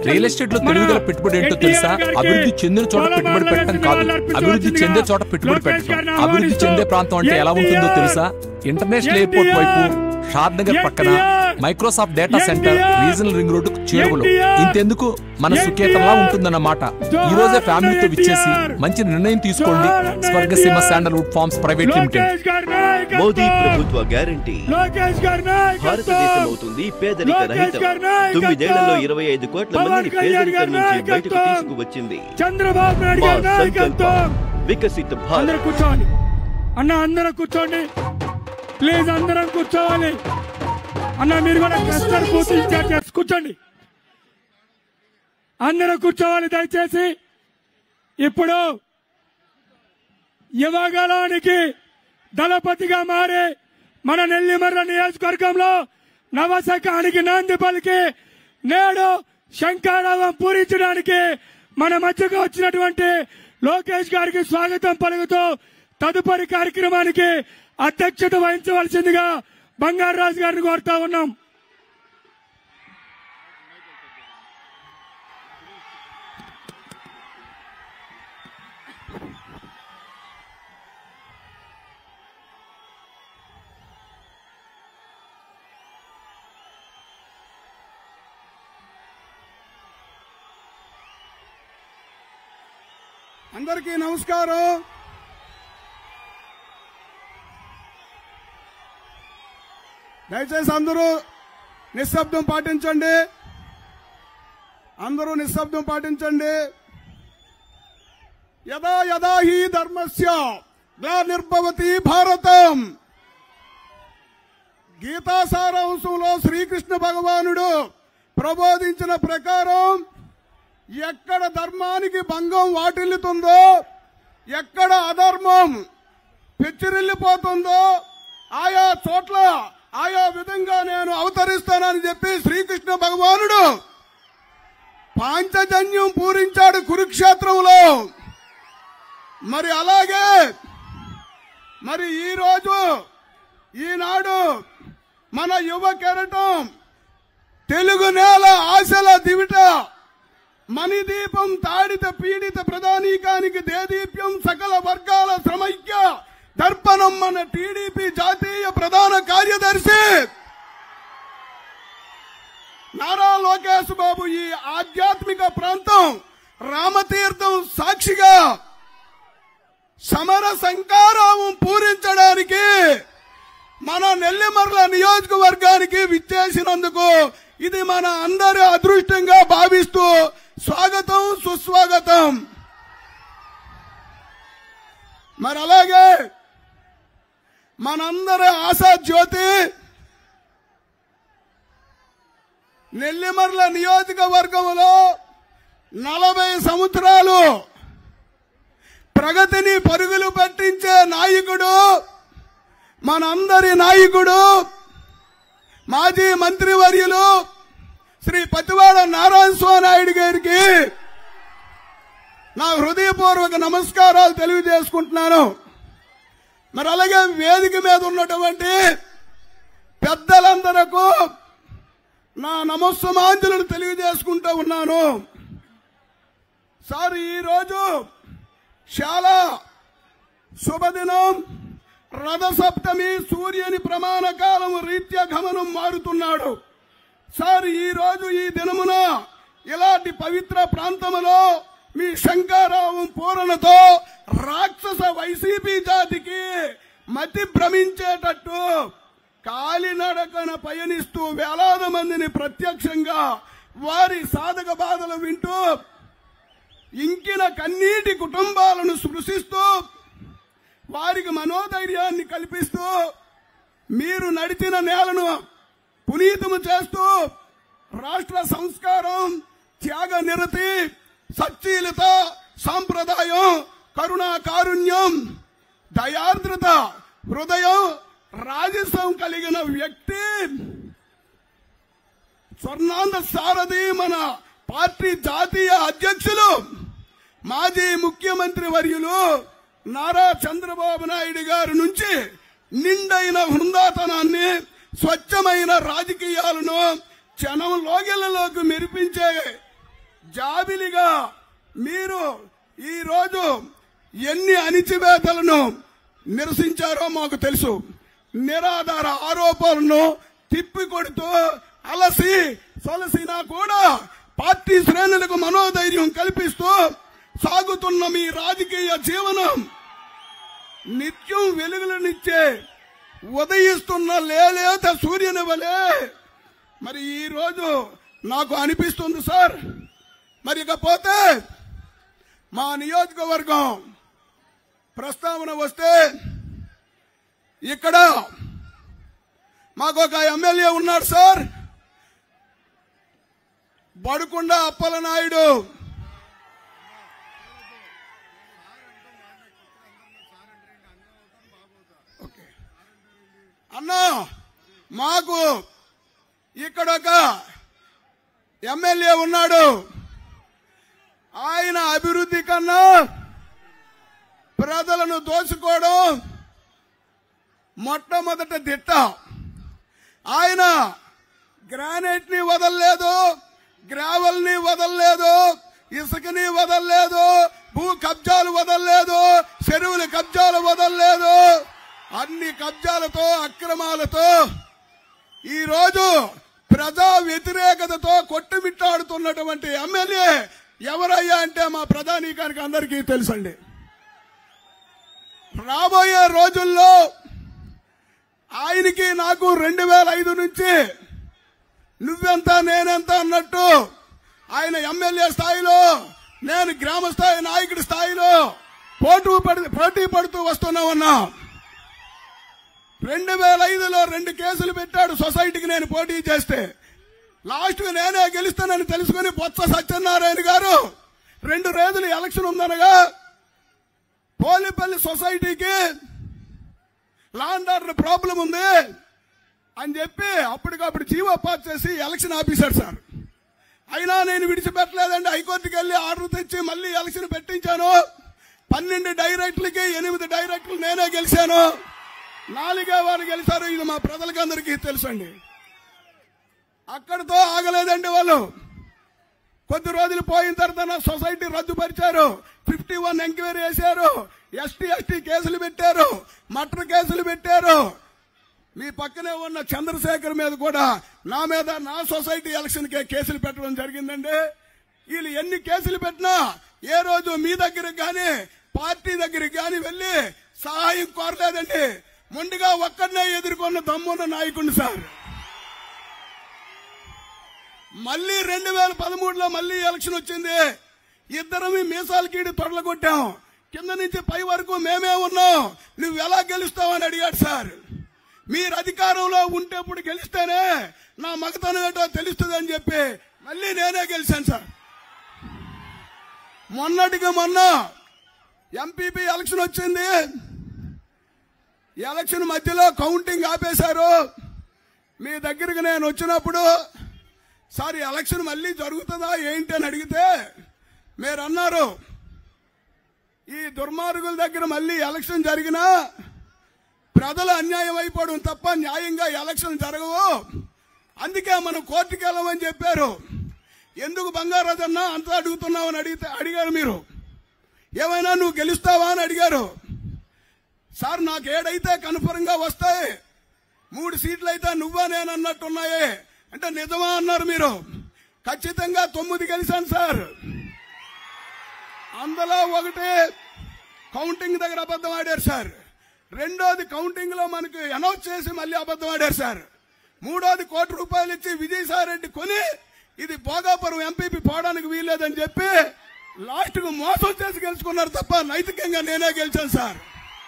Real estate లో తెలివిగల పెట్టుబడి ఏంటో తెలుసా అభివృద్ధి చెందిన చోట పెట్టుబడి పెట్టడం కాదు అభివృద్ధి చెందే చోట పెట్టుబడి పెట్టడం అభివృద్ధి చెందే ప్రాంతం అంటే ఎలా ఉంటుందో తెలుసా ఇంటర్నేషనల్ ఎయిర్పోర్ట్ వైపు షాద్ నగర్ పక్కన Microsoft data centre regional ring road చేరువలో ఇంతెందుకు మన సుఖేతంలా ఉంటుందన్నమాట ఈ రోజే ఫ్యామిలీతో విచ్చేసి మంచి నిర్ణయం తీసుకోండి Swargaseema sandalwood farms private limited Lokesh గారి నాయకత్వం. మోదీ ప్రభుత్వ గ్యారంటీ లోకేష్ గారి భారతదేశం నాయకత్వం. అవుతుంది పేదరిక లోకేష్ రహితం గారి నాయకత్వం. తొమ్మిదేళ్లలో ఇరవై ఐదు కోట్ల పవన్ మందిని కళ్యాణ్ పేదరికం గారి నుంచి బయటకు నాయకత్వం. తీసుకువచ్చింది చంద్రబాబు నాయుడు మా గారి నాయకత్వం సంకల్పం వికసిత అందరూ భారత్ కూర్చోవాలి అన్న అందరూ కూర్చోండి ప్లీజ్ అందరం కూర్చోవాలి అన్న మీరు కూడా క్లస్టర్ బూత్ ఇన్ఛార్జెస్ కూర్చోండి అందరూ కూర్చోవాలి దయచేసి ఇప్పుడు యువగలానికి దళపతిగా మారి మన నెల్లిమర్ల నియోజకవర్గంలో నవశకానికి నాంది పలికి నేడు శంకారావం పూరించడానికి మన మధ్యకు వచ్చినటువంటి లోకేష్ గారికి స్వాగతం పలుకుతూ తదుపరి కార్యక్రమానికి అధ్యక్షత వహించవలసిందిగా బంగారాజు గారిని కోరుతా ఉన్నాం అందరికీ నమస్కారం దయచేసి అందరూ నిశ్శబ్దం పాటించండి అందరూ నిశ్శబ్దం పాటించండి యదా యదా హి ధర్మస్య గ్లానిర్భవతి భారతం గీతా సారాంశంలో శ్రీకృష్ణ భగవానుడు ప్రబోధించిన ప్రకారం ఎక్కడ ధర్మానికి భంగం వాటిల్లుతుందో ఎక్కడ అధర్మం పెచ్చిరిల్లిపోతుందో ఆయా చోట్ల ఆయా విధంగా నేను అవతరిస్తానని చెప్పి శ్రీకృష్ణ భగవానుడు పాంచజన్యం పూరించాడు కురుక్షేత్రంలో మరి అలాగే మరి ఈ రోజు ఈనాడు మన యువ కెరటం తెలుగు నేల ఆశల దివిట మణిదీపం తాడిత పీడిత ప్రధానీకానికి దేదీప్యం సకల వర్గాల శ్రమైక్య దర్పణం మన టీడీపీ జాతీయ ప్రధాన కార్యదర్శి నారా లోకేష్ బాబు ఈ ఆధ్యాత్మిక ప్రాంతం రామతీర్థం సాక్షిగా సమర సంకారావం పూరించడానికి మన నెల్లిమర్ల నియోజకవర్గానికి విచ్చేసినందుకు ఇది మన అందరి అదృష్టంగా భావిస్తూ స్వాగతం సుస్వాగతం మరి అలాగే మనందరి ఆశా జ్యోతి నెల్లిమర్ల నియోజకవర్గంలో నలభై సంవత్సరాలు ప్రగతిని పరుగులు పట్టించే నాయకుడు మనందరి నాయకుడు మాజీ మంత్రివర్యులు శ్రీ పతివాడ నారాయణ స్వామి నాయుడు గారికి నా హృదయపూర్వక నమస్కారాలు తెలియజేసుకుంటున్నాను మరి అలాగే వేదిక మీద ఉన్నటువంటి పెద్దలందరకు నా నమస్సమాంజలను తెలియజేసుకుంటూ ఉన్నాను సార్ ఈరోజు చాలా శుభదినం రథసప్తమి సూర్యుని ప్రమాణ కాలం రీత్యా గమనం మారుతున్నాడు సార్ ఈ రోజు ఈ దినమున ఇలాంటి పవిత్ర ప్రాంతములో మీ శంకారావం పూరణతో రాక్షస వైసీపీ జాతికి మతి భ్రమించేటట్టు కాలినడకన పయనిస్తూ వేలాది మందిని ప్రత్యక్షంగా వారి సాధక బాధలు వింటూ ఇంకిన కన్నీటి కుటుంబాలను స్పృశిస్తూ వారికి మనోధైర్యాన్ని కల్పిస్తూ మీరు నడిచిన నేలను పునీతము చేస్తూ రాష్ట్ర సంస్కారం త్యాగ నిరతి సచ్చీలత సాంప్రదాయం కరుణా కారుణ్యం దయార్ద్రత హృదయం రాజస్వం కలిగిన వ్యక్తి స్వర్ణాంధ సారథి మన పార్టీ జాతీయ అధ్యక్షులు మాజీ ముఖ్యమంత్రి వర్యులు నారా చంద్రబాబు నాయుడు గారి నుంచి నిండైన హృందాతనాన్ని స్వచ్ఛమైన రాజకీయాలను జనం లోగిళ్లలోకి మెరిపించే జాబిలిగా మీరు ఈ రోజు ఎన్ని అణిచివేతలను నిరసించారో మాకు తెలుసు నిరాధార ఆరోపణలను తిప్పికొడుతూ అలసి సొలసినా కూడా పార్టీ శ్రేణులకు మనోధైర్యం కల్పిస్తూ సాగుతున్న మీ రాజకీయ జీవనం నిత్యం వెలుగులనిచ్చే ఉదయిస్తున్న లేలేత సూర్యుని వలె మరి ఈ రోజు నాకు అనిపిస్తుంది సార్ మరి ఇకపోతే మా నియోజకవర్గం ప్రస్తావన వస్తే ఇక్కడ మాకు ఒక ఎమ్మెల్యే ఉన్నాడు సార్ బడుకుండ అప్పలనాయుడు ఓకే. అన్నా మాకు ఇక్కడ ఒక ఎమ్మెల్యే ఉన్నాడు ఆయన అభివృద్ధి కన్నా ప్రజలను దోచుకోవడం మొట్టమొదట దిట్ట ఆయన గ్రానైట్ ని వదలలేదు గ్రావెల్ ని వదలలేదు ఇసుకని వదలలేదు భూ కబ్జాలు వదలలేదు చెరువుల కబ్జాలు వదలలేదు అన్ని కబ్జాలతో అక్రమాలతో ఈ రోజు ప్రజా వ్యతిరేకతతో కొట్టుమిట్టాడుతున్నటువంటి ఎమ్మెల్యే ఎవరయ్యా అంటే మా ప్రధానికానికి అందరికీ తెలుసండి రాబోయే రోజుల్లో ఆయనకి నాకు రెండు వేల ఐదు నుంచి నువ్వెంత నేనెంత అన్నట్టు ఆయన ఎమ్మెల్యే స్థాయిలో నేను గ్రామ స్థాయి నాయకుడి స్థాయిలో పోటీ పడి పోటీ పడుతూ వస్తున్నామన్నా రెండు వేల ఐదులో రెండు కేసులు పెట్టాడు సొసైటీకి నేను పోటీ చేస్తే లాస్ట్ నేనే గెలుస్తానని తెలుసుకుని బొత్స సత్యనారాయణ గారు రెండు రోజులు ఎలక్షన్ ఉందనగా పోలిపల్లి సొసైటీకి లాండ్ ఆర్డర్ ప్రాబ్లం ఉంది అని చెప్పి అప్పటికప్పుడు జీవో పాస్ చేసి ఎలక్షన్ ఆఫీసర్ సార్ అయినా నేను విడిచిపెట్టలేదండి హైకోర్టుకి వెళ్ళి ఆర్డర్ తెచ్చి మళ్ళీ ఎలక్షన్ పెట్టించాను పన్నెండు డైరెక్టర్లకి ఎనిమిది డైరెక్టర్లు నేనే గెలిచాను నాలుగే వారు గెలిచారు ఇది మా ప్రజలకి అందరికీ తెలుసండి అక్కడితో ఆగలేదండి వాళ్ళు కొద్ది రోజులు పోయిన తర్వాత నా సొసైటీ రద్దుపరిచారు ఫిఫ్టీ వన్ ఎంక్వైరీ చేశారు ఎస్టీ ఎస్టీ కేసులు పెట్టారు మటర్ కేసులు పెట్టారు మీ పక్కనే ఉన్న చంద్రశేఖర్ మీద కూడా నా మీద నా సొసైటీ ఎలక్షన్ కే కేసులు పెట్టడం జరిగిందండి వీళ్ళు ఎన్ని కేసులు పెట్టినా ఏ రోజు మీ దగ్గరికి గాని పార్టీ దగ్గరికి గాని వెళ్ళి సహాయం కోరలేదండి మొండిగా ఒక్కడనే ఎదుర్కొన్న దమ్మున్న నాయకుడిని సార్ మళ్ళీ రెండు వేల పదమూడులో మళ్ళీ ఎలక్షన్ వచ్చింది ఇద్దరం మీసాలు కీడి తొడలగొట్టాం కింద నుంచి పై వరకు మేమే ఉన్నాం నువ్వు ఎలా గెలుస్తావని అడిగాడు సార్ మీరు అధికారంలో ఉంటే ఇప్పుడు గెలిస్తేనే నా మగతనం ఏంటో తెలుస్తుంది అని చెప్పి మళ్ళీ నేనే గెలిచాను సార్ మొన్నటికి మొన్న ఎంపీపీ ఎలక్షన్ వచ్చింది ఎలక్షన్ మధ్యలో కౌంటింగ్ ఆపేశారు మీ దగ్గరికి నేను వచ్చినప్పుడు సార్ ఈ ఎలక్షన్ మళ్ళీ జరుగుతుందా ఏంటి అని అడిగితే మీరు అన్నారు ఈ దుర్మార్గుల దగ్గర మళ్ళీ ఎలక్షన్ జరిగినా ప్రజలు అన్యాయం అయిపోవడం తప్ప న్యాయంగా ఎలక్షన్ జరగవు అందుకే మనం కోర్టుకి వెళ్ళమని చెప్పారు ఎందుకు బంగారాజన్న అంత అడుగుతున్నావు అని అడిగితే అడిగారు మీరు ఏమైనా నువ్వు గెలుస్తావా అని అడిగారు సార్ నాకు ఏడైతే కన్ఫర్మ్ గా వస్తాయి మూడు సీట్లు అయితే నువ్వా నేను అన్నట్టున్నాయి అంటే నిజమా అన్నారు మీరు ఖచ్చితంగా తొమ్మిది గెలిచాను సార్ అందులో ఒకటి కౌంటింగ్ దగ్గర అబద్ధం ఆడారు సార్ రెండోది కౌంటింగ్ లో మనకు అనౌన్స్ చేసి మళ్ళీ అబద్ధం ఆడారు సార్ మూడోది కోటి రూపాయలు ఇచ్చి విజయసాయి రెడ్డి కొని ఇది భోగాపురం ఎంపీపీ పోవడానికి వీల్లేదని చెప్పి లాస్ట్ కు మోసం చేసి గెలుచుకున్నారు తప్ప నైతికంగా నేనే గెలిచాను సార్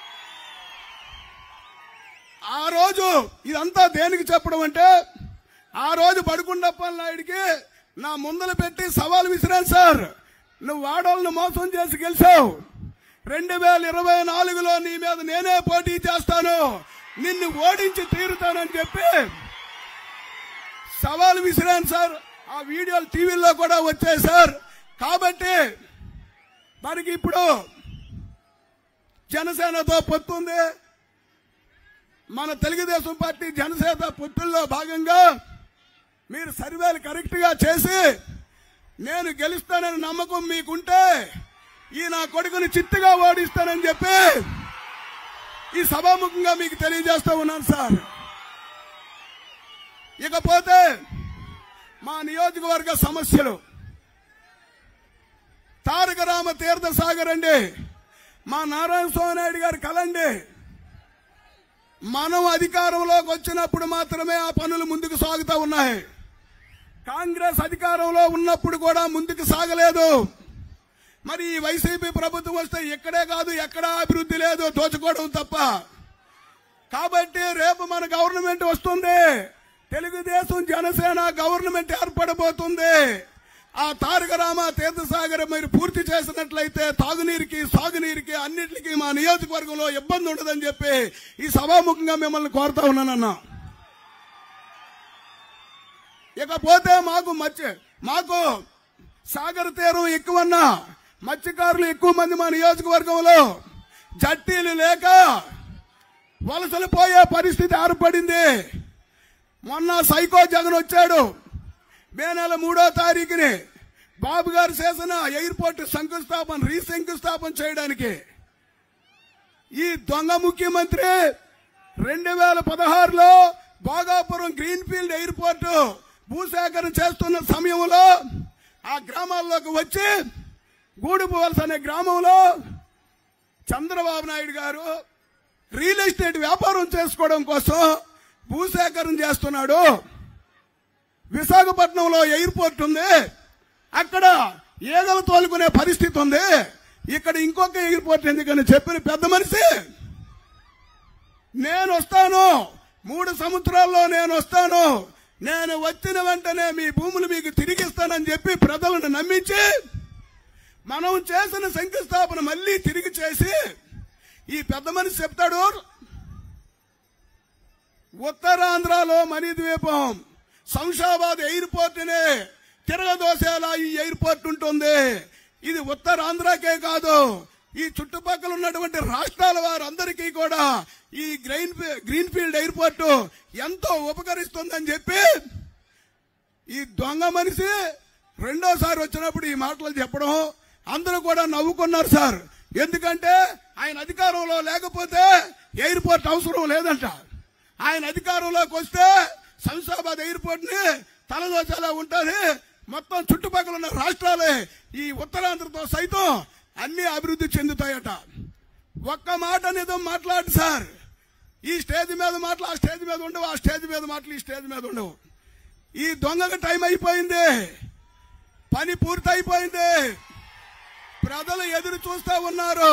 ఆ రోజు ఇదంతా దేనికి చెప్పడం అంటే ఆ రోజు పడుకుండప్పల్ నాయుడికి నా ముందలు పెట్టి సవాల్ విసిరాను సార్ నువ్వు ఆడవాళ్ళని మోసం చేసి గెలిచావు రెండు వేల ఇరవై నాలుగులో నీ మీద నేనే పోటీ చేస్తాను నిన్ను ఓడించి తీరుతానని చెప్పి సవాల్ విసిరాను సార్ ఆ వీడియోలు టీవీల్లో కూడా వచ్చాయి సార్ కాబట్టి మనకి ఇప్పుడు జనసేనతో పొత్తుంది మన తెలుగుదేశం పార్టీ జనసేన పొత్తుల్లో భాగంగా మీరు సర్వేలు కరెక్ట్ గా చేసి నేను గెలుస్తానని నమ్మకం మీకుంటే ఈ నా కొడుకుని చిత్తుగా ఓడిస్తానని చెప్పి ఈ సభాముఖంగా మీకు తెలియజేస్తూ ఉన్నాను సార్ ఇకపోతే మా నియోజకవర్గ సమస్యలు తారక రామ తీర్థ సాగర్ అండి మా నారాయణ స్వామి నాయుడు గారి కలండి మనం అధికారంలోకి వచ్చినప్పుడు మాత్రమే ఆ పనులు ముందుకు సాగుతూ ఉన్నాయి కాంగ్రెస్ అధికారంలో ఉన్నప్పుడు కూడా ముందుకు సాగలేదు మరి ఈ వైసీపీ ప్రభుత్వం వస్తే ఇక్కడే కాదు ఎక్కడా అభివృద్ధి లేదు దోచుకోవడం తప్ప కాబట్టి రేపు మన గవర్నమెంట్ వస్తుంది తెలుగుదేశం జనసేన గవర్నమెంట్ ఏర్పడబోతుంది ఆ తారక రామ తీర్థసాగర్ మీరు పూర్తి చేసినట్లయితే తాగునీరుకి సాగునీరుకి అన్నిటికీ మా నియోజకవర్గంలో ఇబ్బంది ఉండదని చెప్పి ఈ సభాముఖంగా మిమ్మల్ని కోరుతా ఉన్నానన్నా ఇకపోతే మాకు మత్స్య మాకు సాగర్ తీరం ఎక్కువన్నా మత్స్యకారులు ఎక్కువ మంది మా నియోజకవర్గంలో జట్టీలు లేక వలసలు పోయే పరిస్థితి ఏర్పడింది మొన్న సైకో జగన్ వచ్చాడు మే నెల మూడో తారీఖుని బాబు గారు చేసిన ఎయిర్పోర్ట్ శంకుస్థాపన రీశంకుస్థాపన చేయడానికి ఈ దొంగ ముఖ్యమంత్రి రెండు వేల పదహారులో భోగాపురం గ్రీన్ఫీల్డ్ ఎయిర్పోర్ట్ భూసేకరణ చేస్తున్న సమయంలో ఆ గ్రామాల్లోకి వచ్చి గూడుపువలస అనే గ్రామంలో చంద్రబాబు నాయుడు గారు రియల్ ఎస్టేట్ వ్యాపారం చేసుకోవడం కోసం భూసేకరణ చేస్తున్నాడు విశాఖపట్నంలో ఎయిర్పోర్ట్ ఉంది అక్కడ ఈగలు తోలుకునే పరిస్థితి ఉంది ఇక్కడ ఇంకొక ఎయిర్పోర్ట్ ఎందుకని చెప్పిన పెద్ద మనిషి నేను వస్తాను మూడు సంవత్సరాల్లో నేను వస్తాను నేను వచ్చిన వెంటనే మీ భూములు మీకు తిరిగిస్తానని చెప్పి ప్రజలను నమ్మించి మనం చేసిన శంకుస్థాపన మళ్ళీ తిరిగి చేసి ఈ పెద్ద మనిషి చెప్తాడు ఉత్తరాంధ్రలో మణిద్వీపం శంషాబాద్ ఎయిర్పోర్ట్ నే తిరగదోసేలా ఈ ఎయిర్పోర్ట్ ఉంటుంది ఇది ఉత్తరాంధ్రకే కాదు ఈ చుట్టుపక్కల ఉన్నటువంటి రాష్ట్రాల వారందరికీ కూడా ఈ గ్రైన్ గ్రీన్ ఫీల్డ్ ఎయిర్పోర్ట్ ఎంతో ఉపకరిస్తుందని చెప్పి ఈ దొంగ మనిషి రెండోసారి వచ్చినప్పుడు ఈ మాటలు చెప్పడం అందరూ కూడా నవ్వుకున్నారు సార్ ఎందుకంటే ఆయన అధికారంలో లేకపోతే ఎయిర్పోర్ట్ అవసరం లేదంట ఆయన అధికారంలోకి వస్తే శంషాబాద్ ఎయిర్పోర్ట్ ని తలదోచేలా ఉంటుంది మొత్తం చుట్టుపక్కల ఉన్న రాష్ట్రాలే ఈ ఉత్తరాంధ్రతో సైతం అన్ని అభివృద్ధి చెందుతాయట ఒక్క మాట నిజం మాట్లాడు సార్ ఈ స్టేజ్ మీద మాటలు ఆ స్టేజ్ మీద ఉండవు ఆ స్టేజ్ మీద మాటలు ఈ స్టేజ్ మీద ఉండవు ఈ దొంగకు టైం అయిపోయింది పని పూర్తి అయిపోయింది ప్రజలు ఎదురు చూస్తా ఉన్నారు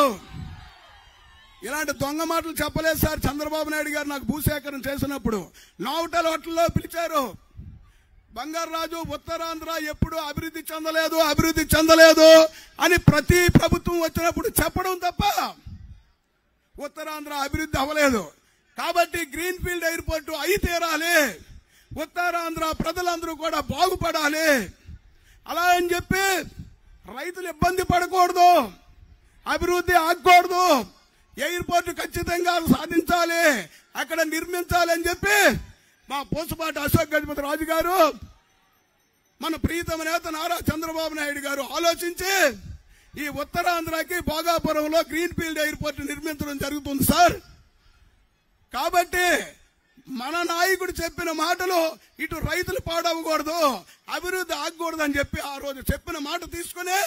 ఇలాంటి దొంగ మాటలు చెప్పలేదు సార్ చంద్రబాబు నాయుడు గారు నాకు భూసేకరణ చేసినప్పుడు నోటల హోటల్లో పిలిచారు బంగారాజు ఉత్తరాంధ్ర ఎప్పుడు అభివృద్ధి చెందలేదు అభివృద్ధి చెందలేదు అని ప్రతి ప్రభుత్వం వచ్చినప్పుడు చెప్పడం తప్ప ఉత్తరాంధ్ర అభివృద్ధి అవ్వలేదు కాబట్టి గ్రీన్ ఫీల్డ్ ఎయిర్పోర్ట్ అయి తీరాలి ఉత్తరాంధ్ర ప్రజలందరూ కూడా బాగుపడాలి అలా అని చెప్పి రైతులు ఇబ్బంది పడకూడదు అభివృద్ధి ఆగకూడదు ఎయిర్పోర్ట్ ఖచ్చితంగా సాధించాలి అక్కడ నిర్మించాలి అని చెప్పి మా పోసుపాటి అశోక్ గజపతి రాజు గారు మన ప్రీతమ నేత నారా చంద్రబాబు నాయుడు గారు ఆలోచించి ఈ ఉత్తరాంధ్రకి భోగాపురంలో గ్రీన్ ఫీల్డ్ ఎయిర్పోర్ట్ నిర్మించడం జరుగుతుంది సార్ కాబట్టి మన నాయకుడు చెప్పిన మాటలు ఇటు రైతులు పాడవకూడదు అభివృద్ధి ఆగకూడదు అని చెప్పి ఆ రోజు చెప్పిన మాట తీసుకుని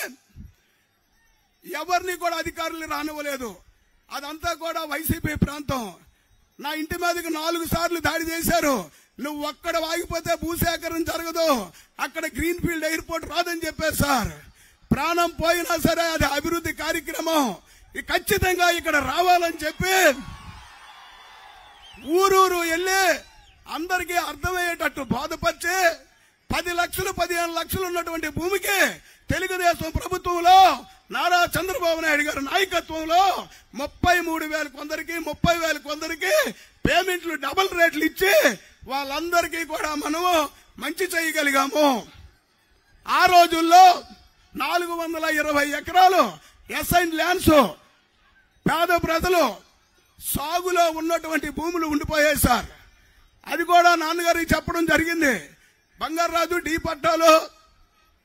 ఎవరిని కూడా అధికారులు రానివ్వలేదు అదంతా కూడా వైసీపీ ప్రాంతం నా ఇంటి మీదకి నాలుగు సార్లు దాడి చేశారు నువ్వు ఒక్కడ వాగిపోతే భూసేకరణ జరగదు అక్కడ గ్రీన్ ఫీల్డ్ ఎయిర్పోర్ట్ రాదని చెప్పారు సార్ ప్రాణం పోయినా సరే అది అభివృద్ధి కార్యక్రమం ఇది ఖచ్చితంగా ఇక్కడ రావాలని చెప్పి ఊరూరు వెళ్ళి అందరికీ అర్థమయ్యేటట్టు బాధపరిచి పది లక్షలు పదిహేను లక్షలు ఉన్నటువంటి భూమికి తెలుగుదేశం ప్రభుత్వంలో నారా చంద్రబాబు నాయుడు గారి నాయకత్వంలో ముప్పై మూడు వేల కొందరికి ముప్పై వేల కొందరికి పేమెంట్లు డబుల్ రేట్లు ఇచ్చి వాళ్ళందరికీ కూడా మనము మంచి చేయగలిగాము ఆ రోజుల్లో నాలుగు వందల ఇరవై ఎకరాలు ఎస్ఐన్ ల్యాండ్స్ పేద ప్రజలు సాగులో ఉన్నటువంటి భూములు ఉండిపోయాయి సార్ అది కూడా నాన్నగారికి చెప్పడం జరిగింది బంగారాజు డి పట్టాలు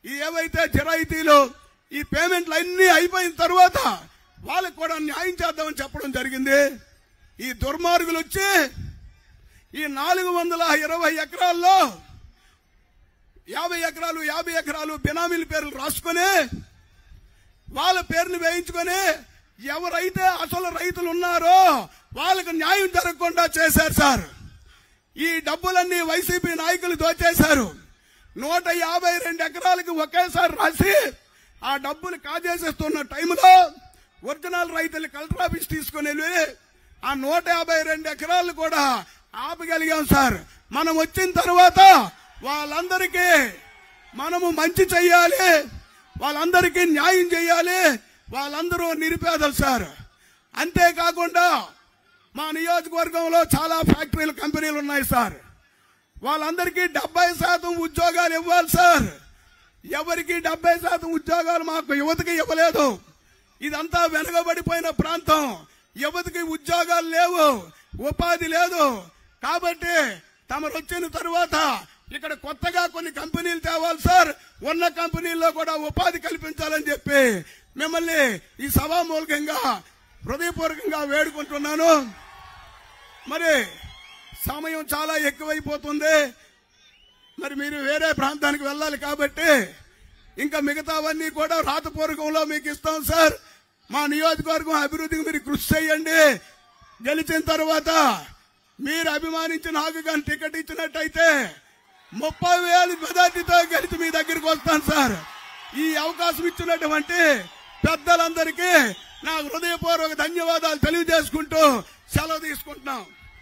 ఈ ఏవైతే జిరాయితీలు ఈ పేమెంట్లు అన్ని అయిపోయిన తర్వాత వాళ్ళకు కూడా న్యాయం చేద్దామని చెప్పడం జరిగింది ఈ దుర్మార్గులు వచ్చి ఈ నాలుగు వందల ఇరవై ఎకరాల్లో యాభై ఎకరాలు యాభై ఎకరాలు బినామీల పేర్లు రాసుకొని వాళ్ళ పేర్లు వేయించుకొని ఎవరైతే అసలు రైతులు ఉన్నారో వాళ్ళకు న్యాయం జరగకుండా చేశారు సార్ ఈ డబ్బులన్నీ వైసీపీ నాయకులు దోచేశారు నూట యాభై రెండు ఎకరాలకి ఒకేసారి రాసి ఆ డబ్బులు కాజేసేస్తున్న టైంలో ఒరిజినల్ రైతులు కలెక్టర్ ఆఫీస్ తీసుకుని వెళ్ళి ఆ నూట యాభై రెండు ఎకరాలు కూడా ఆపగలిగాం సార్ మనం వచ్చిన తర్వాత వాళ్ళందరికీ మనము మంచి చెయ్యాలి వాళ్ళందరికీ న్యాయం చేయాలి వాళ్ళందరూ నిరుపేదలు సార్ అంతేకాకుండా మా నియోజకవర్గంలో చాలా ఫ్యాక్టరీలు కంపెనీలు ఉన్నాయి సార్ వాళ్ళందరికీ డెబ్బై శాతం ఉద్యోగాలు ఇవ్వాలి సార్ ఎవరికి డెబ్బై శాతం ఉద్యోగాలు మాకు యువతకి ఇవ్వలేదు ఇదంతా వెనకబడిపోయిన ప్రాంతం యువతకి ఉద్యోగాలు లేవు ఉపాధి లేదు కాబట్టి తమరు వచ్చిన తరువాత ఇక్కడ కొత్తగా కొన్ని కంపెనీలు తేవాలి సార్ ఉన్న కంపెనీల్లో కూడా ఉపాధి కల్పించాలని చెప్పి మిమ్మల్ని ఈ సభామూలకంగా హృదయపూర్వకంగా వేడుకుంటున్నాను మరి సమయం చాలా ఎక్కువైపోతుంది మరి మీరు వేరే ప్రాంతానికి వెళ్ళాలి కాబట్టి ఇంకా మిగతావన్నీ కూడా రాతపూర్వకంలో మీకు ఇస్తాం సార్ మా నియోజకవర్గం అభివృద్ధికి మీరు కృషి చేయండి గెలిచిన తర్వాత మీరు అభిమానించిన నాకు కానీ టికెట్ ఇచ్చినట్టయితే ముప్పై వేల మెజార్టీతో గెలిచి మీ దగ్గరికి వస్తాను సార్ ఈ అవకాశం ఇచ్చినటువంటి పెద్దలందరికీ నా హృదయపూర్వక ధన్యవాదాలు తెలియజేసుకుంటూ సెలవు తీసుకుంటున్నాం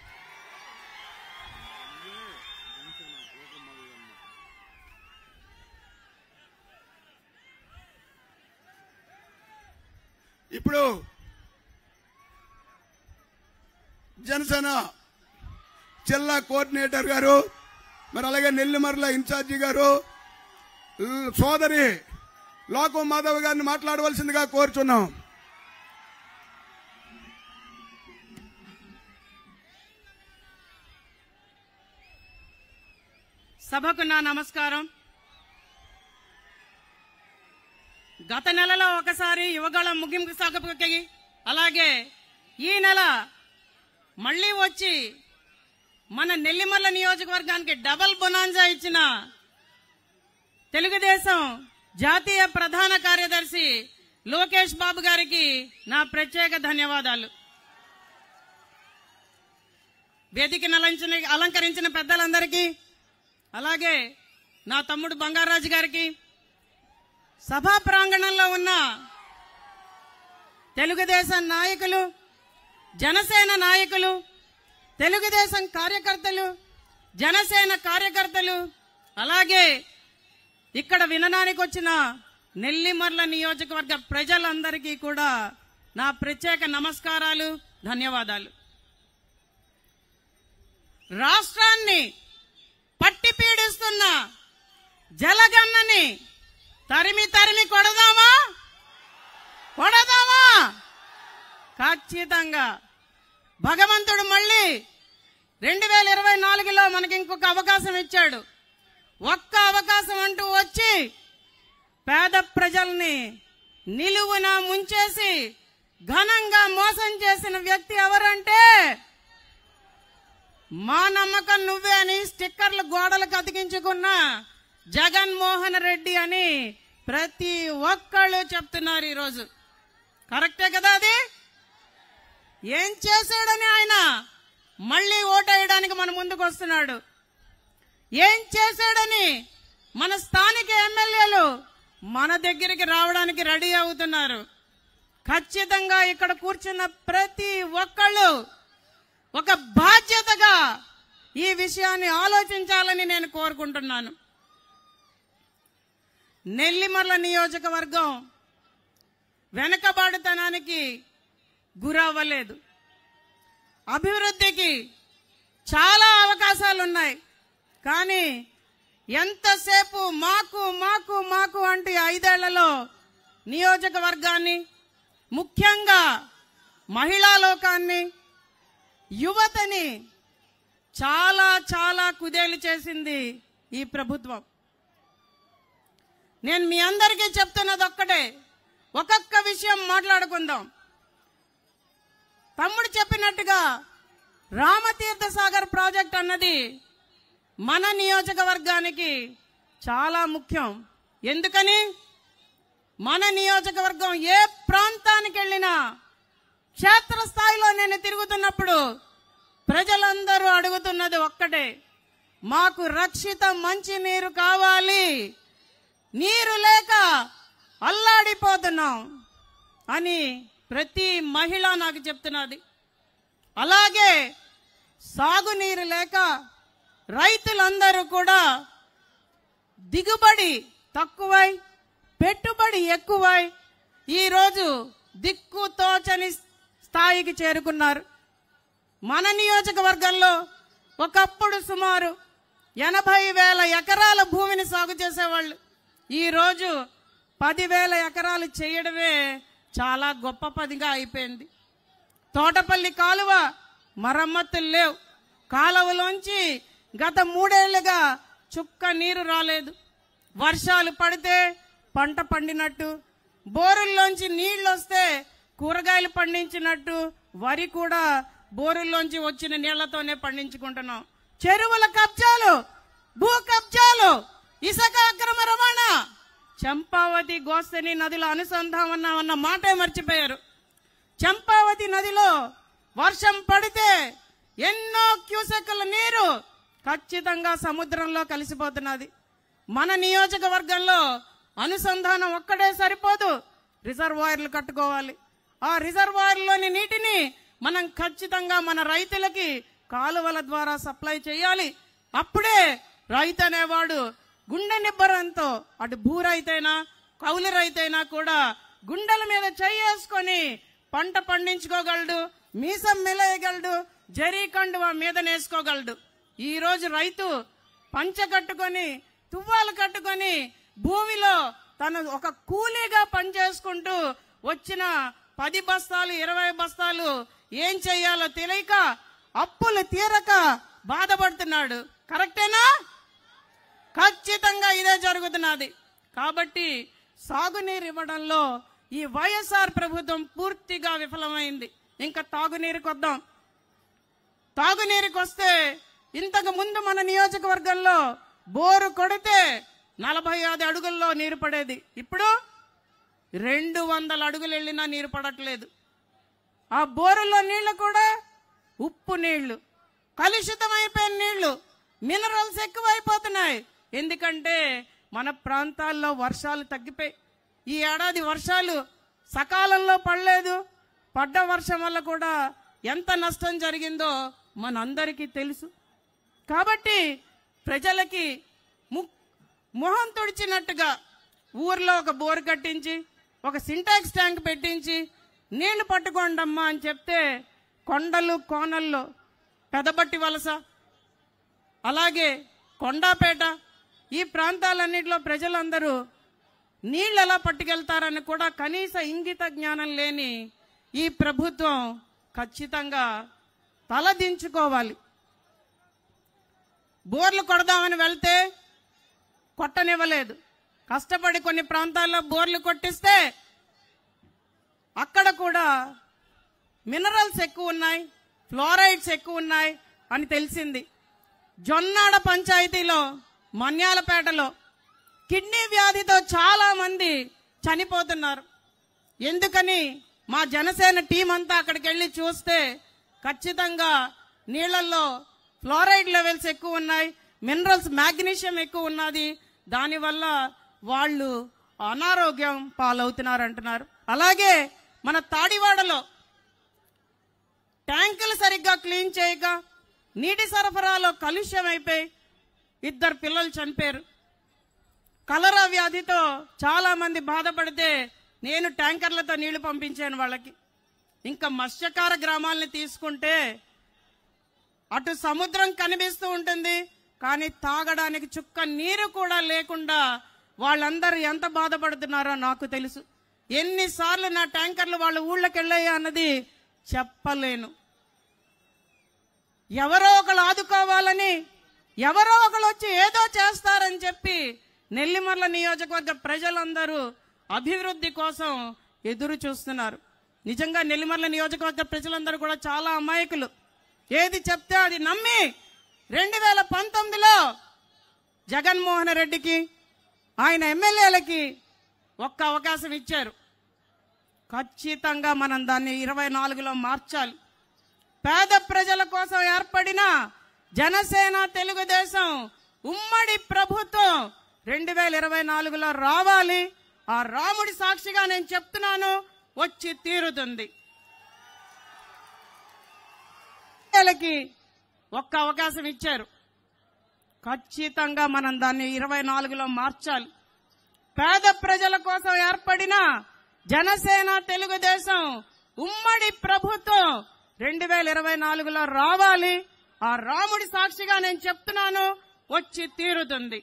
ఇప్పుడు జనసేన జిల్లా కోఆర్డినేటర్ గారు మరి అలాగే నెల్లిమర్ల ఇన్ఛార్జి గారు ల్- సోదరి లోకం మాధవ్ గారిని మాట్లాడవలసిందిగా కోరుచున్నాం సభకు నా నమస్కారం గత నెలలో ఒకసారి యువగళం ముగింపు సభకి అలాగే ఈ నెల మళ్ళీ వచ్చి మన నెల్లిమల్ల నియోజకవర్గానికి డబల్ బొనాంజా ఇచ్చిన తెలుగుదేశం జాతీయ ప్రధాన కార్యదర్శి లోకేష్ బాబు గారికి నా ప్రత్యేక ధన్యవాదాలు వేదికను అలంచిన అలంకరించిన పెద్దలందరికీ అలాగే నా తమ్ముడు బంగారాజు గారికి సభా ప్రాంగణంలో ఉన్న తెలుగుదేశం నాయకులు జనసేన నాయకులు తెలుగుదేశం కార్యకర్తలు జనసేన కార్యకర్తలు అలాగే ఇక్కడ వినడానికి వచ్చిన నెల్లిమర్ల నియోజకవర్గ ప్రజలందరికీ కూడా నా ప్రత్యేక నమస్కారాలు ధన్యవాదాలు రాష్ట్రాన్ని పట్టి పీడిస్తున్న జలగన్నని తరిమి తరిమి కొడదామా కొడదామా ఖచ్చితంగా భగవంతుడు మళ్ళీ రెండు వేల ఇరవై నాలుగులో మనకి ఇంకొక అవకాశం ఇచ్చాడు ఒక్క అవకాశం అంటూ వచ్చి పేద ప్రజల్ని నిలువున ముంచేసి ఘనంగా మోసం చేసిన వ్యక్తి ఎవరంటే మా నమ్మకం నువ్వే అని స్టిక్కర్లు గోడలకు అతికించుకున్న జగన్మోహన్ రెడ్డి అని ప్రతి ఒక్కళ్ళు చెప్తున్నారు ఈరోజు కరెక్టే కదా అది ఏం చేశాడని ఆయన మళ్ళీ ఓటేయడానికి మన ముందుకు వస్తున్నాడు ఏం చేశాడని మన స్థానిక ఎమ్మెల్యేలు మన దగ్గరికి రావడానికి రెడీ అవుతున్నారు ఖచ్చితంగా ఇక్కడ కూర్చున్న ప్రతి ఒక్కళ్ళు ఒక బాధ్యతగా ఈ విషయాన్ని ఆలోచించాలని నేను కోరుకుంటున్నాను నెల్లిమర్ల నియోజకవర్గం వెనకబాటుతనానికి గురవ్వలేదు అభివృద్ధికి చాలా అవకాశాలు ఉన్నాయి కానీ ఎంతసేపు మాకు మాకు మాకు అంటే ఐదేళ్లలో నియోజకవర్గాన్ని ముఖ్యంగా మహిళా లోకాన్ని యువతని చాలా చాలా కుదేలు చేసింది ఈ ప్రభుత్వం నేను మీ అందరికీ చెప్తున్నది ఒక్కటే ఒక్కొక్క విషయం మాట్లాడుకుందాం తమ్ముడు చెప్పినట్టుగా రామతీర్థ సాగర్ ప్రాజెక్ట్ అన్నది మన నియోజకవర్గానికి చాలా ముఖ్యం ఎందుకని మన నియోజకవర్గం ఏ ప్రాంతానికి వెళ్ళినా క్షేత్రస్థాయిలో నేను తిరుగుతున్నప్పుడు ప్రజలందరూ అడుగుతున్నది ఒక్కటే మాకు రక్షిత మంచి నీరు కావాలి నీరు లేక అల్లాడిపోతున్నాం అని ప్రతి మహిళ నాకు చెప్తున్నది అలాగే సాగునీరు లేక రైతులందరూ కూడా దిగుబడి తక్కువై పెట్టుబడి ఎక్కువై ఈరోజు దిక్కు తోచని స్థాయికి చేరుకున్నారు మన నియోజకవర్గంలో ఒకప్పుడు సుమారు ఎనభై వేల ఎకరాల భూమిని సాగు చేసేవాళ్ళు ఈరోజు పదివేల ఎకరాలు చేయడమే చాలా గొప్ప పదిగా అయిపోయింది తోటపల్లి కాలువ మరమ్మతులు లేవు కాలువలోంచి గత మూడేళ్లుగా చుక్క నీరు రాలేదు వర్షాలు పడితే పంట పండినట్టు బోరుల్లోంచి నీళ్లు వస్తే కూరగాయలు పండించినట్టు వరి కూడా బోరుల్లోంచి వచ్చిన నీళ్లతోనే పండించుకుంటున్నాం చెరువుల కబ్జాలు భూ కబ్జాలు ఇసుక అక్రమ రవాణా చంపావతి గోస్తని నదిలో అనుసంధానం అన్న మాటే మర్చిపోయారు చంపావతి నదిలో వర్షం పడితే ఎన్నో క్యూసెక్కుల నీరు ఖచ్చితంగా సముద్రంలో కలిసిపోతున్నది మన నియోజకవర్గంలో అనుసంధానం ఒక్కడే సరిపోదు రిజర్వాయర్లు కట్టుకోవాలి ఆ రిజర్వాయర్లోని నీటిని మనం ఖచ్చితంగా మన రైతులకి కాలువల ద్వారా సప్లై చేయాలి అప్పుడే రైతు అనేవాడు గుండె నిబ్బరంతో అటు భూ రైతైనా కౌలు రైతైనా కూడా గుండెల మీద చేసుకొని పంట పండించుకోగలడు మీసం మిలేయగలడు జరీ కండువా మీద నేసుకోగలడు ఈ రోజు రైతు పంచ కట్టుకొని తువ్వాలు కట్టుకొని భూమిలో తను ఒక కూలీగా పనిచేసుకుంటూ వచ్చిన పది బస్తాలు ఇరవై బస్తాలు ఏం చెయ్యాలో తెలియక అప్పులు తీరక బాధపడుతున్నాడు కరెక్టేనా ఖచ్చితంగా ఇదే జరుగుతున్నది కాబట్టి సాగునీరు ఇవ్వడంలో ఈ వైఎస్ఆర్ ప్రభుత్వం పూర్తిగా విఫలమైంది ఇంకా తాగునీరుకి వద్దాం తాగునీరుకి వస్తే ఇంతకు ముందు మన నియోజకవర్గంలో బోరు కొడితే నలభై ఐదు అడుగుల్లో నీరు పడేది ఇప్పుడు రెండు వందల అడుగులు వెళ్ళినా నీరు పడట్లేదు ఆ బోరులో నీళ్లు కూడా ఉప్పు నీళ్లు కలుషితమైపోయిన నీళ్లు మినరల్స్ ఎక్కువైపోతున్నాయి ఎందుకంటే మన ప్రాంతాల్లో వర్షాలు తగ్గిపోయి ఈ ఏడాది వర్షాలు సకాలంలో పడలేదు పడ్డ వర్షం వల్ల కూడా ఎంత నష్టం జరిగిందో మనందరికీ తెలుసు కాబట్టి ప్రజలకి ము- మొహం తుడిచినట్టుగా ఊర్లో ఒక బోరు కట్టించి ఒక సింటాక్స్ ట్యాంక్ పెట్టించి నీళ్లు పట్టుకోండమ్మా అని చెప్తే కొండలు కోనల్లో పెదబట్టి వలస అలాగే కొండాపేట ఈ ప్రాంతాలన్నింటిలో ప్రజలందరూ నీళ్ళు ఎలా పట్టుకెళ్తారని కూడా కనీస ఇంగిత జ్ఞానం లేని ఈ ప్రభుత్వం ఖచ్చితంగా తలదించుకోవాలి బోర్లు కొడదామని వెళ్తే కొట్టనివ్వలేదు కష్టపడి కొన్ని ప్రాంతాల్లో బోర్లు కొట్టిస్తే అక్కడ కూడా మినరల్స్ ఎక్కువ ఉన్నాయి ఫ్లోరైడ్స్ ఎక్కువ ఉన్నాయి అని తెలిసింది జొన్నాడ పంచాయతీలో మన్యాలపేటలో కిడ్నీ వ్యాధితో చాలా మంది చనిపోతున్నారు ఎందుకని మా జనసేన టీం అంతా అక్కడికి వెళ్ళి చూస్తే ఖచ్చితంగా నీళ్లలో ఫ్లోరైడ్ లెవెల్స్ ఎక్కువ ఉన్నాయి మినరల్స్ మ్యాగ్నీషియం ఎక్కువ ఉన్నది దానివల్ల వాళ్ళు అనారోగ్యం పాలవుతున్నారు అంటున్నారు అలాగే మన తాడివాడలో ట్యాంకులు సరిగ్గా క్లీన్ చేయక నీటి సరఫరాలో కలుష్యం అయిపోయి ఇద్దరు పిల్లలు చనిపోయారు కలరా వ్యాధితో చాలా మంది బాధపడితే నేను ట్యాంకర్లతో నీళ్లు పంపించాను వాళ్ళకి ఇంకా మత్స్యకార గ్రామాలని తీసుకుంటే అటు సముద్రం కనిపిస్తూ ఉంటుంది కానీ తాగడానికి చుక్క నీరు కూడా లేకుండా వాళ్ళందరూ ఎంత బాధపడుతున్నారో నాకు తెలుసు ఎన్నిసార్లు నా ట్యాంకర్లు వాళ్ళ ఊళ్ళకి వెళ్ళాయి అన్నది చెప్పలేను ఎవరో ఒకరు ఆదుకోవాలని ఎవరో ఒకరు వచ్చి ఏదో చేస్తారని చెప్పి నెల్లిమర్ల నియోజకవర్గ ప్రజలందరూ అభివృద్ధి కోసం ఎదురు చూస్తున్నారు నిజంగా నెల్లిమర్ల నియోజకవర్గ ప్రజలందరూ కూడా చాలా అమాయకులు ఏది చెప్తే అది నమ్మి రెండు వేల పంతొమ్మిదిలో జగన్మోహన్ రెడ్డికి ఆయన ఎమ్మెల్యేలకి ఒక్క అవకాశం ఇచ్చారు ఖచ్చితంగా మనం దాన్ని ఇరవై నాలుగులో మార్చాలి పేద ప్రజల కోసం ఏర్పడిన జనసేన తెలుగుదేశం ఉమ్మడి ప్రభుత్వం రెండు వేల ఇరవై నాలుగులో రావాలి ఆ రాముడి సాక్షిగా నేను చెప్తున్నాను వచ్చి తీరుతుంది ఎమ్మెల్యేలకి ఒక్క అవకాశం ఇచ్చారు ఖచ్చితంగా మనం దాన్ని ఇరవై నాలుగులో మార్చాలి పేద ప్రజల కోసం ఏర్పడిన జనసేన తెలుగుదేశం ఉమ్మడి ప్రభుత్వం రెండు వేల ఇరవై నాలుగులో రావాలి ఆ రాముడి సాక్షిగా నేను చెప్తున్నాను వచ్చి తీరుతుంది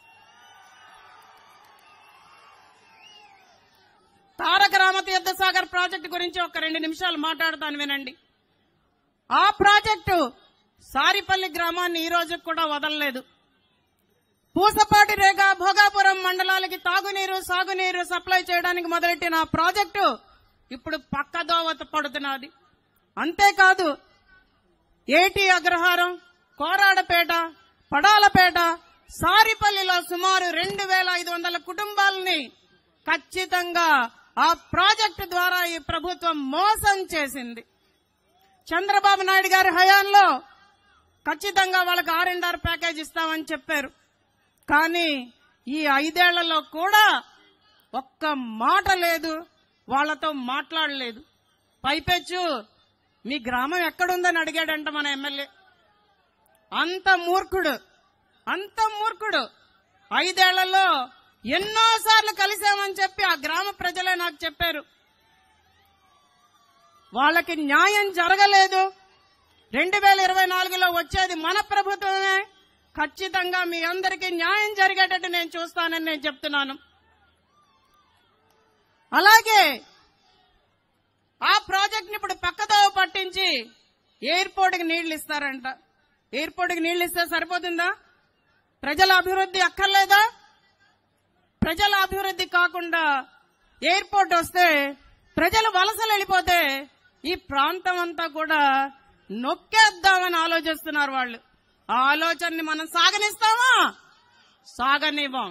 తారక రామతీర్థ సాగర్ ప్రాజెక్టు గురించి ఒక రెండు నిమిషాలు మాట్లాడతాను వినండి ఆ ప్రాజెక్టు సారిపల్లి గ్రామాన్ని ఈ రోజు కూడా వదలలేదు పూసపాటి రేగ భోగాపురం మండలాలకి తాగునీరు సాగునీరు సప్లై చేయడానికి మొదలెట్టిన ఆ ప్రాజెక్టు ఇప్పుడు పక్కదోవత పడుతున్నది అంతేకాదు ఏటి అగ్రహారం కోరాడపేట పడాలపేట సారిపల్లిలో సుమారు రెండు వేల ఐదు వందల కుటుంబాలని ఖచ్చితంగా ఆ ప్రాజెక్టు ద్వారా ఈ ప్రభుత్వం మోసం చేసింది చంద్రబాబు నాయుడు గారి హయాంలో ఖచ్చితంగా వాళ్ళకి ఆర్ అండ్ ఆర్ ప్యాకేజ్ ఇస్తామని చెప్పారు కానీ ఈ ఐదేళ్లలో కూడా ఒక్క మాట లేదు వాళ్ళతో మాట్లాడలేదు పైపెచ్చు మీ గ్రామం ఎక్కడుందని అడిగాడంట మన ఎమ్మెల్యే అంత మూర్ఖుడు అంత మూర్ఖుడు ఐదేళ్లలో ఎన్నోసార్లు కలిశామని చెప్పి ఆ గ్రామ ప్రజలే నాకు చెప్పారు వాళ్ళకి న్యాయం జరగలేదు రెండు వేల ఇరవై నాలుగులో వచ్చేది మన ప్రభుత్వమే ఖచ్చితంగా మీ అందరికీ న్యాయం జరిగేటట్టు నేను చూస్తానని నేను చెప్తున్నాను అలాగే ఆ ప్రాజెక్ట్ ని ఇప్పుడు పక్కదోవ పట్టించి ఎయిర్పోర్ట్ కి నీళ్లు ఇస్తారంట ఎయిర్పోర్ట్ కి నీళ్లు ఇస్తే సరిపోతుందా ప్రజల అభివృద్ధి అక్కర్లేదా ప్రజల అభివృద్ధి కాకుండా ఎయిర్పోర్ట్ వస్తే ప్రజలు వలసలు వెళ్ళిపోతే ఈ ప్రాంతం అంతా కూడా నొక్కేద్దామని ఆలోచిస్తున్నారు వాళ్ళు ఆ ఆలోచనని మనం సాగనిస్తామా సాగనివ్వం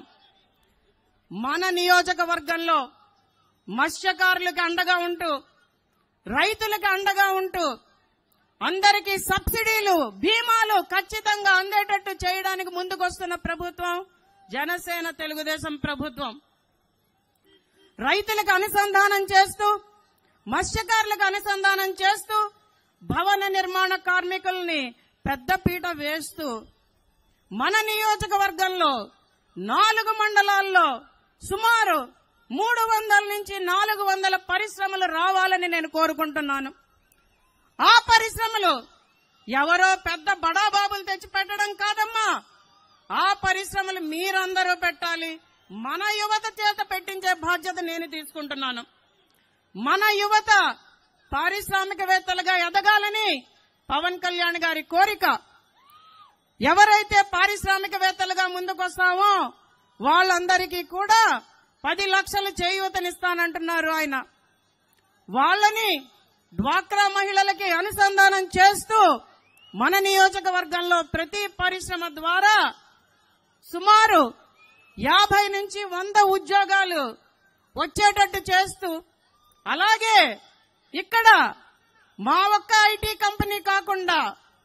మన నియోజకవర్గంలో మత్స్యకారులకు అండగా ఉంటూ రైతులకు అండగా ఉంటూ అందరికీ సబ్సిడీలు బీమాలు ఖచ్చితంగా అందేటట్టు చేయడానికి ముందుకొస్తున్న ప్రభుత్వం జనసేన తెలుగుదేశం ప్రభుత్వం రైతులకు అనుసంధానం చేస్తూ మత్స్యకారులకు అనుసంధానం చేస్తూ భవన నిర్మాణ కార్మికుల్ని పెద్దపీట వేస్తూ మన నియోజకవర్గంలో నాలుగు మండలాల్లో సుమారు మూడు వందల నుంచి నాలుగు వందల పరిశ్రమలు రావాలని నేను కోరుకుంటున్నాను ఆ పరిశ్రమలు ఎవరో పెద్ద బడాబాబులు తెచ్చి పెట్టడం కాదమ్మా ఆ పరిశ్రమలు మీరందరూ పెట్టాలి మన యువత చేత పెట్టించే బాధ్యత నేను తీసుకుంటున్నాను మన యువత పారిశ్రామికవేత్తలుగా ఎదగాలని పవన్ కళ్యాణ్ గారి కోరిక ఎవరైతే పారిశ్రామికవేత్తలుగా ముందుకొస్తామో వాళ్ళందరికీ కూడా పది లక్షలు చేయూతనిస్తానంటున్నారు ఆయన వాళ్ళని డ్వాక్రా మహిళలకి అనుసంధానం చేస్తూ మన నియోజకవర్గంలో ప్రతి పరిశ్రమ ద్వారా సుమారు యాభై నుంచి వంద ఉద్యోగాలు వచ్చేటట్టు చేస్తూ అలాగే ఇక్కడ మా ఒక్క ఐటీ కంపెనీ కాకుండా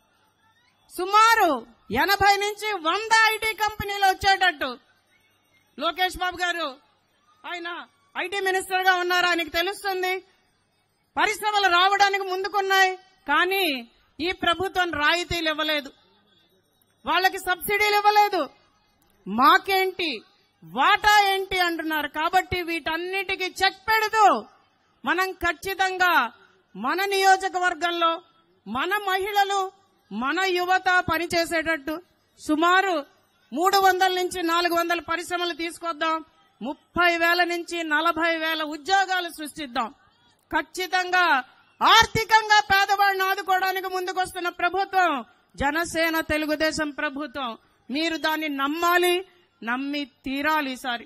సుమారు ఎనభై నుంచి వంద ఐటీ కంపెనీలు వచ్చేటట్టు లోకేష్ బాబు గారు ఆయన ఐటీ మినిస్టర్ గా ఉన్నారు ఆయనకు తెలుస్తుంది పరిశ్రమలు రావడానికి ముందుకున్నాయి కానీ ఈ ప్రభుత్వం రాయితీలు ఇవ్వలేదు వాళ్ళకి సబ్సిడీలు ఇవ్వలేదు మాకేంటి వాటా ఏంటి అంటున్నారు కాబట్టి వీటన్నిటికీ చెక్ పెడుతూ మనం ఖచ్చితంగా మన నియోజకవర్గంలో మన మహిళలు మన యువత పనిచేసేటట్టు సుమారు మూడు వందల నుంచి నాలుగు వందల పరిశ్రమలు తీసుకొద్దాం ముప్పై వేల నుంచి నలభై వేల ఉద్యోగాలు సృష్టిద్దాం ఖచ్చితంగా ఆర్థికంగా పేదవాడిని ఆదుకోవడానికి ముందుకొస్తున్న ప్రభుత్వం జనసేన తెలుగుదేశం ప్రభుత్వం మీరు దాన్ని నమ్మాలి నమ్మి తీరాలి ఈసారి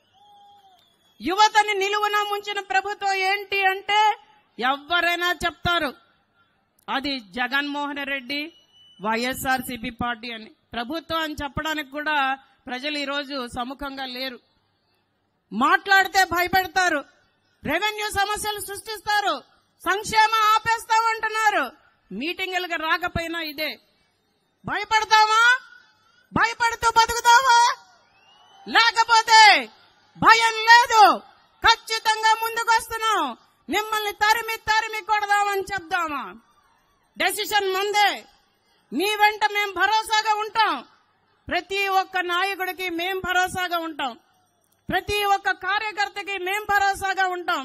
యువతని నిలువున ముంచిన ప్రభుత్వం ఏంటి అంటే ఎవరైనా చెప్తారు అది జగన్మోహన్ రెడ్డి వైఎస్ఆర్సీపీ పార్టీ అని ప్రభుత్వం అని చెప్పడానికి కూడా ప్రజలు ఈరోజు సముఖంగా లేరు మాట్లాడితే భయపెడతారు రెవెన్యూ సమస్యలు సృష్టిస్తారు సంక్షేమం ఆపేస్తామంటున్నారు మీటింగులకు రాకపోయినా ఇదే భయపడతామా భయపడుతూ బతుకుతామా లేకపోతే భయం లేదు ఖచ్చితంగా ముందుకు వస్తున్నాం మిమ్మల్ని తరిమి తరిమి కొడదామని చెప్దామా డెసిషన్ ముందే మీ వెంట మేం భరోసాగా ఉంటాం ప్రతి ఒక్క నాయకుడికి మేం భరోసాగా ఉంటాం ప్రతి ఒక్క కార్యకర్తకి మేం భరోసాగా ఉంటాం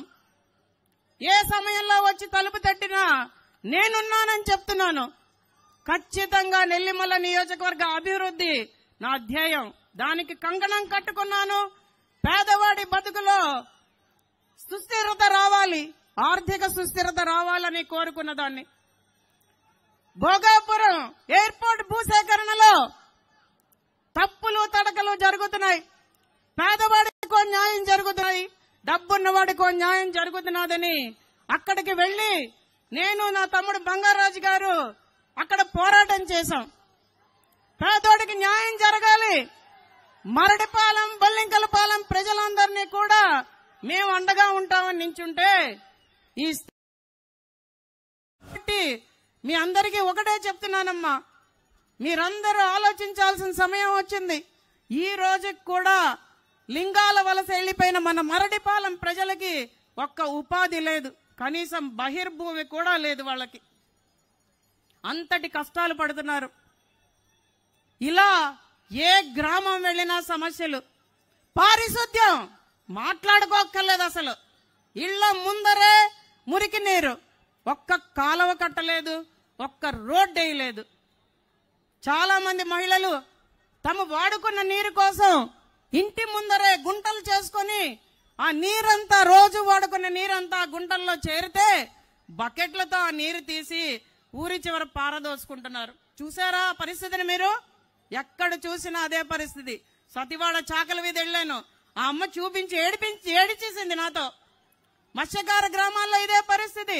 ఏ సమయంలో వచ్చి తలుపు తట్టినా నేనున్నానని చెప్తున్నాను ఖచ్చితంగా నెల్లిమల్ల నియోజకవర్గ అభివృద్ధి నా ధ్యేయం దానికి కంకణం కట్టుకున్నాను పేదవాడి బతుకులో సుస్థిరత రావాలి ఆర్థిక సుస్థిరత రావాలని కోరుకున్న దాన్ని భోగాపురం ఎయిర్పోర్ట్ భూసేకరణలో తప్పులు తడకలు జరుగుతున్నాయి పేదవాడికో న్యాయం జరుగుతున్నాయి డబ్బున్న వాడికో న్యాయం జరుగుతున్నదని అక్కడికి వెళ్లి నేను నా తమ్ముడు బంగారాజు గారు అక్కడ పోరాటం చేశాం పేదోడికి న్యాయం జరగాలి మరడిపాలెం బల్లింకలపాలెం ప్రజలందరినీ కూడా మేము అండగా ఉంటామని నించుంటే ఈ కాబట్టి మీ అందరికీ ఒకటే చెప్తున్నానమ్మా మీరందరూ ఆలోచించాల్సిన సమయం వచ్చింది ఈ రోజుకి కూడా లింగాల వలస వెళ్లిపోయిన మన మరడిపాలెం ప్రజలకి ఒక్క ఉపాధి లేదు కనీసం బహిర్భూమి కూడా లేదు వాళ్ళకి అంతటి కష్టాలు పడుతున్నారు ఇలా ఏ గ్రామం వెళ్ళినా సమస్యలు పారిశుద్ధ్యం మాట్లాడుకోక్కర్లేదు అసలు ఇళ్ల ముందరే మురికి నీరు ఒక్క కాలువ కట్టలేదు ఒక్క రోడ్ వేయలేదు చాలా మంది మహిళలు తమ వాడుకున్న నీరు కోసం ఇంటి ముందరే గుంటలు చేసుకొని ఆ నీరంతా రోజు వాడుకున్న నీరంతా ఆ గుంటల్లో చేరితే బకెట్లతో ఆ నీరు తీసి ఊరి చివర పారదోసుకుంటున్నారు చూసారా ఆ పరిస్థితిని మీరు ఎక్కడ చూసినా అదే పరిస్థితి సతివాడ చాకల వీధి వెళ్ళాను ఆ అమ్మ చూపించి ఏడిపించి ఏడిచేసింది నాతో మత్స్యకార గ్రామాల్లో ఇదే పరిస్థితి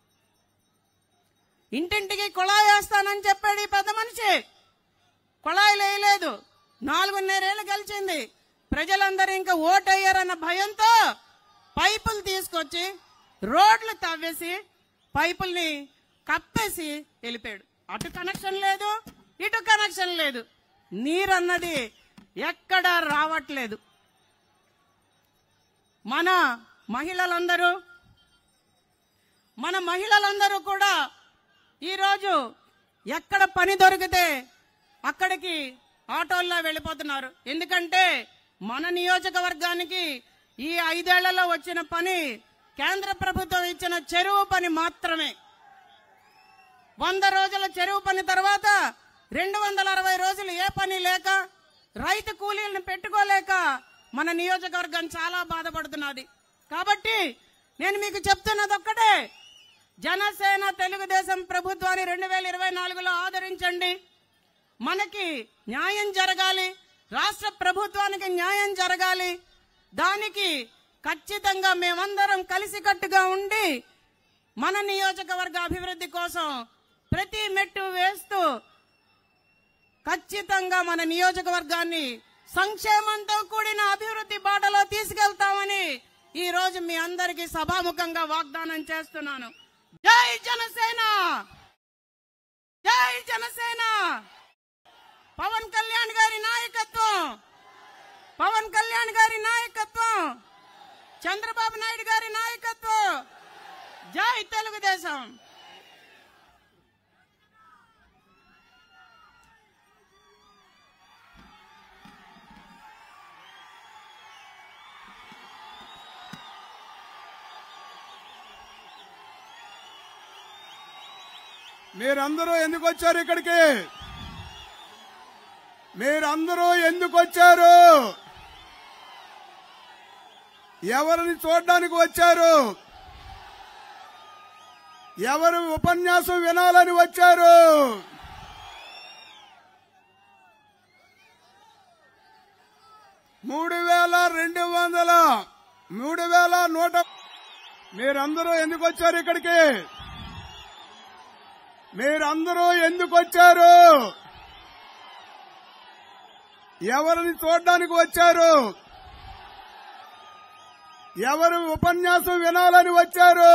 ఇంటింటికి కుళాయి వేస్తానని చెప్పాడు ఈ పెద్ద మనిషి కుళాయిలు వేయలేదు నాలుగున్నరేళ్లు గెలిచింది ప్రజలందరూ ఇంకా ఓటయ్యారన్న భయంతో పైపులు తీసుకొచ్చి రోడ్లు తవ్వేసి పైపుల్ని కప్పేసి వెళ్ళిపోయాడు అటు కనెక్షన్ లేదు ఇటు కనెక్షన్ లేదు నీరన్నది ఎక్కడా రావట్లేదు మన మహిళలందరూ మన మహిళలందరూ కూడా ఈరోజు ఎక్కడ పని దొరికితే అక్కడికి ఆటోల్లో వెళ్ళిపోతున్నారు ఎందుకంటే మన నియోజకవర్గానికి ఈ ఐదేళ్లలో వచ్చిన పని కేంద్ర ప్రభుత్వం ఇచ్చిన చెరువు పని మాత్రమే వంద రోజుల చెరువు పని తర్వాత రెండు వందల అరవై రోజులు ఏ పని లేక రైతు కూలీలను పెట్టుకోలేక మన నియోజకవర్గం చాలా బాధపడుతున్నది కాబట్టి నేను మీకు చెప్తున్నది ఒక్కటే జనసేన తెలుగుదేశం ప్రభుత్వాన్ని రెండు వేల ఇరవై నాలుగులో ఆదరించండి మనకి న్యాయం జరగాలి రాష్ట్ర ప్రభుత్వానికి న్యాయం జరగాలి దానికి ఖచ్చితంగా మేమందరం కలిసికట్టుగా ఉండి మన నియోజకవర్గ అభివృద్ధి కోసం ప్రతి మెట్టు వేస్తూ ఖచ్చితంగా మన నియోజకవర్గాన్ని సంక్షేమంతో కూడిన అభివృద్ధి బాటలో తీసుకెళ్తామని ఈ రోజు మీ అందరికీ సభాముఖంగా వాగ్దానం చేస్తున్నాను జై జనసేన జై జనసేన పవన్ కళ్యాణ్ గారి నాయకత్వం పవన్ కళ్యాణ్ గారి నాయకత్వం చంద్రబాబు నాయుడు గారి నాయకత్వం జై తెలుగుదేశం మీరందరూ ఎందుకు వచ్చారు ఇక్కడికి మీరందరూ ఎందుకు వచ్చారు ఎవరిని చూడడానికి వచ్చారు ఎవరు ఉపన్యాసం వినాలని వచ్చారు మూడు వేల రెండు వందల మూడు వేల నూట మీరందరూ ఎందుకు వచ్చారు ఇక్కడికి మీరందరూ ఎందుకు వచ్చారు ఎవరిని చూడడానికి వచ్చారు ఎవరు ఉపన్యాసం వినాలని వచ్చారు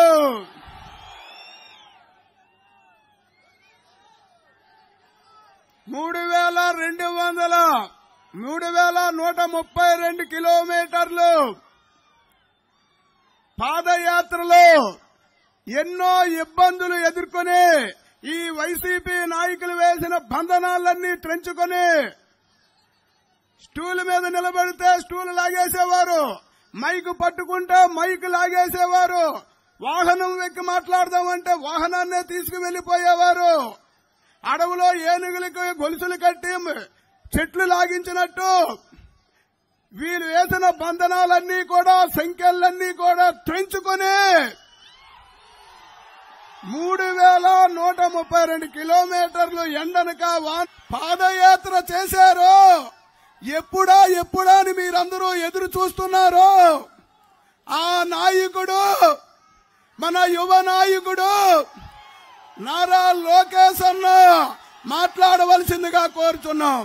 మూడు వేల రెండు వందల మూడు వేల నూట ముప్పై రెండు కిలోమీటర్లు పాదయాత్రలో ఎన్నో ఇబ్బందులు ఎదుర్కొని ఈ వైసీపీ నాయకులు వేసిన బంధనాలన్నీ ట్రెంచుకొని స్టూల్ మీద నిలబడితే స్టూల్ లాగేసేవారు మైకు పట్టుకుంటే మైకు లాగేసేవారు వాహనం ఎక్కి మాట్లాడదామంటే వాహనాన్నే తీసుకు వెళ్లిపోయేవారు అడవులో ఏనుగులకు గొలుసులు కట్టి చెట్లు లాగించినట్టు వీళ్ళు వేసిన బంధనాలన్నీ కూడా సంఖ్యలన్నీ కూడా ట్రెంచుకొని మూడు వేల నూట ముప్పై రెండు కిలోమీటర్లు ఎండనక వా- పాదయాత్ర చేశారు ఎప్పుడా ఎప్పుడా అని మీరందరూ ఎదురు చూస్తున్నారు ఆ నాయకుడు మన యువ నాయకుడు నారా లోకేష్ అన్న మాట్లాడవలసిందిగా కోరుతున్నాం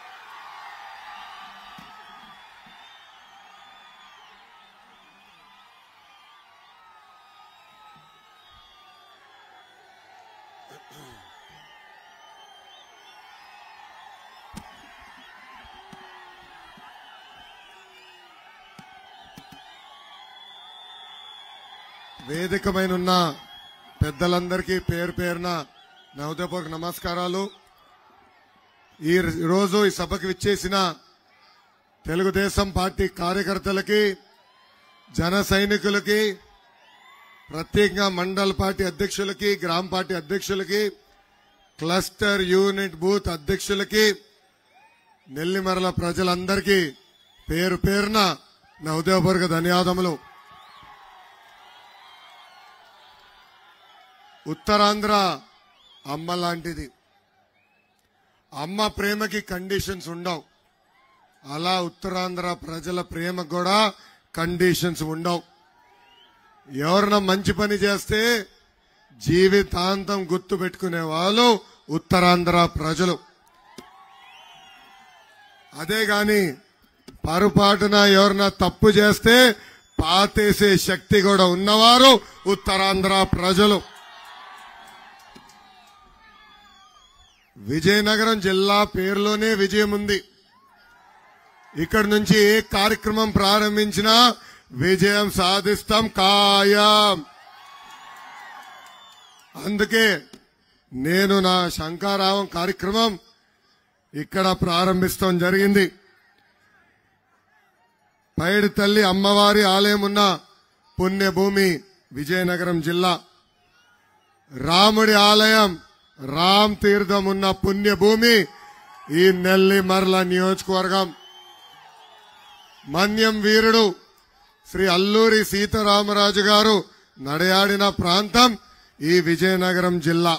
వేదికమైన ఉన్న పెద్దలందరికీ పేరు పేరున నా హృదయపూర్వక నమస్కారాలు ఈ రోజు ఈ సభకు విచ్చేసిన తెలుగుదేశం పార్టీ కార్యకర్తలకి జన సైనికులకి ప్రత్యేకంగా మండల్ పార్టీ అధ్యక్షులకి గ్రామ పార్టీ అధ్యక్షులకి క్లస్టర్ యూనిట్ బూత్ అధ్యక్షులకి నెల్లిమరల ప్రజలందరికీ పేరు పేరున నా హృదయపూర్వక ధన్యవాదములు ఉత్తరాంధ్ర అమ్మ లాంటిది అమ్మ ప్రేమకి కండిషన్స్ ఉండవు అలా ఉత్తరాంధ్ర ప్రజల ప్రేమకు కూడా కండిషన్స్ ఉండవు ఎవరన్నా మంచి పని చేస్తే జీవితాంతం గుర్తు పెట్టుకునే వాళ్ళు ఉత్తరాంధ్ర ప్రజలు అదే గాని పొరపాటున ఎవరన్నా తప్పు చేస్తే పాతేసే శక్తి కూడా ఉన్నవారు ఉత్తరాంధ్ర ప్రజలు విజయనగరం జిల్లా పేరులోనే విజయం ఉంది ఇక్కడి నుంచి ఏ కార్యక్రమం ప్రారంభించినా విజయం సాధిస్తాం ఖాయం అందుకే నేను నా శంకారావం కార్యక్రమం ఇక్కడ ప్రారంభిస్తాం జరిగింది పైడి తల్లి అమ్మవారి ఆలయం ఉన్న పుణ్యభూమి విజయనగరం జిల్లా రాముడి ఆలయం రామ్ తీర్థం ఉన్న పుణ్యభూమి ఈ నెల్లిమర్ల నియోజకవర్గం మన్యం వీరుడు శ్రీ అల్లూరి సీతారామరాజు గారు నడయాడిన ప్రాంతం ఈ విజయనగరం జిల్లా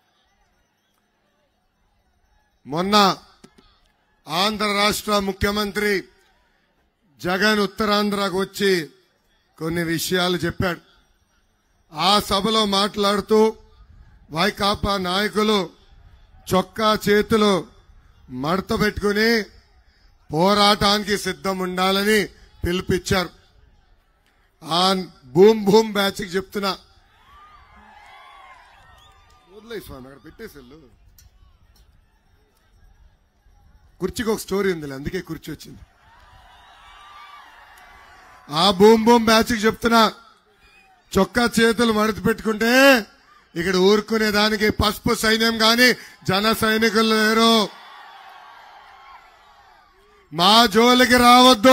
మొన్న ఆంధ్ర రాష్ట్ర ముఖ్యమంత్రి జగన్ ఉత్తరాంధ్రకు వచ్చి కొన్ని విషయాలు చెప్పాడు ఆ సభలో మాట్లాడుతూ వైకాపా నాయకులు చొక్కా చేతులు మడత పెట్టుకుని పోరాటానికి సిద్ధం ఉండాలని పిలుపిచ్చారు ఆ భూమ్ భూమ్ బ్యాచ్ కి చెప్తున్నా వదిలేయ్ స్వామి అక్కడ పెట్టేసెళ్ళు కుర్చీకి ఒక స్టోరీ ఉంది అందుకే కుర్చీ వచ్చింది ఆ భూమ్ భూమ్ బ్యాచ్ కి చెప్తున్నా చొక్కా చేతులు మడత పెట్టుకుంటే ఇక్కడ ఊరుకునే దానికి పసుపు సైన్యం గాని జన సైనికులు లేరు మా జోలికి రావద్దు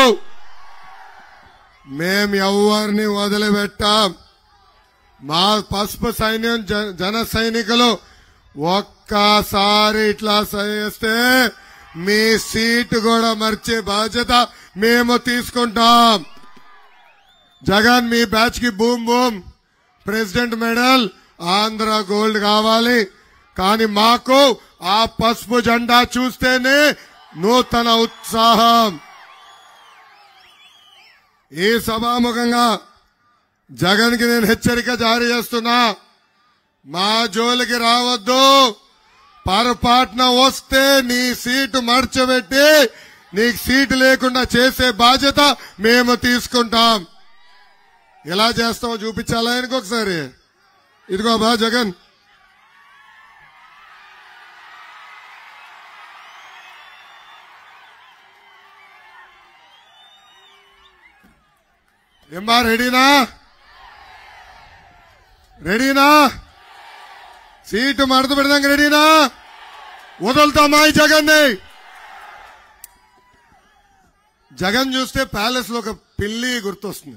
మేం ఎవరిని వదిలిపెట్టాం మా పసుపు సైన్యం జ- జన సైనికులు ఒక్కసారి ఇట్లా చేస్తే మీ సీటు కూడా మర్చే బాధ్యత మేము తీసుకుంటాం జగన్ మీ బ్యాచ్ కి boom boom president medal Andhra gold కావాలి కానీ మాకు ఆ పసుపు జెండా చూస్తేనే నూతన ఉత్సాహం ఈ సభాముఖంగా జగన్ కి నేను హెచ్చరిక జారీ చేస్తున్నా మా జోలికి రావద్దు పొరపాటున వస్తే నీ సీటు మర్చబెట్టి నీకు సీటు లేకుండా చేసే బాధ్యత మేము తీసుకుంటాం ఎలా చేస్తామో చూపించాలా ఆయనకు ఒకసారి ఇదిగో బా జగన్ ఏమ్మా రెడీనా రెడీనా సీటు మడత పెడదాం రెడీనా వదులుతామా ఈ జగన్ని జగన్ చూస్తే ప్యాలెస్ లో ఒక పిల్లి గుర్తొస్తుంది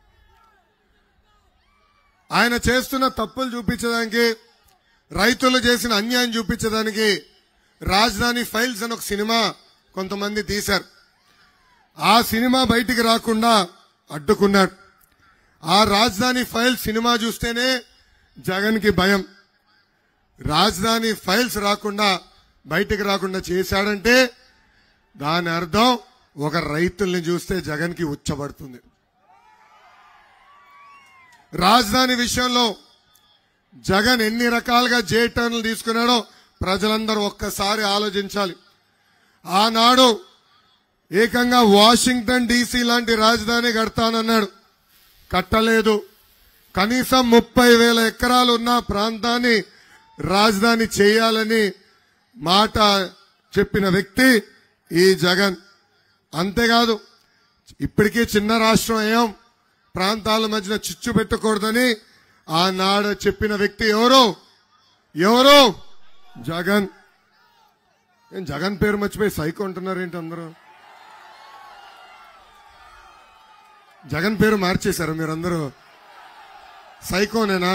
ఆయన చేస్తున్న తప్పులు చూపించడానికి రైతులు చేసిన అన్యాయం చూపించడానికి రాజధాని ఫైల్స్ అని ఒక సినిమా కొంతమంది తీశారు ఆ సినిమా బయటికి రాకుండా అడ్డుకున్నాడు ఆ రాజధాని ఫైల్ సినిమా చూస్తేనే జగన్ కి భయం రాజధాని ఫైల్స్ రాకుండా బయటికి రాకుండా చేశాడంటే దాని అర్థం ఒక రైతుల్ని చూస్తే జగన్ కి ఉచ్చబడుతుంది రాజధాని విషయంలో జగన్ ఎన్ని రకాలుగా జే టర్న్లు తీసుకున్నాడో ప్రజలందరూ ఒక్కసారి ఆలోచించాలి ఆనాడు ఏకంగా వాషింగ్టన్ డీసీ లాంటి రాజధాని కడతానన్నాడు కట్టలేదు కనీసం ముప్పై వేల ఎకరాలు ఉన్న ప్రాంతాన్ని రాజధాని చేయాలని మాట చెప్పిన వ్యక్తి ఈ జగన్ అంతేకాదు ఇప్పటికీ చిన్న రాష్ట్రం అయ్యాం ప్రాంతాల మధ్యన చిచ్చు పెట్టకూడదని ఆనాడు చెప్పిన వ్యక్తి ఎవరు ఎవరు జగన్ ఏం జగన్ పేరు మర్చిపోయి సైకో అంటున్నారేంటి అందరూ జగన్ పేరు మార్చేశారు మీరందరూ సైకోనేనా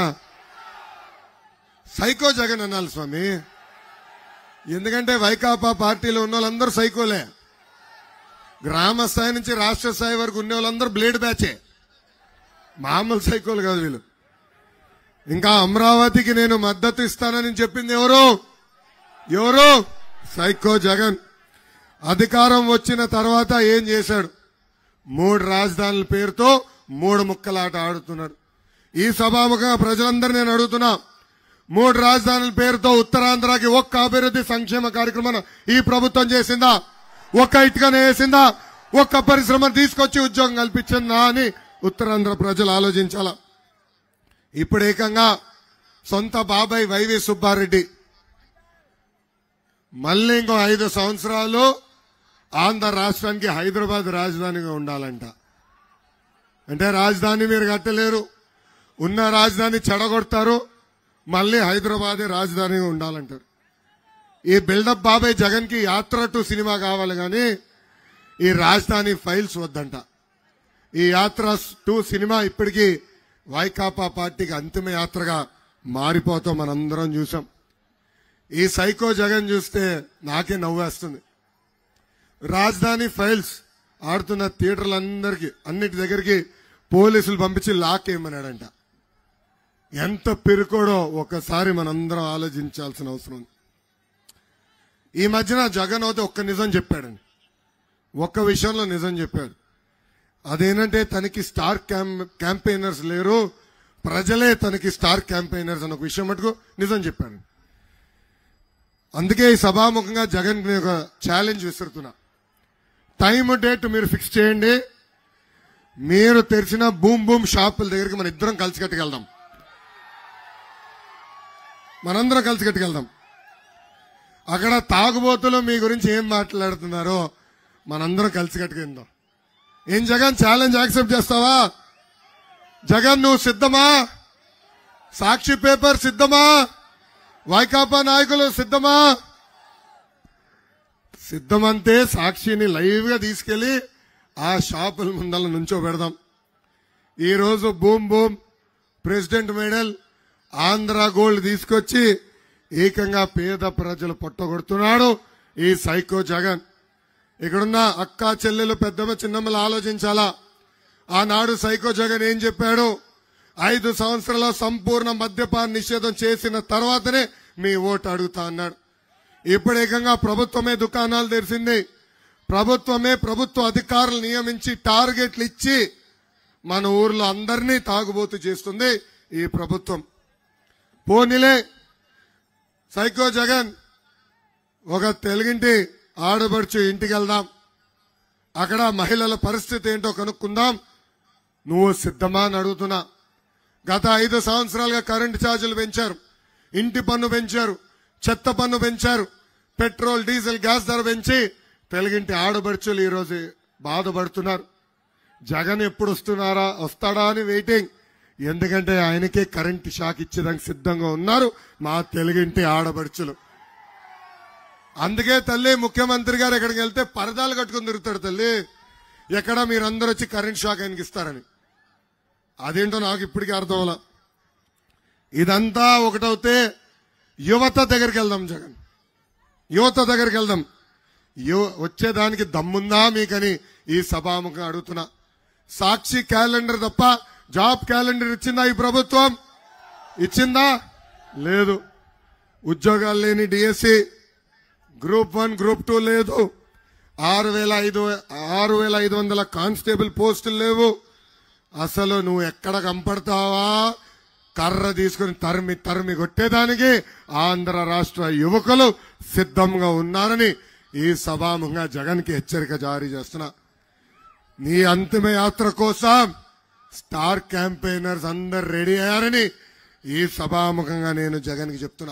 సైకో జగన్ అనాలి స్వామి ఎందుకంటే వైకాపా పార్టీలో ఉన్న వాళ్ళందరూ సైకోలే గ్రామ స్థాయి నుంచి రాష్ట్ర స్థాయి వరకు ఉన్న వాళ్ళందరూ బ్లేడ్ బ్యాచే మామూలు సైకోలు కాదు వీళ్ళు ఇంకా అమరావతికి నేను మద్దతు ఇస్తానని చెప్పింది ఎవరు ఎవరు సైకో జగన్ అధికారం వచ్చిన తర్వాత ఏం చేశాడు మూడు రాజధానుల పేరుతో మూడు ముక్కలాట ఆడుతున్నాడు ఈ సభాముఖంగా ప్రజలందరూ నేను అడుగుతున్నా మూడు రాజధానుల పేరుతో ఉత్తరాంధ్రకి ఒక్క అభివృద్ధి సంక్షేమ కార్యక్రమం ఈ ప్రభుత్వం చేసిందా ఒక్క ఇటుకనే వేసిందా ఒక్క పరిశ్రమ తీసుకొచ్చి ఉద్యోగం కల్పించిందా అని ఉత్తరాంధ్ర ప్రజలు ఆలోచించాల ఇప్పుడు ఏకంగా సొంత బాబాయ్ వైవి సుబ్బారెడ్డి మళ్ళీ ఇంకో ఐదు సంవత్సరాలు ఆంధ్ర రాష్ట్రానికి హైదరాబాద్ రాజధానిగా ఉండాలంట అంటే రాజధాని మీరు కట్టలేరు ఉన్న రాజధాని చెడగొడతారు మళ్ళీ హైదరాబాదే రాజధానిగా ఉండాలంటారు ఈ బిల్డప్ బాబాయ్ జగన్ కి యాత్ర టు సినిమా కావాలి కానీ ఈ రాజధాని ఫైల్స్ వద్దంట ఈ యాత్ర టూ సినిమా ఇప్పటికీ వైకాపా పార్టీకి అంతిమ యాత్రగా మారిపోతాం మనందరం చూసాం ఈ సైకో జగన్ చూస్తే నాకే నవ్వేస్తుంది రాజధాని ఫైల్స్ ఆడుతున్న థియేటర్లందరికీ అన్నిటి దగ్గరికి పోలీసులు పంపించి లాక్ ఏమన్నాడంట ఎంత పెరుకోడో ఒకసారి మనందరం ఆలోచించాల్సిన అవసరం ఉంది ఈ మధ్యన జగన్ అయితే ఒక్క నిజం చెప్పాడండి ఒక్క విషయంలో నిజం చెప్పాడు అదేంటంటే తనకి స్టార్ క్యాంపెయినర్స్ లేరు ప్రజలే తనకి స్టార్ క్యాంపెయినర్స్ అన్న ఒక విషయం మటుకు నిజం చెప్పాడు అందుకే ఈ సభాముఖంగా జగన్ కి ఒక ఛాలెంజ్ విసురుతున్నా టైం డేట్ మీరు ఫిక్స్ చేయండి మీరు తెరిచిన బూమ్ బూమ్ షాపుల దగ్గరికి మన ఇద్దరం కలిసి కట్టుకెళ్దాం మనందరం కలిసి కట్టుకెళ్దాం అక్కడ తాగుబోతులు మీ గురించి ఏం మాట్లాడుతున్నారో మనందరం కలిసి కట్టుకెళ్దాం ఏం జగన్ ఛాలెంజ్ యాక్సెప్ట్ చేస్తావా జగన్ నువ్వు సిద్ధమా సాక్షి పేపర్ సిద్ధమా వైకాపా నాయకులు సిద్ధమా సిద్ధమంతే సాక్షిని లైవ్ గా తీసుకెళ్లి ఆ షాపుల ముందల నుంచో పెడదాం ఈ రోజు boom boom president medal Andhra gold తీసుకొచ్చి ఏకంగా పేద ప్రజలు పొట్టగొడుతున్నాడు ఈ సైకో జగన్ ఇక్కడున్న అక్క చెల్లెలు పెద్దమ్మ చిన్నమ్మలు ఆలోచించాలా ఆనాడు సైకో జగన్ ఏం చెప్పాడు ఐదు సంవత్సరాల సంపూర్ణ మద్యపాన నిషేధం చేసిన తర్వాతనే మీ ఓటు అడుగుతా అన్నాడు ఇప్పుడు ఏకంగా ప్రభుత్వమే దుకాణాలు తెరిచింది ప్రభుత్వమే ప్రభుత్వ అధికారులు నియమించి టార్గెట్లు ఇచ్చి మన ఊర్లో అందరినీ తాగుబోతు చేస్తుంది ఈ ప్రభుత్వం పోనీలే సైకో జగన్ ఒక తెలుగింటి ఆడబడుచు ఇంటికి వెళ్దాం అక్కడ మహిళల పరిస్థితి ఏంటో కనుక్కుందాం నువ్వు సిద్ధమా అని అడుగుతున్నా గత ఐదు సంవత్సరాలుగా కరెంటు ఛార్జీలు పెంచారు ఇంటి పన్ను పెంచారు చెత్త పన్ను పెంచారు పెట్రోల్ డీజిల్ గ్యాస్ ధర పెంచి తెలుగింటి ఆడబడుచులు ఈరోజు బాధపడుతున్నారు జగన్ ఎప్పుడు వస్తున్నారా వస్తాడా అని వెయిటింగ్ ఎందుకంటే ఆయనకే కరెంట్ షాక్ ఇచ్చేదానికి సిద్ధంగా ఉన్నారు మా తెలుగింటి ఆడబడుచులు అందుకే తల్లి ముఖ్యమంత్రి గారు ఎక్కడికి వెళ్తే పరదాలు కట్టుకుని తిరుగుతాడు తల్లి ఎక్కడ మీరందరూ వచ్చి కరెంట్ షాక్ ఆయనకి ఇస్తారని అదేంటో నాకు ఇప్పటికీ అర్థం అవ్వాల ఇదంతా ఒకటవుతే యువత దగ్గరికి వెళ్దాం జగన్ యువత దగ్గరికి వెళ్దాం యు వచ్చేదానికి దమ్ముందా మీకని ఈ సభాముఖం అడుగుతున్నా సాక్షి క్యాలెండర్ తప్ప జాబ్ క్యాలెండర్ ఇచ్చిందా ఈ ప్రభుత్వం ఇచ్చిందా లేదు ఉద్యోగాలు లేని DSC group one group two లేదు ఆరు వేల ఐదు ఆరు వేల ఐదు వందల కానిస్టేబుల్ పోస్టులు లేవు అసలు నువ్వు ఎక్కడ కంపడతావా కర్ర తీసుకుని తరిమి తరిమి కొట్టేదానికి ఆంధ్ర రాష్ట్ర యువకులు సిద్ధంగా ఉన్నారని ఈ సభాముఖంగా జగన్కి హెచ్చరిక జారీ చేస్తున్నా నీ అంతిమ యాత్ర కోసం స్టార్ క్యాంపెయినర్స్ అందరు రెడీ అయ్యారని ఈ సభాముఖంగా నేను జగన్కి చెప్తున్నా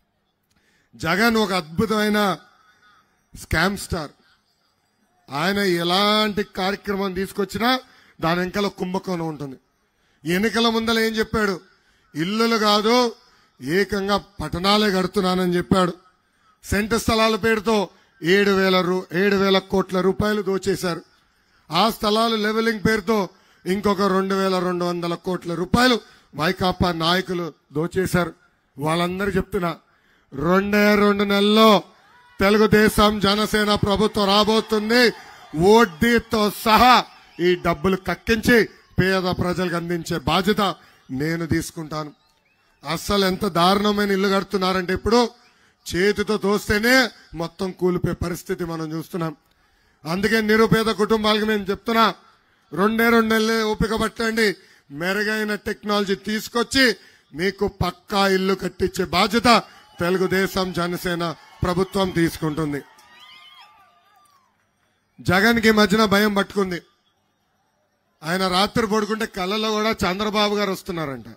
జగన్ ఒక అద్భుతమైన స్కామ్ స్టార్ ఆయన ఎలాంటి కార్యక్రమం తీసుకొచ్చినా దాని వెనకాల కుంభకోణం ఉంటుంది ఎన్నికల ముందల ఏం చెప్పాడు ఇల్లులు కాదు ఏకంగా పట్టణాలే కడుతున్నానని చెప్పాడు సెంట స్థలాల పేరుతో ఏడు వేల రూ ఏడు వేల కోట్ల రూపాయలు దోచేశారు ఆ స్థలాలు లెవెలింగ్ పేరుతో ఇంకొక రెండు వేల రెండు వందల కోట్ల రూపాయలు వైకాపా నాయకులు దోచేశారు వాళ్ళందరూ చెప్తున్నా రెండే రెండు నెలల్లో తెలుగుదేశం జనసేన ప్రభుత్వం రాబోతుంది వడ్డీతో సహా ఈ డబ్బులు కక్కించి పేద ప్రజలకు అందించే బాధ్యత నేను తీసుకుంటాను అస్సలు ఎంత దారుణమైన ఇల్లు కడుతున్నారంటే ఇప్పుడు చేతితో తోస్తేనే మొత్తం కూలిపోయే పరిస్థితి మనం చూస్తున్నాం అందుకే నిరుపేద కుటుంబాలకు నేను చెప్తున్నా రెండే రెండు నెలలు ఓపిక పట్టండి మెరుగైన టెక్నాలజీ తీసుకొచ్చి మీకు పక్కా ఇల్లు కట్టించే బాధ్యత తెలుగుదేశం జనసేన ప్రభుత్వం తీసుకుంటుంది జగన్ కి మధ్యన భయం పట్టుకుంది ఆయన రాత్రి పడుకుంటే కళ్ళలో కూడా చంద్రబాబు గారు వస్తున్నారంట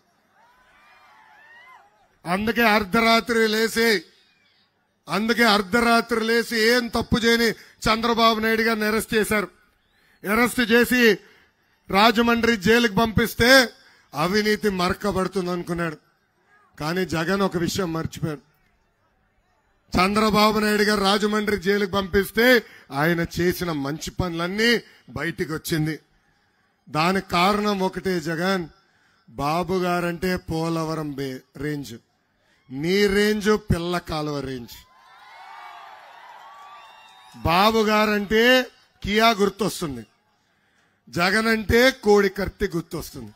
అందుకే అర్ధరాత్రి లేచి అందుకే అర్ధరాత్రి లేచి ఏం తప్పు చేయని చంద్రబాబు నాయుడు గారిని అరెస్ట్ చేశారు అరెస్ట్ చేసి రాజమండ్రి జైలుకి పంపిస్తే అవినీతి మరకబడుతుంది అనుకున్నాడు కానీ జగన్ ఒక విషయం మర్చిపోయాడు చంద్రబాబు నాయుడు గారు రాజమండ్రి జైలుకి పంపిస్తే ఆయన చేసిన మంచి పనులన్నీ బయటికి వచ్చింది దానికి కారణం ఒకటే జగన్ బాబు గారంటే పోలవరం బే- రేంజ్ నీ రేంజ్ పిల్ల కాలువ రేంజ్ బాబు గారంటే కియా గుర్తొస్తుంది జగన్ అంటే కోడి కత్తి గుర్తొస్తుంది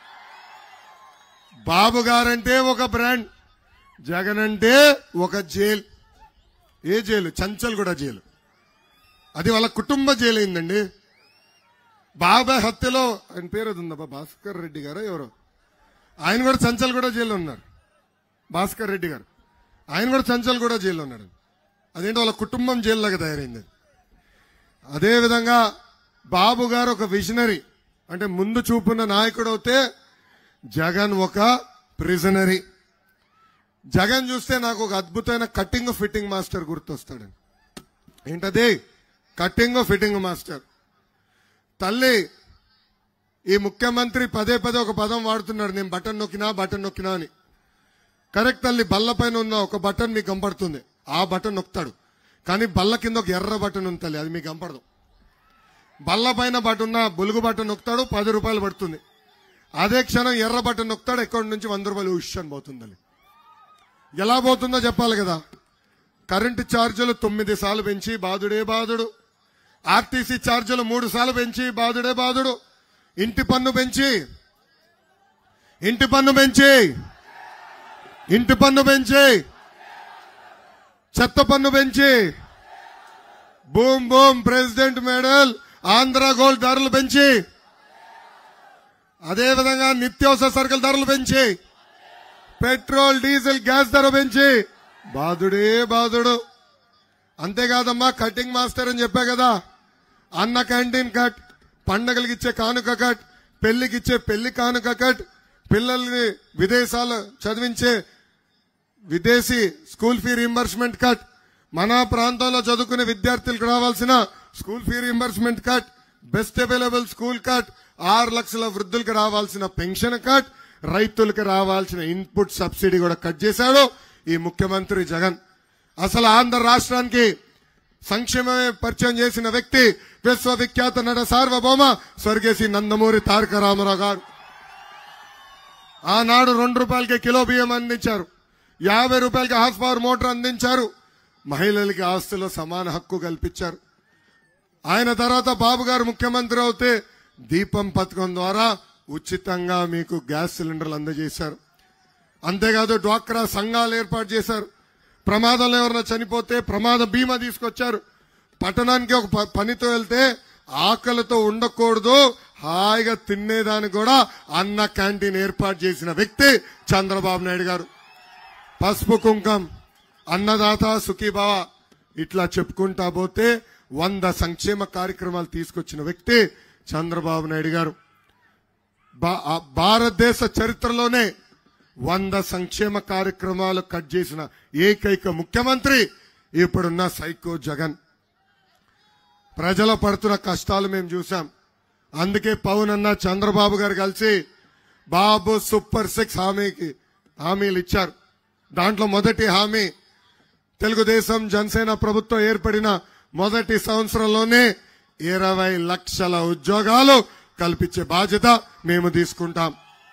బాబు గారంటే ఒక బ్రాండ్ జగన్ అంటే ఒక జైల్ ఏ జైలు చంచల్గూడ జైలు అది వాళ్ళ కుటుంబ జైలు అయిందండి బాబాయ్ హత్యలో ఆయన పేరు అది ఉందబ్బా భాస్కర్ రెడ్డి గారు ఎవరు ఆయన కూడా చంచల్గూడ జైల్లో ఉన్నారు భాస్కర్ రెడ్డి గారు ఆయన కూడా చంచల్గూడ జైల్లో ఉన్నాడు అదేంటో వాళ్ళ కుటుంబం జైల్లాగా తయారైంది అదే విధంగా బాబు గారు ఒక విజనరీ అంటే ముందు చూపున్న నాయకుడు అయితే జగన్ ఒక ప్రిజనరీ జగన్ చూస్తే నాకు ఒక అద్భుతమైన కటింగ్ ఫిట్టింగ్ మాస్టర్ గుర్తొస్తాడు ఏంటది కటింగ్ ఫిట్టింగ్ మాస్టర్ తల్లి ఈ ముఖ్యమంత్రి పదే పదే ఒక పదం వాడుతున్నాడు నేను బటన్ నొక్కినా బటన్ నొక్కినా అని కరెక్ట్ తల్లి బల్ల పైన ఉన్న ఒక బటన్ మీకు కనపడుతుంది ఆ బటన్ నొక్కుతాడు కానీ బల్ల కింద ఒక ఎర్ర బటన్ ఉంది తల్లి అది మీకు కనపడదు బల్ల పైన బటన్ ఉన్న బులుగు బటన్ నొక్కుతాడు పది రూపాయలు పడుతుంది అదే క్షణం ఎర్ర బటన్ నొక్కుతాడు అకౌంట్ నుంచి వంద రూపాయలు ఉష్ అని పోతుంది తల్లి ఎలా పోతుందో చెప్పాలి కదా కరెంటు ఛార్జీలు తొమ్మిది సార్లు పెంచి బాధుడే బాధుడు ఆర్టీసీ ఛార్జీలు మూడు సార్లు పెంచి బాధుడే బాధుడు ఇంటి పన్ను పెంచి ఇంటి పన్ను పెంచి ఇంటి పన్ను పెంచి చెత్త పన్ను పెంచి boom boom president medal Andhra gold ధరలు పెంచి అదేవిధంగా నిత్యావసర సరుకుల ధరలు పెంచి పెట్రోల్ డీజిల్ గ్యాస్ ధర పెంచి బాధుడే బాధుడు అంతేకాదమ్మా కటింగ్ మాస్టర్ అని చెప్పా కదా అన్న క్యాంటీన్ కట్ పండగలకి ఇచ్చే కానుక కట్ పెళ్లికి ఇచ్చే పెళ్లి కానుక కట్ పిల్లల్ని విదేశాలు చదివించే విదేశీ స్కూల్ ఫీ రీంబర్స్మెంట్ కట్ మన ప్రాంతంలో చదువుకునే విద్యార్థులకు రావాల్సిన school fee reimbursement cut best available school cut ఆరు లక్షల వృద్ధులకు రావాల్సిన పెన్షన్ కట్ రైతులకు రావాల్సిన ఇన్పుట్ సబ్సిడీ కూడా కట్ చేశాడు ఈ ముఖ్యమంత్రి జగన్ అసలు ఆంధ్ర రాష్ట్రానికి సంక్షేమమే పరిచయం చేసిన వ్యక్తి విశ్వవిఖ్యాత నట సార్వభౌమ స్వర్గేసి నందమూరి తారక రామారావు గారు ఆనాడు రెండు రూపాయలకి కిలో బియ్యం అందించారు యాభై రూపాయలకి హార్స్ పవర్ మోటార్ అందించారు మహిళలకి ఆస్తుల్లో సమాన హక్కు కల్పించారు ఆయన తర్వాత బాబు గారు ముఖ్యమంత్రి అవుతే దీపం పథకం ద్వారా ఉచితంగా మీకు గ్యాస్ సిలిండర్లు అందజేశారు అంతేకాదు డ్వాక్రా సంఘాలు ఏర్పాటు చేశారు ప్రమాదంలో ఎవరైనా చనిపోతే ప్రమాద బీమా తీసుకొచ్చారు పట్టణానికి ఒక ప- పనితో వెళ్తే ఆకలితో ఉండకూడదు హాయిగా తినేదానికి కూడా అన్న క్యాంటీన్ ఏర్పాటు చేసిన వ్యక్తి చంద్రబాబు నాయుడు గారు పసుపు కుంకం అన్నదాత సుఖీభావ ఇట్లా చెప్పుకుంటా పోతే వంద సంక్షేమ కార్యక్రమాలు తీసుకొచ్చిన వ్యక్తి చంద్రబాబు నాయుడు గారు భా- ఆ భారతదేశ చరిత్రలోనే వంద సంక్షేమ కార్యక్రమాలు కట్ చేసిన ఏకైక ముఖ్యమంత్రి ఇప్పుడున్న సైకో జగన్ ప్రజల పడుతున్న కష్టాలు మేము చూసాం అందుకే పవన్ అన్న చంద్రబాబు గారు కలిసి బాబు సూపర్ సిక్స్ హామీకి హామీలు ఇచ్చారు దాంట్లో మొదటి హామీ తెలుగుదేశం జనసేన ప్రభుత్వం ఏర్పడిన మొదటి సంవత్సరంలోనే ఇరవై లక్షల ఉద్యోగాలు కల్పించే బాధ్యత మేము తీసుకుంటాం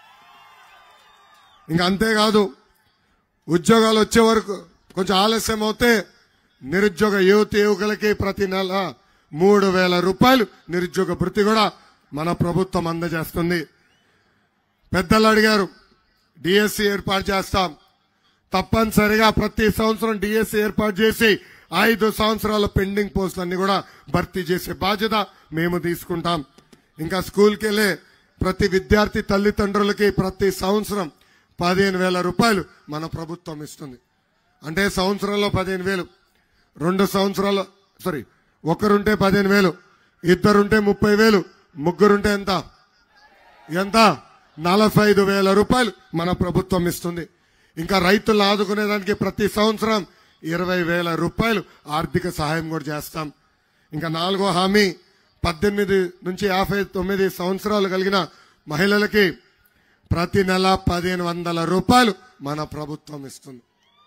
ఇంకా అంతేకాదు ఉద్యోగాలు వచ్చే వరకు కొంచెం ఆలస్యం అవుతే నిరుద్యోగ యువతి యువకులకి ప్రతి నెల మూడు వేల రూపాయలు నిరుద్యోగ భృతి కూడా మన ప్రభుత్వం అందజేస్తుంది పెద్దలు అడిగారు డిఎస్సి ఏర్పాటు చేస్తాం తప్పనిసరిగా ప్రతి సంవత్సరం డిఎస్సి ఏర్పాటు చేసి ఐదు సంవత్సరాల పెండింగ్ పోస్టులన్నీ కూడా భర్తీ చేసే బాధ్యత మేము తీసుకుంటాం ఇంకా స్కూల్కి వెళ్ళే ప్రతి విద్యార్థి తల్లిదండ్రులకి ప్రతి సంవత్సరం పదిహేను వేల రూపాయలు మన ప్రభుత్వం ఇస్తుంది అంటే సంవత్సరంలో పదిహేను వేలు రెండు సంవత్సరాలు సారీ ఒకరుంటే పదిహేను వేలు ఇద్దరుంటే ముప్పై వేలు ముగ్గురుంటే ఎంత ఎంత నలభై ఐదు వేల రూపాయలు మన ప్రభుత్వం ఇస్తుంది ఇంకా రైతులను ఆదుకునేదానికి ప్రతి సంవత్సరం ఇరవై వేల రూపాయలు ఆర్థిక సహాయం కూడా చేస్తాం ఇంకా నాలుగో హామీ పద్దెనిమిది నుంచి యాభై తొమ్మిది సంవత్సరాలు కలిగిన మహిళలకి ప్రతి నెల పదిహేను వందల రూపాయలు మన ప్రభుత్వం ఇస్తుంది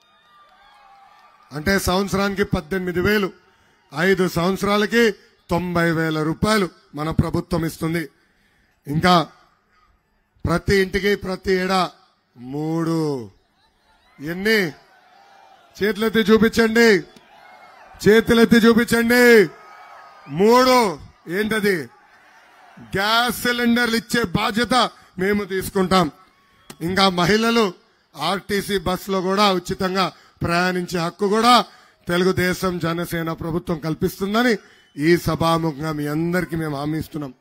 అంటే సంవత్సరానికి పద్దెనిమిది వేలు ఐదు సంవత్సరాలకి తొంభై వేల రూపాయలు మన ప్రభుత్వం ఇస్తుంది ఇంకా ప్రతి ఇంటికి ప్రతి ఏడా మూడు ఎన్ని చేతులెత్తి చూపించండి చేతులెత్తి చూపించండి మూడు ఏంటది గ్యాస్ సిలిండర్లు ఇచ్చే బాధ్యత మేము తీసుకుంటాం ఇంకా మహిళలు ఆర్టీసీ బస్సులో కూడా ఉచితంగా ప్రయాణించే హక్కు కూడా తెలుగుదేశం జనసేన ప్రభుత్వం కల్పిస్తుందని ఈ సభాముఖంగా మీ అందరికీ మేము హామీ ఇస్తున్నాం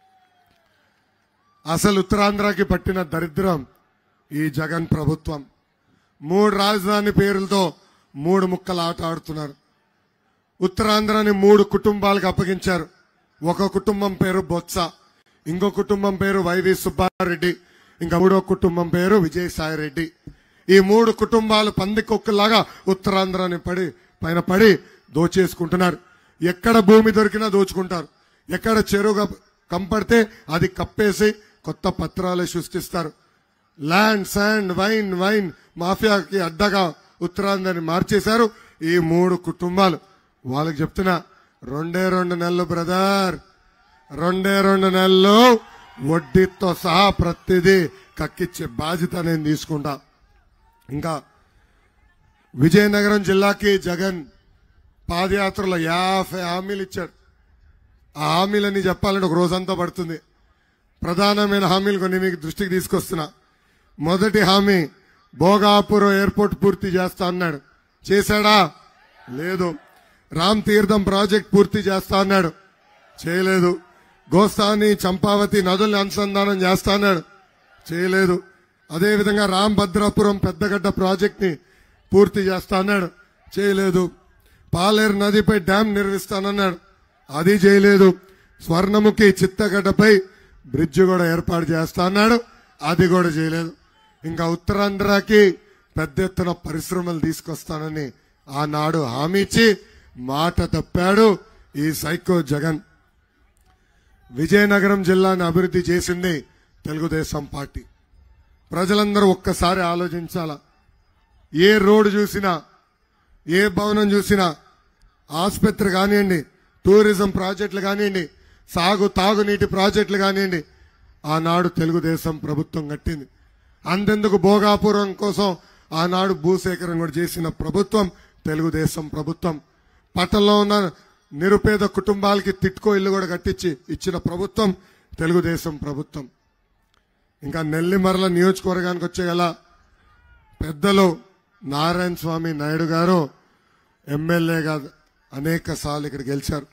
అసలు ఉత్తరాంధ్రకి పట్టిన దరిద్రం ఈ జగన్ ప్రభుత్వం మూడు రాజధాని పేర్లతో మూడు ముక్కల ఆట ఆడుతున్నారు ఉత్తరాంధ్రని మూడు కుటుంబాలకు అప్పగించారు ఒక కుటుంబం పేరు బొత్స ఇంకో కుటుంబం పేరు వైవి సుబ్బారెడ్డి ఇంకా మూడో కుటుంబం పేరు విజయసాయి రెడ్డి ఈ మూడు కుటుంబాలు పందికొక్కులాగా ఉత్తరాంధ్రని పడి పైన పడి దోచేసుకుంటున్నారు ఎక్కడ భూమి దొరికినా దోచుకుంటారు ఎక్కడ చెరువుగా కంపడితే అది కప్పేసి కొత్త పత్రాలు సృష్టిస్తారు ల్యాండ్ శాండ్ వైన్ వైన్ మాఫియాకి అడ్డగా ఉత్తరాంధ్రని మార్చేశారు ఈ మూడు కుటుంబాలు వాళ్ళకి చెప్తున్నా రెండే రెండు నెలలు బ్రదర్ రెండే రెండు నెలలు వడ్డీతో సహా ప్రతిదీ కక్కిచ్చే బాధ్యత నేను తీసుకుంటా ఇంకా విజయనగరం జిల్లాకి జగన్ పాదయాత్రలో యాభై హామీలు ఇచ్చాడు ఆ హామీలన్నీ చెప్పాలంటే ఒక రోజంతా పడుతుంది ప్రధానమైన హామీలు కొన్ని మీకు దృష్టికి తీసుకొస్తున్నా మొదటి హామీ భోగాపురం ఎయిర్పోర్ట్ పూర్తి చేస్తా అన్నాడు చేశాడా లేదు రామ్ తీర్థం ప్రాజెక్ట్ పూర్తి చేస్తా అన్నాడు చేయలేదు గోస్తాని చంపావతి నదుల్ని అనుసంధానం చేస్తాన్నాడు చేయలేదు అదేవిధంగా రాంభద్రాపురం పెద్దగడ్డ ప్రాజెక్ట్ ని పూర్తి చేస్తాన్నాడు చేయలేదు పాలేరు నదిపై డ్యాం నిర్మిస్తానన్నాడు అది చేయలేదు స్వర్ణముఖి చిత్తగడ్డపై బ్రిడ్జ్ కూడా ఏర్పాటు చేస్తా అన్నాడు అది కూడా చేయలేదు ఇంకా ఉత్తరాంధ్రకి పెద్ద ఎత్తున పరిశ్రమలు తీసుకొస్తానని ఆనాడు హామీ ఇచ్చి మాట తప్పాడు ఈ సైకో జగన్ విజయనగరం జిల్లాని అభివృద్ధి చేసింది తెలుగుదేశం పార్టీ ప్రజలందరూ ఒక్కసారి ఆలోచించాలా ఏ రోడ్డు చూసినా ఏ భవనం చూసినా ఆసుపత్రి కానివ్వండి టూరిజం ప్రాజెక్టులు కానివ్వండి సాగు తాగునీటి ప్రాజెక్టులు కానివ్వండి ఆనాడు తెలుగుదేశం ప్రభుత్వం కట్టింది అంతెందుకు భోగాపురం కోసం ఆనాడు భూసేకరణ కూడా చేసిన ప్రభుత్వం తెలుగుదేశం ప్రభుత్వం పట్టణంలో ఉన్న నిరుపేద కుటుంబాలకి తిట్టుకో ఇల్లు కూడా కట్టించి ఇచ్చిన ప్రభుత్వం తెలుగుదేశం ప్రభుత్వం ఇంకా నెల్లిమర్ల నియోజకవర్గానికి వచ్చే గల పెద్దలు నారాయణ స్వామి నాయుడు గారు ఎమ్మెల్యేగా అనేక సార్లు ఇక్కడ గెలిచారు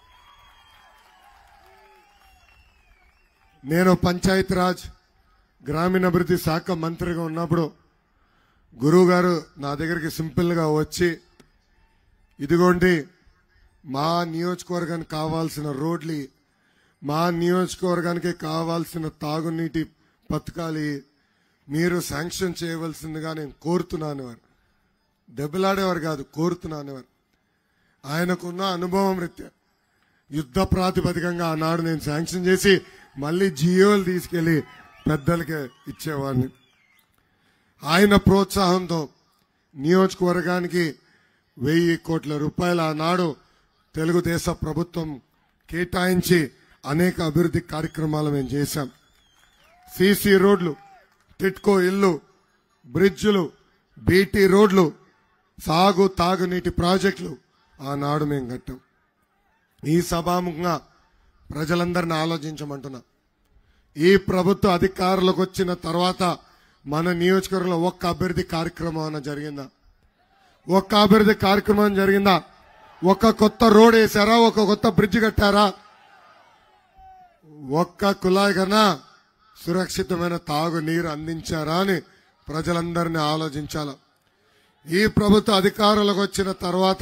నేను పంచాయతీరాజ్ గ్రామీణాభివృద్ధి శాఖ మంత్రిగా ఉన్నప్పుడు గురువు గారు నా దగ్గరికి సింపుల్ గా వచ్చి ఇదిగోండి మా నియోజకవర్గానికి కావాల్సిన రోడ్లు మా నియోజకవర్గానికి కావాల్సిన తాగునీటి పథకాలు మీరు శాంక్షన్ చేయవలసిందిగా నేను కోరుతున్నాను వారు దెబ్బలాడేవారు కాదు కోరుతున్నాను వారు ఆయనకున్న అనుభవం రీత్యా యుద్ధ ప్రాతిపదికంగా ఆనాడు నేను శాంక్షన్ చేసి మళ్ళీ జియోలు తీసుకెళ్లి పెద్దలకి ఇచ్చేవాడిని ఆయన ప్రోత్సాహంతో నియోజకవర్గానికి వెయ్యి కోట్ల రూపాయల ఆనాడు తెలుగుదేశ ప్రభుత్వం కేటాయించి అనేక అభివృద్ధి కార్యక్రమాలు మేము చేశాం సీసీ రోడ్లు టిట్కో ఇల్లు బ్రిడ్జులు బీటీ రోడ్లు సాగు తాగునీటి ప్రాజెక్టులు ఆనాడు మేము కట్టాం ఈ సభాముఖంగా ప్రజలందరిని ఆలోచించమంటున్నా ఈ ప్రభుత్వ అధికారులకు వచ్చిన తర్వాత మన నియోజకవర్గంలో ఒక్క అభివృద్ధి కార్యక్రమం అన్న జరిగిందా ఒక్క అభివృద్ధి కార్యక్రమం జరిగిందా ఒక్క కొత్త రోడ్ వేసారా ఒక కొత్త బ్రిడ్జ్ కట్టారా ఒక్క కుళాయి కన్నా సురక్షితమైన తాగు నీరు అందించారా అని ప్రజలందరినీ ఆలోచించాల ఈ ప్రభుత్వ అధికారులకు వచ్చిన తర్వాత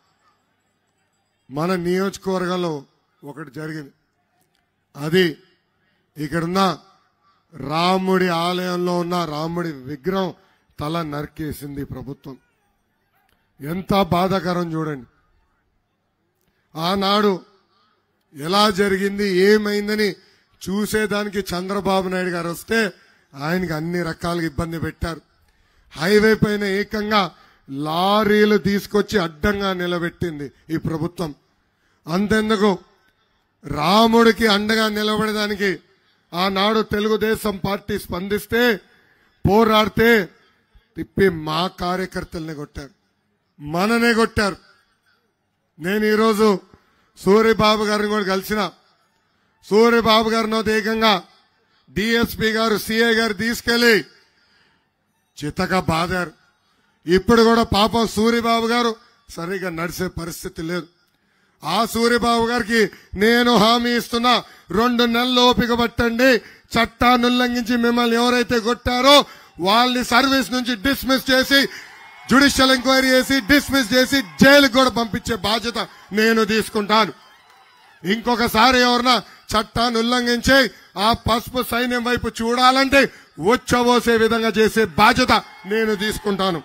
మన నియోజకవర్గంలో ఒకటి జరిగింది అది ఇక్కడున్న రాముడి ఆలయంలో ఉన్న రాముడి విగ్రహం తల నరికేసింది ఈ ప్రభుత్వం ఎంత బాధాకరం చూడండి ఆనాడు ఎలా జరిగింది ఏమైందని చూసేదానికి చంద్రబాబు నాయుడు గారు వస్తే ఆయనకి అన్ని రకాలుగా ఇబ్బంది పెట్టారు హైవే పైన ఏకంగా లారీలు తీసుకొచ్చి అడ్డంగా నిలబెట్టింది ఈ ప్రభుత్వం అంతెందుకు రాముడికి అండగా నిలబడడానికి ఆనాడు తెలుగుదేశం పార్టీ స్పందిస్తే పోరాడితే తిప్పి మా కార్యకర్తల్ని కొట్టారు మననే కొట్టారు నేను ఈరోజు సూర్యబాబు గారిని కూడా కలిసిన సూర్యబాబు గారిని ఏకంగా డిఎస్పీ గారు సిఐ గారు తీసుకెళ్లి చితక బాదారు ఇప్పుడు కూడా పాపం సూర్యబాబు గారు సరిగా నడిచే పరిస్థితి లేదు ఆ సూర్యబాబు గారికి నేను హామీ ఇస్తున్నా రెండు నెలలు ఓపిక పట్టండి చట్టాన్ని ఉల్లంఘించి మిమ్మల్ని ఎవరైతే కొట్టారో వాళ్ళని సర్వీస్ నుంచి డిస్మిస్ చేసి జుడిషియల్ ఎంక్వైరీ చేసి డిస్మిస్ చేసి జైలుకు కూడా పంపించే బాధ్యత నేను తీసుకుంటాను ఇంకొకసారి ఎవరన్నా చట్టాన్ని ఉల్లంఘించి ఆ పసుపు సైన్యం వైపు చూడాలంటే ఉచ్చబోసే విధంగా చేసే బాధ్యత నేను తీసుకుంటాను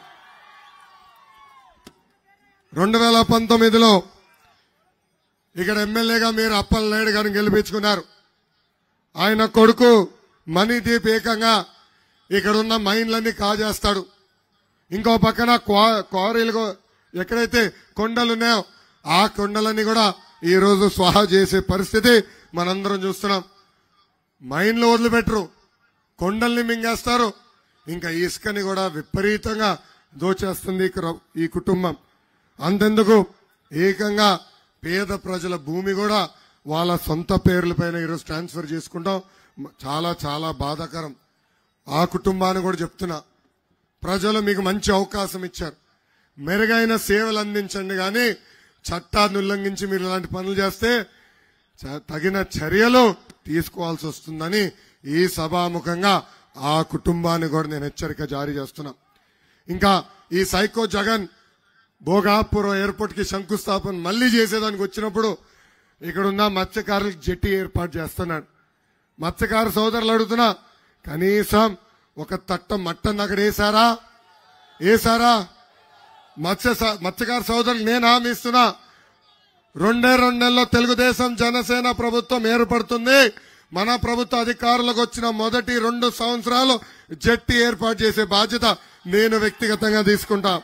రెండు వేల పంతొమ్మిదిలో ఇక్కడ ఎమ్మెల్యేగా మీరు అప్పల నాయుడు గారిని గెలిపించుకున్నారు ఆయన కొడుకు మణిదీప్ ఏకంగా ఇక్కడున్న మైన్లన్నీ కాజేస్తాడు ఇంకో పక్కన క్వా- క్వారీలు కో- ఎక్కడైతే కొండలు ఉన్నాయో ఆ కొండలన్నీ కూడా ఈ రోజు స్వాహా చేసే పరిస్థితి మనందరం చూస్తున్నాం మైన్లు వదిలిపెట్టరు కొండల్ని మింగేస్తారు ఇంకా ఇసుకని కూడా విపరీతంగా దోచేస్తుంది ఈ క్ర- ఈ కుటుంబం అంతెందుకు ఏకంగా పేద ప్రజల భూమి కూడా వాళ్ళ సొంత పేర్లపైన ఈరోజు ట్రాన్స్ఫర్ చేసుకుంటాం మ- చాలా చాలా బాధాకరం ఆ కుటుంబాన్ని కూడా చెప్తున్నా ప్రజలు మీకు మంచి అవకాశం ఇచ్చారు మెరుగైన సేవలు అందించండి కానీ చట్టాన్ని ఉల్లంఘించి మీరు ఇలాంటి పనులు చేస్తే చ- తగిన చర్యలు తీసుకోవాల్సి వస్తుందని ఈ సభాముఖంగా ఆ కుటుంబాన్ని కూడా నేను హెచ్చరిక జారీ చేస్తున్నా ఇంకా ఈ సైకో జగన్ భోగాపురం ఎయిర్పోర్ట్ కి శంకుస్థాపన మళ్లీ చేసేదానికి వచ్చినప్పుడు ఇక్కడున్న మత్స్యకారులకు జట్టి ఏర్పాటు చేస్తున్నాడు మత్స్యకార సోదరులు అడుగుతున్నా కనీసం ఒక తట్ట మట్టన్ అక్కడ వేసారా వేసారా మత్స్య స- మత్స్యకార సోదరులు నేను హామీ ఇస్తున్నా రెండే రెండు నెలల్లో తెలుగుదేశం జనసేన ప్రభుత్వం ఏర్పడుతుంది మన ప్రభుత్వ అధికారులకు వచ్చిన మొదటి రెండు సంవత్సరాలు జట్టి ఏర్పాటు చేసే బాధ్యత నేను వ్యక్తిగతంగా తీసుకుంటా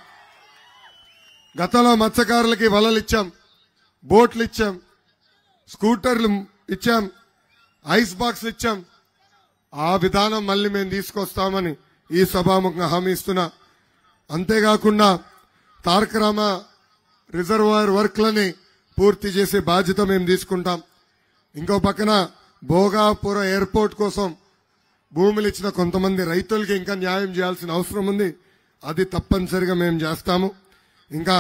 గతంలో మత్స్యకారులకి వలలు ఇచ్చాం బోట్లు ఇచ్చాం స్కూటర్లు ఇచ్చాం ఐస్ బాక్స్లు ఇచ్చాం ఆ విధానం మళ్ళీ మేము తీసుకొస్తామని ఈ సభాముఖంగా హామీ ఇస్తున్నా అంతేకాకుండా తారక రామ రిజర్వాయర్ వర్క్లని పూర్తి చేసే బాధ్యత మేము తీసుకుంటాం ఇంకో పక్కన భోగాపురం ఎయిర్పోర్ట్ కోసం భూములు ఇచ్చిన కొంతమంది రైతులకి ఇంకా న్యాయం చేయాల్సిన అవసరం ఉంది అది తప్పనిసరిగా మేము చేస్తాము ఇంకా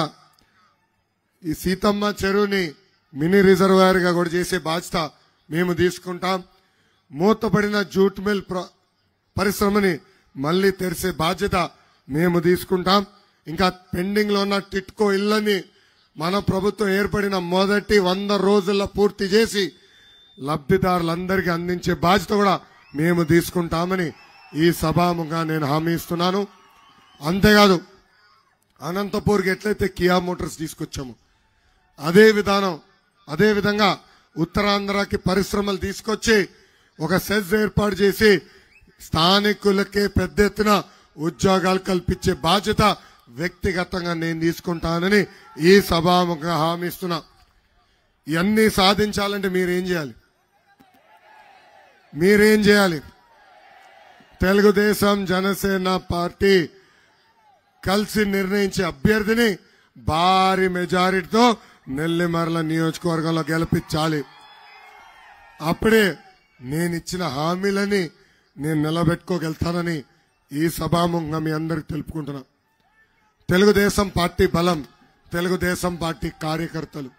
ఈ సీతమ్మ చెరువుని మినీ రిజర్వాయర్ గా కూడా చేసే బాధ్యత మేము తీసుకుంటాం మూతపడిన జూట్ మిల్ ప్ర- పరిశ్రమని మళ్ళీ తెరిసే బాధ్యత మేము తీసుకుంటాం ఇంకా పెండింగ్ లో ఉన్న టిట్కో ఇళ్లని మన ప్రభుత్వం ఏర్పడిన మొదటి వంద రోజుల్లో పూర్తి చేసి లబ్ధిదారులందరికీ అందించే బాధ్యత కూడా మేము తీసుకుంటామని ఈ సభాముగా నేను హామీ ఇస్తున్నాను అంతేకాదు అనంతపూర్కి ఎట్లయితే కియా మోటార్స్ తీసుకొచ్చాము అదే విధానం అదే విధంగా ఉత్తరాంధ్రకి పరిశ్రమలు తీసుకొచ్చి ఒక సెజ్ ఏర్పాటు చేసి స్థానికులకే పెద్ద ఎత్తున ఉద్యోగాలు కల్పించే బాధ్యత వ్యక్తిగతంగా నేను తీసుకుంటానని ఈ సభాముఖంగా హామీ ఇస్తున్నా ఇవన్నీ సాధించాలంటే మీరేం చేయాలి మీరేం చేయాలి తెలుగుదేశం జనసేన పార్టీ కలిసి నిర్ణయించే అభ్యర్థిని భారీ మెజారిటీతో నెల్లిమర్ల నియోజకవర్గంలో గెలిపించాలి అప్పుడే నేను ఇచ్చిన హామీలని నేను నిలబెట్టుకోగలుగుతానని ఈ సభాముఖంగా మీ అందరికి తెలుపుకుంటున్నా తెలుగుదేశం పార్టీ బలం తెలుగుదేశం పార్టీ కార్యకర్తలు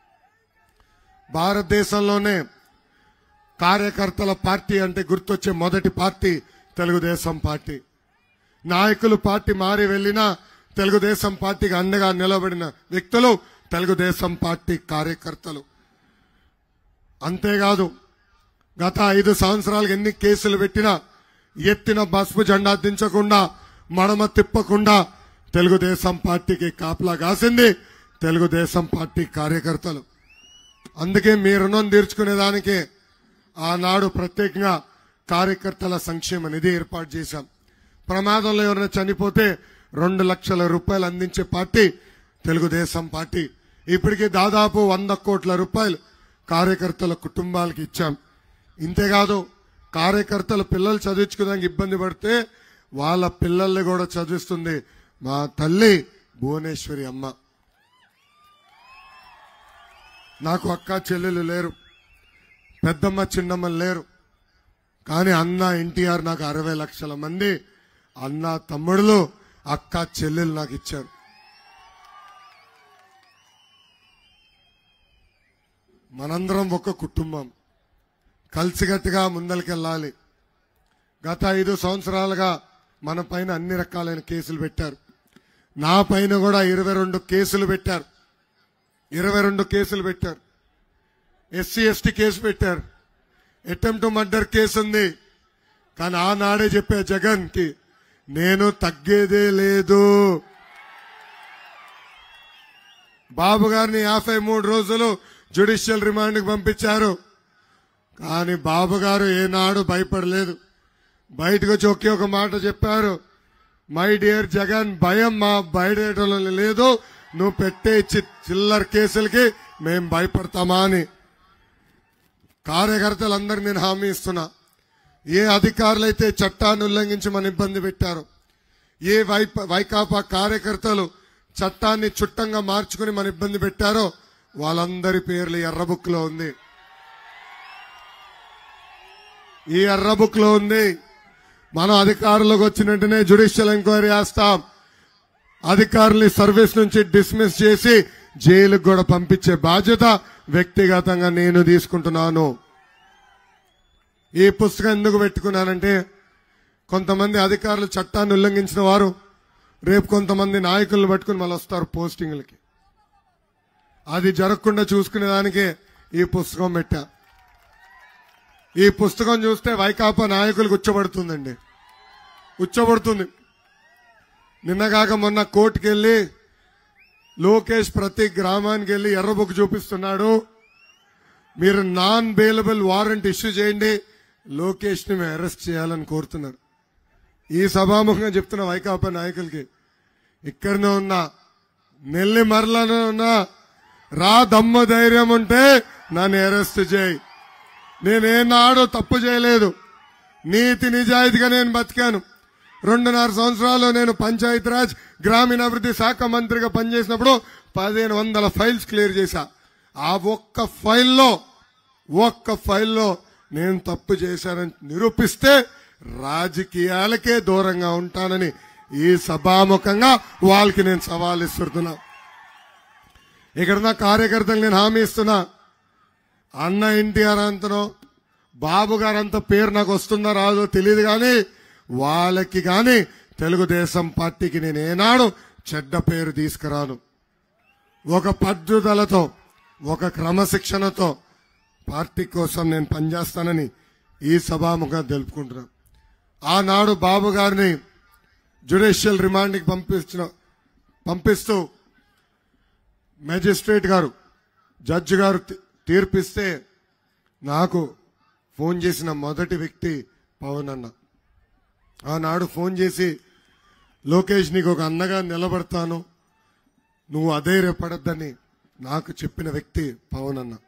భారతదేశంలోనే కార్యకర్తల పార్టీ అంటే గుర్తొచ్చే మొదటి పార్టీ తెలుగుదేశం పార్టీ నాయకులు పార్టీ మారి వెళ్లినా తెలుగుదేశం పార్టీకి అండగా నిలబడిన వ్యక్తులు తెలుగుదేశం పార్టీ కార్యకర్తలు అంతేకాదు గత ఐదు సంవత్సరాలకు ఎన్ని కేసులు పెట్టినా ఎత్తిన పసుపు జెండా దించకుండా మడమ తిప్పకుండా తెలుగుదేశం పార్టీకి కాపలా కాసింది తెలుగుదేశం పార్టీ కార్యకర్తలు అందుకే మీ రుణం తీర్చుకునేదానికి ఆనాడు ప్రత్యేకంగా కార్యకర్తల సంక్షేమ నిధి ఏర్పాటు చేశాం ప్రమాదంలో ఎవరైనా చనిపోతే రెండు లక్షల రూపాయలు అందించే పార్టీ తెలుగుదేశం పార్టీ ఇప్పటికే దాదాపు వంద కోట్ల రూపాయలు కార్యకర్తల కుటుంబాలకు ఇచ్చాం ఇంతేకాదు కార్యకర్తల పిల్లలు చదివించుకోవడానికి ఇబ్బంది పడితే వాళ్ళ పిల్లల్ని కూడా చదివిస్తుంది మా తల్లి భువనేశ్వరి అమ్మ నాకు అక్క చెల్లెలు లేరు పెద్దమ్మ చిన్నమ్మ లేరు కానీ అన్న ఎన్టీఆర్ నాకు అరవై లక్షల మంది అన్న తమ్ముడులు అక్క చెల్లెలు నాకు ఇచ్చారు మనందరం ఒక కుటుంబం కలిసికట్టుగా ముందరికెళ్ళాలి గత ఐదు సంవత్సరాలుగా మన పైన అన్ని రకాలైన కేసులు పెట్టారు నా పైన కూడా ఇరవై రెండు కేసులు పెట్టారు ఇరవై రెండు కేసులు పెట్టారు ఎస్సీ ఎస్టీ కేసు పెట్టారు అటెంప్ట్ మర్డర్ కేసు ఉంది కానీ ఆనాడే చెప్పే జగన్ కి నేను తగ్గేదే లేదు బాబు గారిని యాభై మూడు రోజులు జ్యుడిషియల్ రిమాండ్ కి పంపించారు కానీ బాబు గారు ఏనాడు భయపడలేదు బయటకు వచ్చి ఒకే ఒక మాట చెప్పారు మై డియర్ జగన్ భయం మా బయటలో లేదు నువ్వు పెట్టే చి- చిల్లర కేసులకి మేం భయపడతామా అని కార్యకర్తలందరూ నేను హామీ ఇస్తున్నా ఏ అధికారులైతే చట్టాన్ని ఉల్లంఘించి మన ఇబ్బంది పెట్టారో ఏ వైప వైకాపా కార్యకర్తలు చట్టాన్ని చుట్టంగా మార్చుకుని మన ఇబ్బంది పెట్టారో వాళ్ళందరి పేర్లు ఎర్ర బుక్ లో ఉంది ఈ ఎర్ర బుక్ లో ఉంది మనం అధికారులకు వచ్చిన వెంటనే జ్యుడిషియల్ ఎంక్వైరీ చేస్తాం అధికారుల్ని సర్వీస్ నుంచి డిస్మిస్ చేసి జైలుకు కూడా పంపించే బాధ్యత వ్యక్తిగతంగా నేను తీసుకుంటున్నాను ఈ పుస్తకం ఎందుకు పెట్టుకున్నానంటే కొంతమంది అధికారులు చట్టాన్ని ఉల్లంఘించిన వారు రేపు కొంతమంది నాయకులను పట్టుకుని మళ్ళీ వస్తారు పోస్టింగ్లకి అది జరగకుండా చూసుకునే దానికే ఈ పుస్తకం పెట్టా ఈ పుస్తకం చూస్తే వైకాపా నాయకులకు ఉచ్చబడుతుందండి ఉచ్చబడుతుంది నిన్నగాక మొన్న కోర్టుకి వెళ్ళి లోకేష్ ప్రతి గ్రామానికి వెళ్ళి ఎర్రబుక్ చూపిస్తున్నాడు మీరు నాన్ బెయిలబుల్ వారెంట్ ఇష్యూ చేయండి లోకేష్ ని మేము అరెస్ట్ చేయాలని కోరుతున్నారు ఈ సభాముఖంగా చెప్తున్న వైకాపా నాయకులకి ఇక్కడనే ఉన్నా నెల్లి మరలనే ఉన్నా రా దమ్మ ధైర్యం ఉంటే నన్ను అరెస్ట్ చేయి నేనేనాడో తప్పు చేయలేదు నీతి నిజాయితీగా నేను బతికాను రెండున్నర సంవత్సరాలు నేను పంచాయతీరాజ్ గ్రామీణాభివృద్ధి శాఖ మంత్రిగా పనిచేసినప్పుడు పదిహేను వందల ఫైల్స్ క్లియర్ చేశా ఆ ఒక్క ఫైల్లో ఒక్క ఫైల్లో నేను తప్పు చేశానని నిరూపిస్తే రాజకీయాలకే దూరంగా ఉంటానని ఈ సభాముఖంగా వాళ్ళకి నేను సవాల్ ఇస్తున్నా ఇక్కడున్న కార్యకర్తలు నేను హామీ ఇస్తున్నా అన్న ఎన్టీఆర్ అంతనో బాబు గారు అంత పేరు నాకు వస్తుందో రాదో తెలియదు కానీ వాళ్ళకి కానీ తెలుగుదేశం పార్టీకి నేను ఏనాడు చెడ్డ పేరు తీసుకురాను ఒక పట్టుదలతో ఒక క్రమశిక్షణతో పార్టీ కోసం నేను పనిచేస్తానని ఈ సభాముఖంగా తెలుపుకుంటున్నాను ఆనాడు బాబు గారిని జ్యుడిషియల్ రిమాండ్కి పంపించిన పంపిస్తూ మేజిస్ట్రేట్ గారు జడ్జి గారు తీ- తీర్పిస్తే నాకు ఫోన్ చేసిన మొదటి వ్యక్తి పవన్ అన్న ఆనాడు ఫోన్ చేసి లోకేష్ నీకు ఒక అన్నగా నిలబడతాను నువ్వు అధైర్యపడద్దని నాకు చెప్పిన వ్యక్తి పవన్ అన్న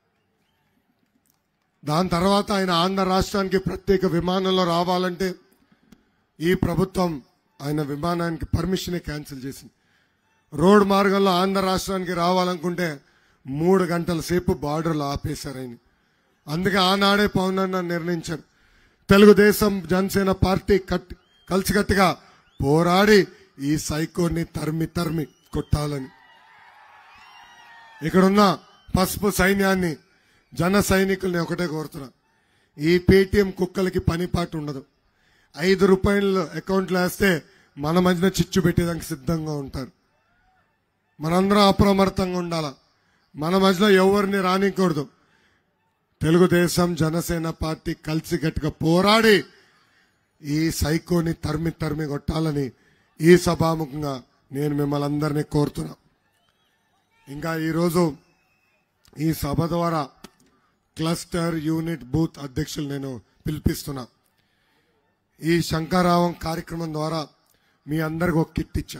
దాని తర్వాత ఆయన ఆంధ్ర రాష్ట్రానికి ప్రత్యేక విమానంలో రావాలంటే ఈ ప్రభుత్వం ఆయన విమానానికి పర్మిషన్ క్యాన్సిల్ చేసింది రోడ్ మార్గంలో ఆంధ్ర రాష్ట్రానికి రావాలనుకుంటే మూడు గంటల సేపు బార్డర్లో ఆపేశారు ఆయన అందుకే ఆనాడే పవన్ అన్న నిర్ణయించారు తెలుగుదేశం జనసేన పార్టీ కట్ కలిసికట్టుగా పోరాడి ఈ సైకోని తరిమి తరిమి కొట్టాలని ఇక్కడున్న పసుపు సైన్యాన్ని జన సైనికుల్ని ఒకటే కోరుతున్నా ఈ పేటిఎం కుక్కలకి పనిపాటు ఉండదు ఐదు రూపాయలు అకౌంట్లో వేస్తే మన మధ్యన చిచ్చు పెట్టేదానికి సిద్ధంగా ఉంటారు మనందరం అప్రమత్తంగా ఉండాల మన మధ్యలో ఎవరిని రానికూడదు తెలుగుదేశం జనసేన పార్టీ కలిసి గట్టిగా పోరాడి ఈ సైకోని తరిమి తరిమి కొట్టాలని ఈ సభాముఖంగా నేను మిమ్మల్ని అందరినీ కోరుతున్నా ఇంకా ఈరోజు ఈ సభ ద్వారా క్లస్టర్ యూనిట్ బూత్ అధ్యక్షులు నేను పిలిపిస్తున్నా ఈ శంకారావం కార్యక్రమం ద్వారా మీ అందరికి ఒక కిట్ ఇచ్చా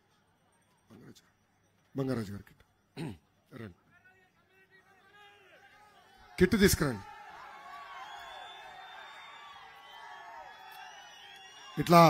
బంగారాజు గారి కిట్ రండి కిట్ తీసుకురండి ఇట్లా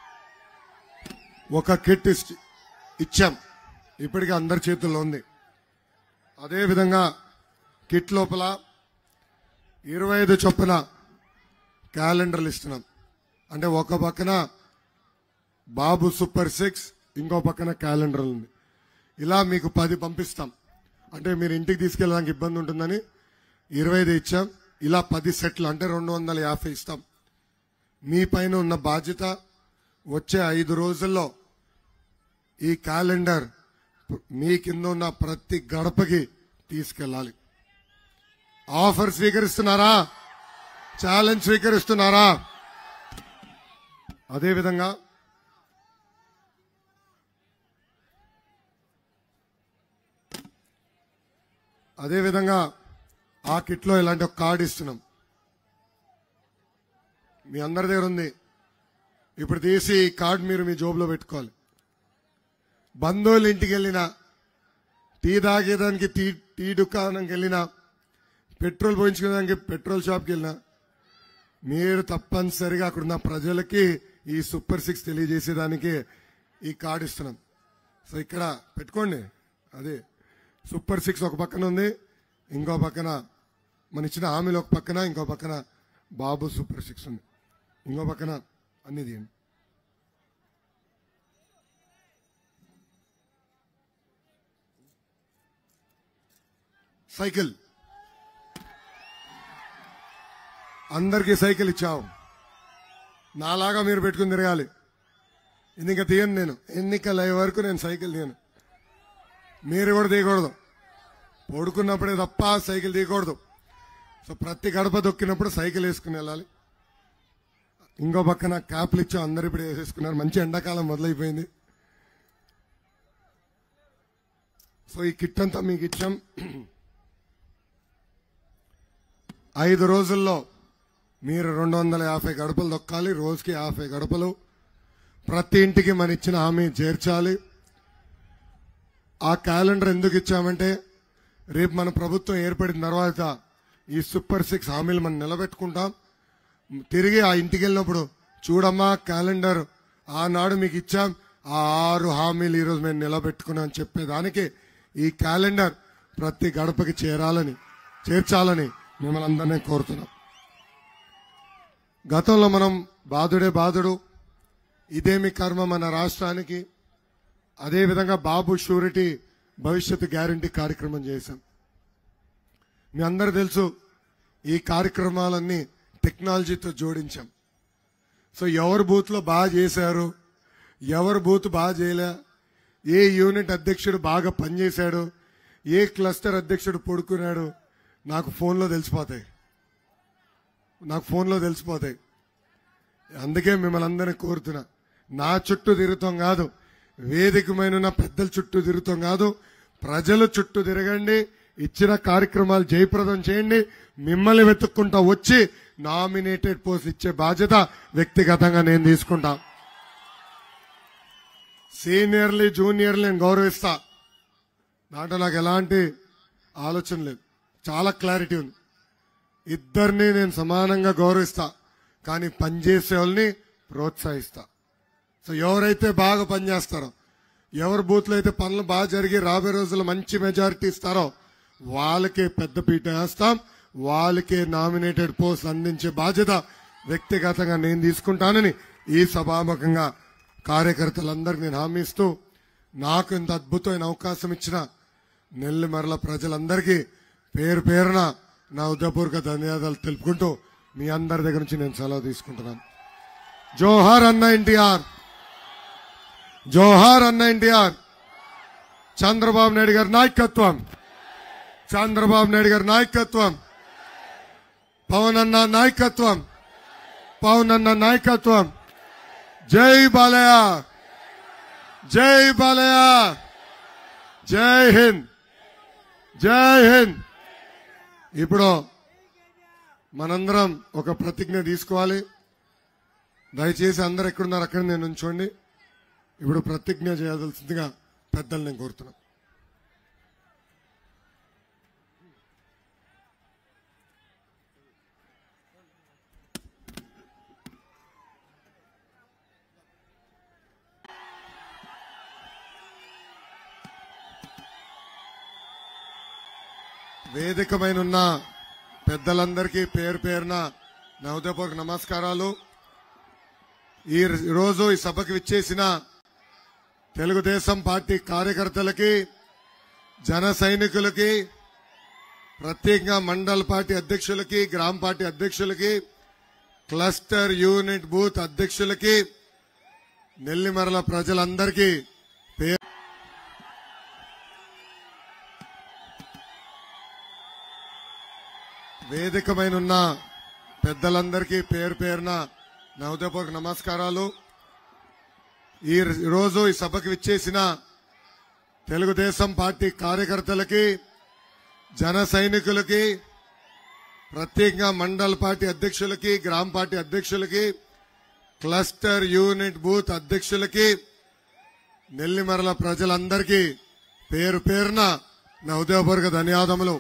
ఒక కిట్ ఇస్- ఇచ్చాం ఇప్పటికీ అందరి చేతుల్లో ఉంది అదే విధంగా కిట్ లోపల ఇరవై ఐదు చొప్పున క్యాలెండర్లు ఇస్తున్నాం అంటే ఒక పక్కన బాబు సూపర్ సిక్స్ ఇంకో పక్కన క్యాలెండర్ ఉంది ఇలా మీకు పది పంపిస్తాం అంటే మీరు ఇంటికి తీసుకెళ్ళడానికి ఇబ్బంది ఉంటుందని ఇరవై ఐదు ఇచ్చాం ఇలా పది సెట్లు అంటే రెండు వందల యాభై ఇస్తాం మీ పైన ఉన్న బాధ్యత వచ్చే ఐదు రోజుల్లో ఈ క్యాలెండర్ మీ కింద ఉన్న ప్రతి గడపకి తీసుకెళ్ళాలి ఆఫర్ స్వీకరిస్తున్నారా ఛాలెంజ్ స్వీకరిస్తున్నారా అదేవిధంగా అదేవిధంగా ఆ కిట్లో ఇలాంటి ఒక కార్డు ఇస్తున్నాం మీ అందరి దగ్గర ఉంది ఇప్పుడు తీసి ఈ కార్డు మీరు మీ జోబులో పెట్టుకోవాలి బంధువుల ఇంటికి వెళ్ళినా టీ తాగేదానికి టీ టీ దుకాణంకి వెళ్ళినా పెట్రోల్ పోయించుకోవడానికి పెట్రోల్ షాప్కి వెళ్ళినా మీరు తప్పనిసరిగా అక్కడున్న ప్రజలకి ఈ సూపర్ సిక్స్ తెలియజేసేదానికి ఈ కార్డు ఇస్తున్నాం సో ఇక్కడ పెట్టుకోండి అదే సూపర్ సిక్స్ ఒక పక్కన ఉంది ఇంకో పక్కన మన ఇచ్చిన హామీలు ఒక పక్కన ఇంకో పక్కన బాబు సూపర్ సిక్స్ ఉంది ఇంకో పక్కన అన్ని తీయండి సైకిల్ అందరికీ సైకిల్ ఇచ్చాం నాలాగా మీరు పెట్టుకుని తిరగాలి ఇది ఇంకా తీయను నేను ఎన్నికలు అయ్యే వరకు నేను సైకిల్ తీయను మీరు కూడా తీయకూడదు పడుకున్నప్పుడే తప్ప సైకిల్ తీయకూడదు సో ప్రతి గడప దొక్కినప్పుడు సైకిల్ వేసుకుని వెళ్ళాలి ఇంకో పక్కన క్యాప్లు ఇచ్చాం అందరు ఇప్పుడు వేసేసుకున్నారు మంచి ఎండాకాలం మొదలైపోయింది సో ఈ కిట్ అంతా మీకు ఇచ్చాం ఐదు రోజుల్లో మీరు రెండు వందల యాభై గడపలు దొక్కాలి రోజుకి యాభై గడపలు ప్రతి ఇంటికి మన ఇచ్చిన హామీ చేర్చాలి ఆ క్యాలెండర్ ఎందుకు ఇచ్చామంటే రేపు మన ప్రభుత్వం ఏర్పడిన తర్వాత ఈ సూపర్ సిక్స్ హామీలు మనం నిలబెట్టుకుంటాం తిరిగి ఆ ఇంటికి వెళ్ళినప్పుడు చూడమ్మా క్యాలెండర్ ఆనాడు మీకు ఇచ్చాం ఆ ఆరు హామీలు ఈరోజు మేము నిలబెట్టుకున్నాం చెప్పేదానికి ఈ క్యాలెండర్ ప్రతి గడపకి చేరాలని చేర్చాలని మిమ్మల్ని అందరినీ కోరుతున్నాం గతంలో మనం బాధుడే బాధుడు ఇదేమి కర్మ మన రాష్ట్రానికి అదేవిధంగా బాబు షూరిటీ భవిష్యత్తు గ్యారంటీ కార్యక్రమం చేశాం మీ అందరు తెలుసు ఈ కార్యక్రమాలన్నీ టెక్నాలజీతో జోడించాం సో ఎవరు బూత్లో బాగా చేశారు ఎవరు బూత్ బాగా చేయలే ఏ యూనిట్ అధ్యక్షుడు బాగా పనిచేశాడు ఏ క్లస్టర్ అధ్యక్షుడు పడుకున్నాడు నాకు ఫోన్లో తెలిసిపోతాయి నాకు ఫోన్లో తెలిసిపోతాయి అందుకే మిమ్మల్ని అందరినీ కోరుతున్నా నా చుట్టూ తిరుగుతాం కాదు వేదికమైన ఉన్న పెద్దల చుట్టూ తిరుగుతాం కాదు ప్రజల చుట్టూ తిరగండి ఇచ్చిన కార్యక్రమాలు జయప్రదం చేయండి మిమ్మల్ని వెతుక్కుంటా వచ్చి నామినేటెడ్ పోస్ట్ ఇచ్చే బాధ్యత వ్యక్తిగతంగా నేను తీసుకుంటా సీనియర్లీ జూనియర్లీ నేను గౌరవిస్తా దాంట్లో నాకు ఎలాంటి ఆలోచన లేదు చాలా క్లారిటీ ఉంది ఇద్దరిని నేను సమానంగా గౌరవిస్తా కానీ పనిచేసే వాళ్ళని ప్రోత్సహిస్తా సో ఎవరైతే బాగా పనిచేస్తారో ఎవరి బూత్లో అయితే పనులు బాగా జరిగి రాబోయే రోజుల్లో మంచి మెజారిటీ ఇస్తారో వాళ్ళకే పెద్ద పీట వేస్తాం వాళ్ళకే నామినేటెడ్ పోస్ట్ అందించే బాధ్యత వ్యక్తిగతంగా నేను తీసుకుంటానని ఈ సభాముఖంగా కార్యకర్తలందరికీ నేను హామీ ఇస్తూ నాకు ఇంత అద్భుతమైన అవకాశం ఇచ్చిన నెల్లిమర్ల ప్రజలందరికీ పేరు పేరున నా ఉదయపూర్వక ధన్యవాదాలు తెలుపుకుంటూ మీ అందరి దగ్గర నుంచి నేను సెలవు తీసుకుంటున్నాను జోహార్ అన్న ఎన్టీఆర్ జోహార్ అన్న ఎన్టీఆర్ చంద్రబాబు నాయుడు గారి నాయకత్వం చంద్రబాబు నాయుడు గారి నాయకత్వం పవన్ అన్న నాయకత్వం పవన్ అన్న నాయకత్వం జై బాలయ్య జై బాలయ్య జై హింద్ జై హింద్ ఇప్పుడు మనందరం ఒక ప్రతిజ్ఞ తీసుకోవాలి దయచేసి అందరు ఎక్కడున్నారు అక్కడ నేను ఉంచోండి ఇప్పుడు ప్రతిజ్ఞ చేయవలసిందిగా పెద్దలు నేను కోరుతున్నాను వేదికమైన ఉన్న పెద్దలందరికీ పేరు పేరున నా హృదయపూర్వక నమస్కారాలు ఈ రోజు ఈ సభకు విచ్చేసిన తెలుగుదేశం పార్టీ కార్యకర్తలకి జన సైనికులకి ప్రత్యేకంగా మండల పార్టీ అధ్యక్షులకి గ్రామ పార్టీ అధ్యక్షులకి క్లస్టర్ యూనిట్ బూత్ అధ్యక్షులకి నెల్లిమరల ప్రజలందరికీ పేరు వేదికమైన ఉన్న పెద్దలందరికీ పేరు పేరున నా హృదయపూర్వక నమస్కారాలు ఈ రోజు ఈ సభకు విచ్చేసిన తెలుగుదేశం పార్టీ కార్యకర్తలకి జన సైనికులకి ప్రత్యేకంగా మండల పార్టీ అధ్యక్షులకి గ్రామ పార్టీ అధ్యక్షులకి క్లస్టర్ యూనిట్ బూత్ అధ్యక్షులకి నెల్లిమరల ప్రజలందరికీ పేరు పేరున నా హృదయపూర్వక ధన్యవాదములు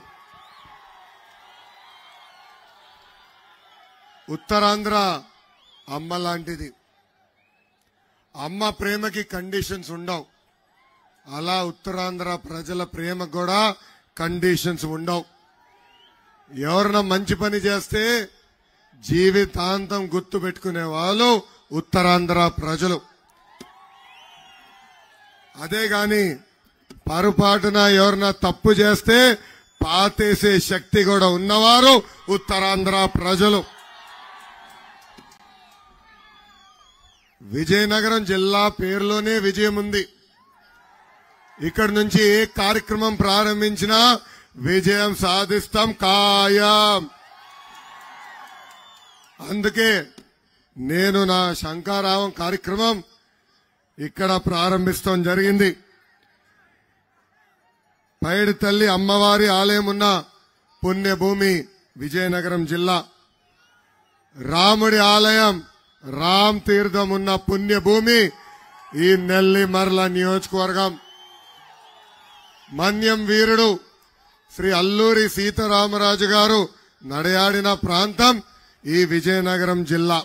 ఉత్తరాంధ్ర అమ్మ లాంటిది అమ్మ ప్రేమకి కండిషన్స్ ఉండవు అలా ఉత్తరాంధ్ర ప్రజల ప్రేమకు కూడా కండిషన్స్ ఉండవు ఎవరైనా మంచి పని చేస్తే జీవితాంతం గుర్తు పెట్టుకునే వాళ్ళు ఉత్తరాంధ్ర ప్రజలు అదే గాని పొరపాటున ఎవరైనా తప్పు చేస్తే పాతేసే శక్తి కూడా ఉన్నవారు ఉత్తరాంధ్ర ప్రజలు విజయనగరం జిల్లా పేరులోనే విజయం ఉంది ఇక్కడి నుంచి ఏ కార్యక్రమం ప్రారంభించినా విజయం సాధిస్తాం ఖాయం అందుకే నేను నా శంకారావం కార్యక్రమం ఇక్కడ ప్రారంభిస్తాం జరిగింది పైడి తల్లి అమ్మవారి ఆలయం ఉన్న పుణ్యభూమి విజయనగరం జిల్లా రాముడి ఆలయం రామ్ తీర్థం ఉన్న పుణ్యభూమి ఈ నెల్లిమర్ల నియోజకవర్గం మన్యం వీరుడు శ్రీ అల్లూరి సీతారామరాజు గారు నడయాడిన ప్రాంతం ఈ విజయనగరం జిల్లా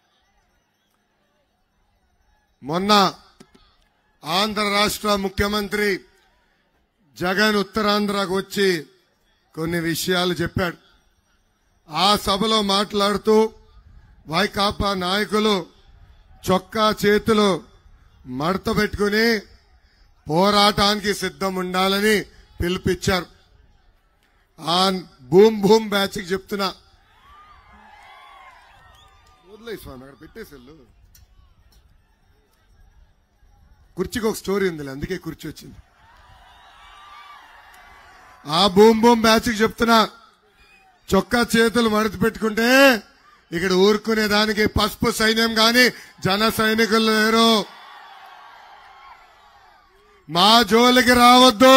మొన్న ఆంధ్ర రాష్ట్ర ముఖ్యమంత్రి జగన్ ఉత్తరాంధ్రకు వచ్చి కొన్ని విషయాలు చెప్పాడు ఆ సభలో మాట్లాడుతూ వైకాపా నాయకులు చొక్కా చేతులు మడత పెట్టుకుని పోరాటానికి సిద్ధం ఉండాలని పిలుపిచ్చారు ఆ భూమ్ భూమ్ బ్యాచ్ కి చెప్తున్నా వదిలే స్వామి అక్కడ పెట్టేసెళ్ళు కుర్చీకి ఒక స్టోరీ ఉంది అందుకే కుర్చీ వచ్చింది ఆ భూమ్ భూమ్ బ్యాచ్ కి చెప్తున్నా చొక్కా చేతులు మడత పెట్టుకుంటే ఇక్కడ ఊరుకునే దానికి పసుపు సైన్యం గాని జన సైనికులు లేరు మా జోలికి రావద్దు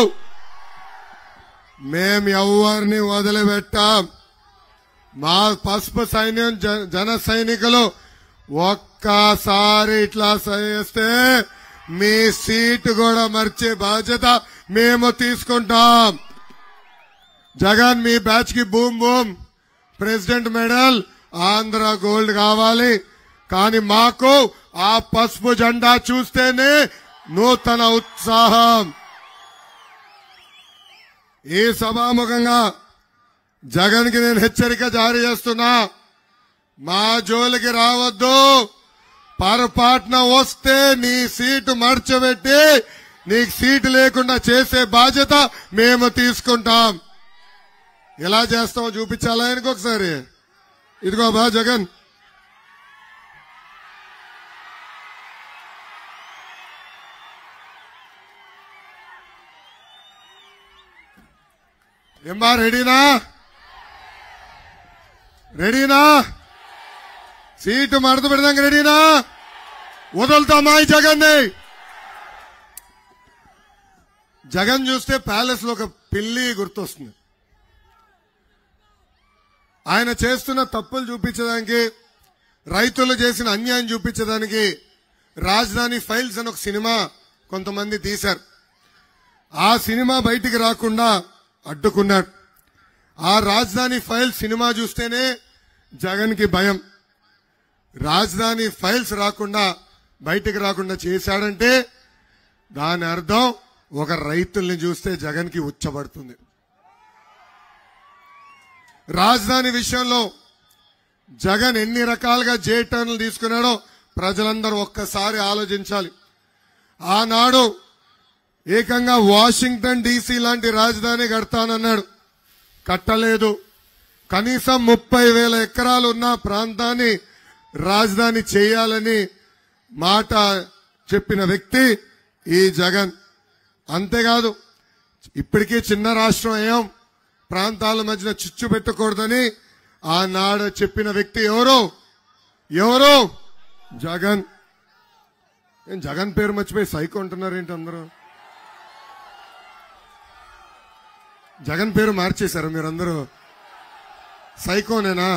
మేం ఎవరిని వదిలిపెట్టాం మా పసుపు సైన్యం జ- జన సైనికులు ఒక్కసారి ఇట్లా చేస్తే మీ సీటు కూడా మర్చే బాధ్యత మేము తీసుకుంటాం జగన్ మీ బ్యాచ్ కి boom boom president medal Andhra gold కావాలి కానీ మాకు ఆ పసుపు జెండా చూస్తేనే నూతన ఉత్సాహం ఈ సభాముఖంగా జగన్ కి నేను హెచ్చరిక జారీ చేస్తున్నా మా జోలికి రావద్దు పొరపాటున వస్తే నీ సీటు మర్చబెట్టి నీకు సీటు లేకుండా చేసే బాధ్యత మేము తీసుకుంటాం ఎలా చేస్తామో చూపించాలా ఆయనకు ఒకసారి ఇదిగో బా జగన్ ఏమ్మా రెడీనా రెడీనా సీటు మడత పెడదాం రెడీనా వదులుతామా ఈ జగన్ని జగన్ చూస్తే ప్యాలెస్ లో ఒక పిల్లి గుర్తొస్తుంది ఆయన చేస్తున్న తప్పులు చూపించడానికి రైతులు చేసిన అన్యాయం చూపించడానికి రాజధాని ఫైల్స్ అని ఒక సినిమా కొంతమంది తీశారు ఆ సినిమా బయటికి రాకుండా అడ్డుకున్నాడు ఆ రాజధాని ఫైల్స్ సినిమా చూస్తేనే జగన్ కి భయం రాజధాని ఫైల్స్ రాకుండా బయటికి రాకుండా చేశాడంటే దాని అర్థం ఒక రైతుల్ని చూస్తే జగన్ కి ఉచ్చబడుతుంది రాజధాని విషయంలో జగన్ ఎన్ని రకాలుగా జే టర్న్లు తీసుకున్నాడో ప్రజలందరూ ఒక్కసారి ఆలోచించాలి ఆనాడు ఏకంగా వాషింగ్టన్ డీసీ లాంటి రాజధాని కడతానన్నాడు కట్టలేదు కనీసం ముప్పై వేల ఎకరాలు ఉన్న ప్రాంతాన్ని రాజధాని చేయాలని మాట చెప్పిన వ్యక్తి ఈ జగన్ అంతేకాదు ఇప్పటికీ చిన్న రాష్ట్రం అయ్యాం ప్రాంతాల మధ్యన చిచ్చు పెట్టకూడదని ఆనాడు చెప్పిన వ్యక్తి ఎవరు ఎవరు జగన్ ఏం జగన్ పేరు మర్చిపోయి సైకో అంటున్నారు ఏంటి అందరూ జగన్ పేరు మార్చేశారు మీరందరూ సైకోనేనా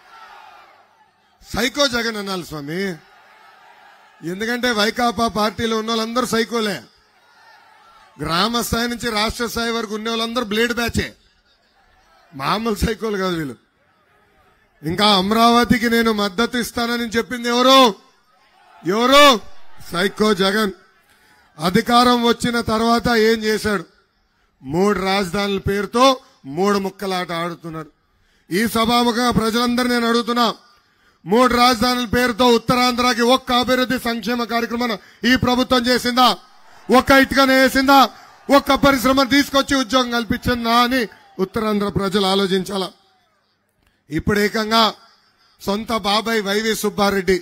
సైకో జగన్ అనాలి స్వామి ఎందుకంటే వైకాపా పార్టీలో ఉన్న వాళ్ళందరూ సైకోలే గ్రామ స్థాయి నుంచి రాష్ట్ర స్థాయి వరకు ఉన్న వాళ్ళందరూ బ్లేడ్ బ్యాచే మామూలు సైకోలు కాదు వీళ్ళు ఇంకా అమరావతికి నేను మద్దతు ఇస్తానని చెప్పింది ఎవరు ఎవరు సైకో జగన్ అధికారం వచ్చిన తర్వాత ఏం చేశాడు మూడు రాజధానుల పేరుతో మూడు ముక్కలాట ఆడుతున్నాడు ఈ సభాముఖంగా ప్రజలందరూ నేను అడుగుతున్నా మూడు రాజధానుల పేరుతో ఉత్తరాంధ్రకి ఒక్క అభివృద్ధి సంక్షేమ కార్యక్రమం ఈ ప్రభుత్వం చేసిందా ఒక్క ఇటుకనే వేసిందా ఒక్క పరిశ్రమ తీసుకొచ్చి ఉద్యోగం కల్పించిందా అని ఉత్తరాంధ్ర ప్రజలు ఆలోచించాల ఇప్పుడు ఏకంగా సొంత బాబాయ్ వైవి సుబ్బారెడ్డి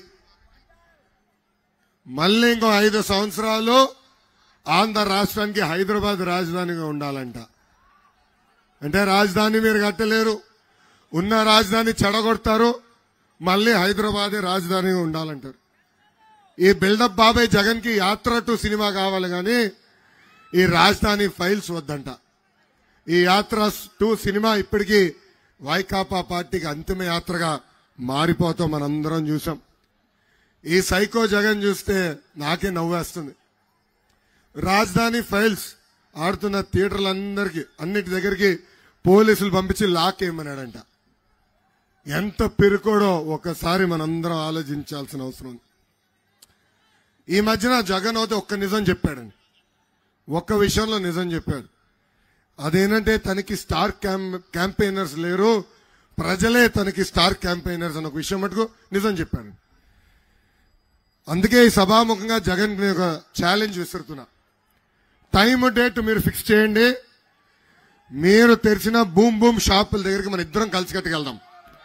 మళ్ళీ ఇంకో ఐదు సంవత్సరాలు ఆంధ్ర రాష్ట్రానికి హైదరాబాద్ రాజధానిగా ఉండాలంట అంటే రాజధాని మీరు కట్టలేరు ఉన్న రాజధాని చెడగొడతారు మళ్ళీ హైదరాబాదే రాజధానిగా ఉండాలంటారు ఈ బిల్డప్ బాబాయ్ జగన్ కి యాత్ర టు సినిమా కావాలి కానీ ఈ రాజధాని ఫైల్స్ వద్దంట ఈ యాత్ర టు సినిమా ఇప్పటికీ వైకాపా పార్టీకి అంతిమ యాత్రగా మారిపోతాం మనందరం చూసాం ఈ సైకో జగన్ చూస్తే నాకే నవ్వేస్తుంది రాజధాని ఫైల్స్ ఆడుతున్న థియేటర్లందరికీ అన్నిటి దగ్గరికి పోలీసులు పంపించి లాక్ వేయమన్నాడంట ఎంత పెరుకోడో ఒకసారి మనందరం ఆలోచించాల్సిన అవసరం ఉంది ఈ మధ్యన జగన్ అయితే ఒక్క నిజం చెప్పాడండి ఒక్క విషయంలో నిజం చెప్పాడు అదేంటంటే తనకి స్టార్ క్యాంప్ క్యాంపెయినర్స్ లేరు ప్రజలే తనకి స్టార్ క్యాంపెయినర్స్ అన్న ఒక విషయం మటుకు నిజం చెప్పాడు అందుకే ఈ సభాముఖంగా జగన్ కి ఒక ఛాలెంజ్ విసురుతున్నా టైం డేట్ మీరు ఫిక్స్ చేయండి మీరు తెరిచిన బూమ్ బూమ్ షాపుల దగ్గరికి మన ఇద్దరం కలిసి కట్టుకెళ్దాం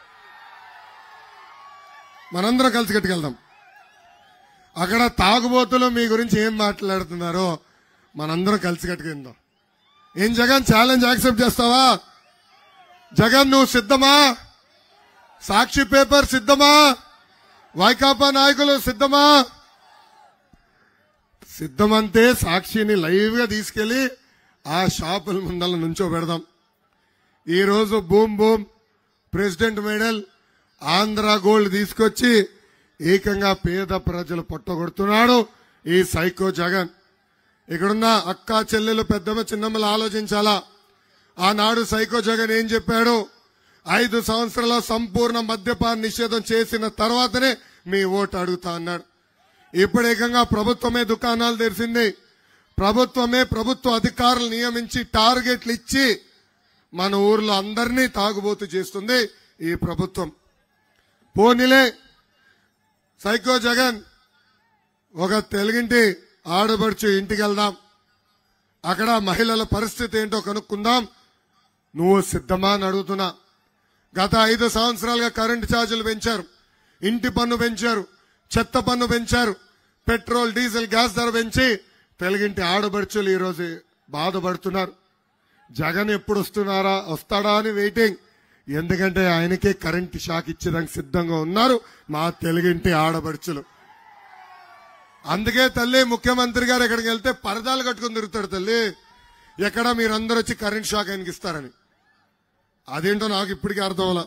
మనందరం కలిసి కట్టుకెళ్దాం అక్కడ తాగుబోతులు మీ గురించి ఏం మాట్లాడుతున్నారో మనందరం కలిసి కట్టుకెళ్దాం ఏం జగన్ ఛాలెంజ్ యాక్సెప్ట్ చేస్తావా జగన్ నువ్వు సిద్ధమా సాక్షి పేపర్ సిద్ధమా వైకాపా నాయకులు సిద్ధమా సిద్ధమంతే సాక్షిని లైవ్ గా తీసుకెళ్లి ఆ షాపుల ముందల నుంచో పెడదాం ఈ రోజు boom boom president medal Andhra gold తీసుకొచ్చి ఏకంగా పేద ప్రజలు పొట్టగొడుతున్నాడు ఈ సైకో జగన్ ఇక్కడున్న అక్క చెల్లెలు పెద్దమ్మ చిన్నమ్మలు ఆలోచించాలా ఆనాడు సైకో జగన్ ఏం చెప్పాడు ఐదు సంవత్సరాల సంపూర్ణ మద్యపాన నిషేధం చేసిన తర్వాతనే మీ ఓటు అడుగుతా అన్నాడు ఇప్పుడు ఏకంగా ప్రభుత్వమే దుకాణాలు తెరిచింది ప్రభుత్వమే ప్రభుత్వ అధికారులు నియమించి టార్గెట్లు ఇచ్చి మన ఊర్లో అందరినీ తాగుబోతు చేస్తుంది ఈ ప్రభుత్వం పోనీలే సైకో జగన్ ఒక తెలుగింటి ఆడబడుచు ఇంటికి వెళ్దాం అక్కడ మహిళల పరిస్థితి ఏంటో కనుక్కుందాం నువ్వు సిద్ధమా అని అడుగుతున్నా గత ఐదు సంవత్సరాలుగా కరెంటు ఛార్జీలు పెంచారు ఇంటి పన్ను పెంచారు చెత్త పన్ను పెంచారు పెట్రోల్ డీజిల్ గ్యాస్ ధర పెంచి తెలుగింటి ఆడబడుచులు ఈరోజు బాధపడుతున్నారు జగన్ ఎప్పుడు వస్తున్నారా వస్తాడా అని వెయిటింగ్ ఎందుకంటే ఆయనకే కరెంట్ షాక్ ఇచ్చేదానికి సిద్ధంగా ఉన్నారు మా తెలుగింటి ఆడబడుచులు అందుకే తల్లి ముఖ్యమంత్రి గారు ఎక్కడికి వెళ్తే పరదాలు కట్టుకుని తిరుగుతాడు తల్లి ఎక్కడ మీరందరూ వచ్చి కరెంట్ షాక్ ఆయనకి ఇస్తారని అదేంటో నాకు ఇప్పటికీ అర్థం అవ్వలా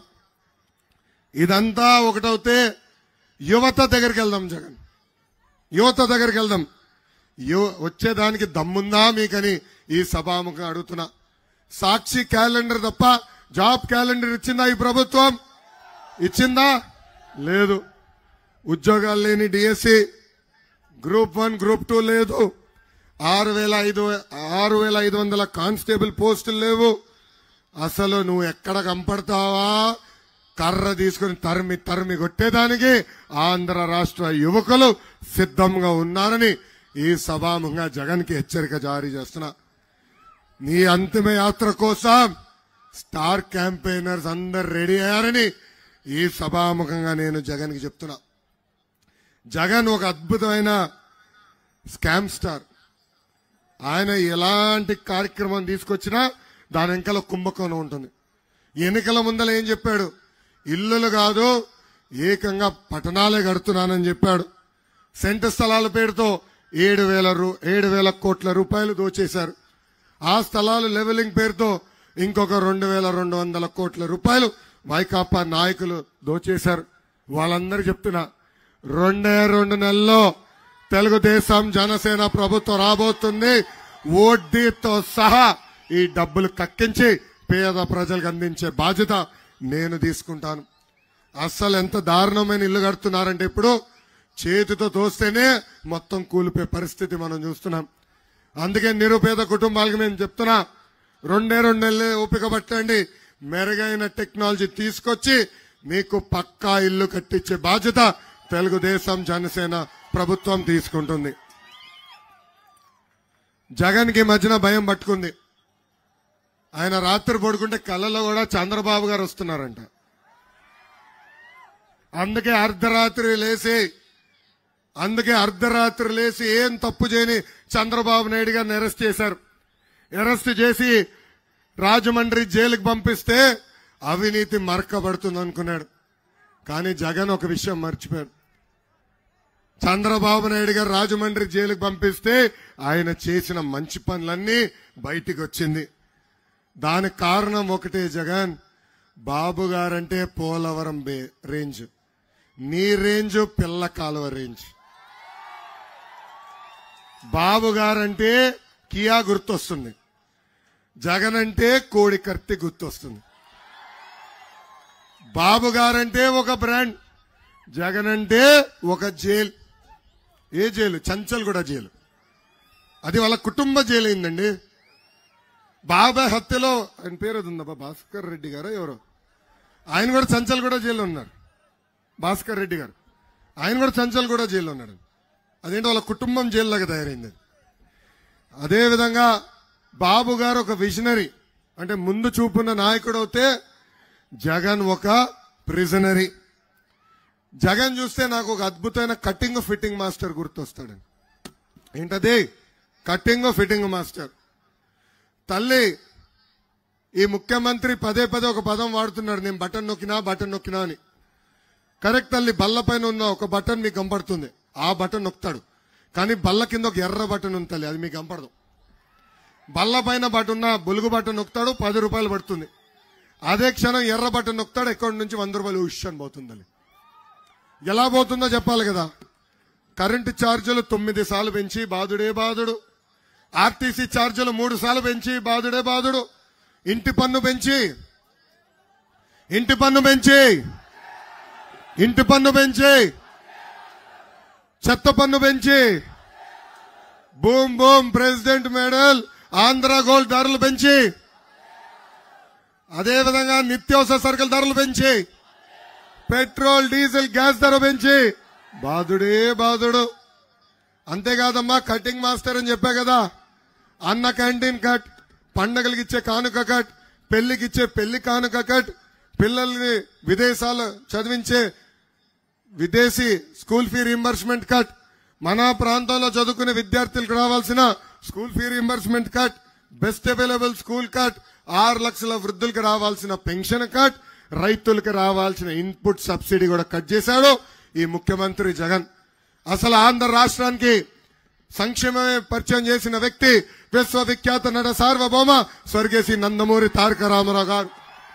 ఇదంతా ఒకటవుతే యువత దగ్గరికి వెళ్దాం జగన్ యువత దగ్గరికి వెళ్దాం యువ వచ్చేదానికి దమ్ముందా మీకని ఈ సభాముఖం అడుగుతున్నా సాక్షి క్యాలెండర్ తప్ప జాబ్ క్యాలెండర్ ఇచ్చిందా ఈ ప్రభుత్వం ఇచ్చిందా లేదు ఉద్యోగాలు లేని DSC group one group two లేదు ఆరు వేల ఐదు ఆరు వేల ఐదు వందల కానిస్టేబుల్ పోస్టులు లేవు అసలు నువ్వు ఎక్కడ కంపడతావా కర్ర తీసుకుని తరిమి తరిమి కొట్టేదానికి ఆంధ్ర రాష్ట్ర యువకులు సిద్ధంగా ఉన్నారని ఈ సభాముఖంగా జగన్ కి హెచ్చరిక జారీ చేస్తున్నా నీ అంతిమ యాత్ర కోసం స్టార్ క్యాంపెయినర్స్ అందరు రెడీ అయ్యారని ఈ సభాముఖంగా నేను జగన్ కి చెప్తున్నా జగన్ ఒక అద్భుతమైన స్కామ్ స్టార్ ఆయన ఎలాంటి కార్యక్రమం తీసుకొచ్చినా దాని వెనకాల కుంభకోణం ఉంటుంది ఎన్నికల ముందల ఏం చెప్పాడు ఇల్లులు కాదు ఏకంగా పట్టణాలే కడుతున్నానని చెప్పాడు సెంటు స్థలాల పేరుతో ఏడు వేల రూ- ఏడు వేల కోట్ల రూపాయలు దోచేశారు ఆ స్థలాలు లెవెలింగ్ పేరుతో ఇంకొక రెండు వేల రెండు వందల కోట్ల రూపాయలు వైకాపా నాయకులు దోచేశారు వాళ్ళందరూ చెప్తున్నా రెండే రెండు నెలల్లో తెలుగుదేశం జనసేన ప్రభుత్వం రాబోతుంది వడ్డీతో సహా ఈ డబ్బులు కక్కించి పేద ప్రజలకు అందించే బాధ్యత నేను తీసుకుంటాను అస్సలు ఎంత దారుణమైన ఇల్లు కడుతున్నారంటే ఇప్పుడు చేతితో తోస్తేనే మొత్తం కూలిపోయే పరిస్థితి మనం చూస్తున్నాం అందుకే నిరుపేద కుటుంబాలకు నేను చెప్తున్నా రెండే రెండు నెలలు ఓపిక పట్టండి మెరుగైన టెక్నాలజీ తీసుకొచ్చి మీకు పక్కా ఇల్లు కట్టించే బాధ్యత తెలుగుదేశం జనసేన ప్రభుత్వం తీసుకుంటుంది జగన్కి ఈ మధ్యన భయం పట్టుకుంది ఆయన రాత్రి పడుకుంటే కళ్ళలో కూడా చంద్రబాబు గారు వస్తున్నారంట అందుకే అర్ధరాత్రి లేచి అందుకే అర్ధరాత్రి లేచి ఏం తప్పు చేయని చంద్రబాబు నాయుడు గారిని అరెస్ట్ చేశారు అరెస్ట్ చేసి రాజమండ్రి జైలుకి పంపిస్తే అవినీతి మరకబడుతుంది అనుకున్నాడు కానీ జగన్ ఒక విషయం మర్చిపోయాడు చంద్రబాబు నాయుడు గారు రాజమండ్రి జైలుకి పంపిస్తే ఆయన చేసిన మంచి పనులన్నీ బయటికి వచ్చింది దానికి కారణం ఒకటే జగన్ బాబు గారంటే పోలవరం బే రేంజ్ నీ రేంజ్ పిల్ల కాలువ రేంజ్ బాబు గారంటే కియా గుర్తొస్తుంది జగన్ అంటే కోడి కర్తి గుర్తొస్తుంది బాబు గారంటే ఒక బ్రాండ్ జగన్ అంటే ఒక జైల్ ఏ జైలు చంచల్ కూడా జైలు అది వాళ్ళ కుటుంబ జైలు అయిందండి బాబాయ్ హత్యలో ఆయన పేరు అది ఉందబ్బా భాస్కర్ రెడ్డి గారు ఎవరో ఆయన కూడా చంచల్ కూడా జైల్లో ఉన్నారు భాస్కర్ రెడ్డి గారు ఆయన కూడా చంచల్ కూడా జైల్లో ఉన్నాడు అదేంటో వాళ్ళ కుటుంబం జైల్లాగా తయారైంది అది. అదేవిధంగా బాబు గారు ఒక విజనరీ అంటే ముందు చూపున్న నాయకుడు అయితే జగన్ ఒక ప్రిజనరీ జగన్ చూస్తే నాకు ఒక అద్భుతమైన కటింగ్ ఫిట్టింగ్ మాస్టర్ గుర్తొస్తాడండి ఏంటది కటింగ్ ఫిట్టింగ్ మాస్టర్ తల్లి ఈ ముఖ్యమంత్రి పదే పదే ఒక పదం వాడుతున్నాడు నేను బటన్ నొక్కినా బటన్ నొక్కినా అని కరెక్ట్ తల్లి బల్ల పైన ఉన్న ఒక బటన్ మీకు కనపడుతుంది ఆ బటన్ నొక్కుతాడు కానీ బల్ల కింద ఒక ఎర్ర బటన్ ఉంది తల్లి అది మీకు కనపడదు బల్ల పైన బటన్ ఉన్న బులుగు బటన్ నొక్కుతాడు పది రూపాయలు పడుతుంది అదే క్షణం ఎర్ర బటన్ నొక్కుతాడు అకౌంట్ నుంచి వంద రూపాయలు ఉష్ అని పోతుంది తల్లి ఎలా పోతుందో చెప్పాలి కదా కరెంటు ఛార్జీలు తొమ్మిది సార్లు పెంచి బాధుడే బాధుడు ఆర్టీసీ ఛార్జీలు మూడు సార్లు పెంచి బాధుడే బాధుడు ఇంటి పన్ను పెంచి ఇంటి పన్ను పెంచి ఇంటి పన్ను పెంచి చెత్త పన్ను పెంచి boom boom president medal Andhra gold ధరలు పెంచి అదేవిధంగా నిత్యావసర సరుకుల ధరలు పెంచి పెట్రోల్ డీజిల్ గ్యాస్ ధర పెంచి బాధుడే బాధుడు అంతేకాదమ్మా కటింగ్ మాస్టర్ అని చెప్పా కదా అన్న క్యాంటీన్ కట్ పండగలకి ఇచ్చే కానుక కట్ పెళ్లికి ఇచ్చే పెళ్లి కానుక కట్ పిల్లల్ని విదేశాలు చదివించే విదేశీ స్కూల్ ఫీ రీంబర్స్మెంట్ కట్ మన ప్రాంతంలో చదువుకునే విద్యార్థులకు రావాల్సిన school fee reimbursement cut best available school cut ఆరు లక్షల వృద్ధులకు రావాల్సిన పెన్షన్ కట్ రైతులకు రావాల్సిన ఇన్పుట్ సబ్సిడీ కూడా కట్ చేశాడు ఈ ముఖ్యమంత్రి జగన్ అసలు ఆంధ్ర రాష్ట్రానికి సంక్షేమమే పరిచయం చేసిన వ్యక్తి విశ్వవిఖ్యాత నట సార్వభౌమ స్వర్గేసి నందమూరి తారక రామారావు గారు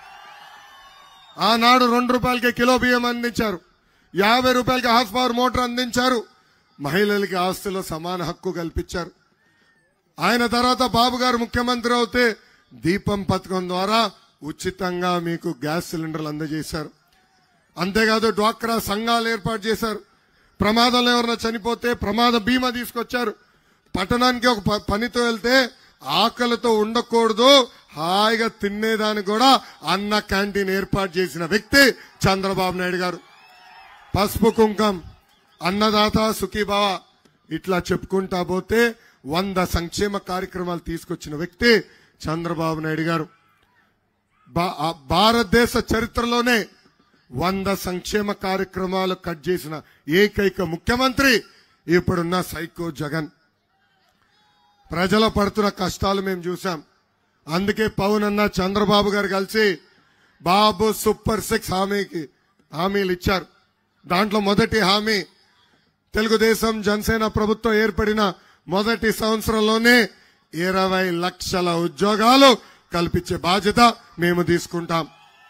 ఆనాడు రెండు రూపాయలకి కిలో బియ్యం అందించారు యాభై రూపాయలకి హాఫ్ పవర్ మోటార్ అందించారు మహిళలకి ఆస్తుల్లో సమాన హక్కు కల్పించారు ఆయన తర్వాత బాబు గారు ముఖ్యమంత్రి అవుతే దీపం పథకం ద్వారా ఉచితంగా మీకు గ్యాస్ సిలిండర్లు అందజేశారు అంతేకాదు డ్వాక్రా సంఘాలు ఏర్పాటు చేశారు ప్రమాదంలో ఎవరైనా చనిపోతే ప్రమాద బీమా తీసుకొచ్చారు పట్టణానికి ఒక ప- పనితో వెళ్తే ఆకలితో ఉండకూడదు హాయిగా తినేదానికి కూడా అన్న క్యాంటీన్ ఏర్పాటు చేసిన వ్యక్తి చంద్రబాబు నాయుడు గారు పసుపు కుంకం అన్నదాత సుఖీభావ ఇట్లా చెప్పుకుంటా పోతే వంద సంక్షేమ కార్యక్రమాలు తీసుకొచ్చిన వ్యక్తి చంద్రబాబు నాయుడు గారు భా- ఆ భారతదేశ చరిత్రలోనే వంద సంక్షేమ కార్యక్రమాలు కట్ చేసిన ఏకైక ముఖ్యమంత్రి ఇప్పుడున్న సైకో జగన్ ప్రజల పడుతున్న కష్టాలు మేము చూసాం అందుకే పవన్ అన్న చంద్రబాబు గారు కలిసి బాబు సూపర్ సిక్స్ హామీకి హామీలు ఇచ్చారు దాంట్లో మొదటి హామీ తెలుగుదేశం జనసేన ప్రభుత్వం ఏర్పడిన మొదటి సంవత్సరంలోనే ఇరవై లక్షల ఉద్యోగాలు కల్పించే బాధ్యత మేము తీసుకుంటాం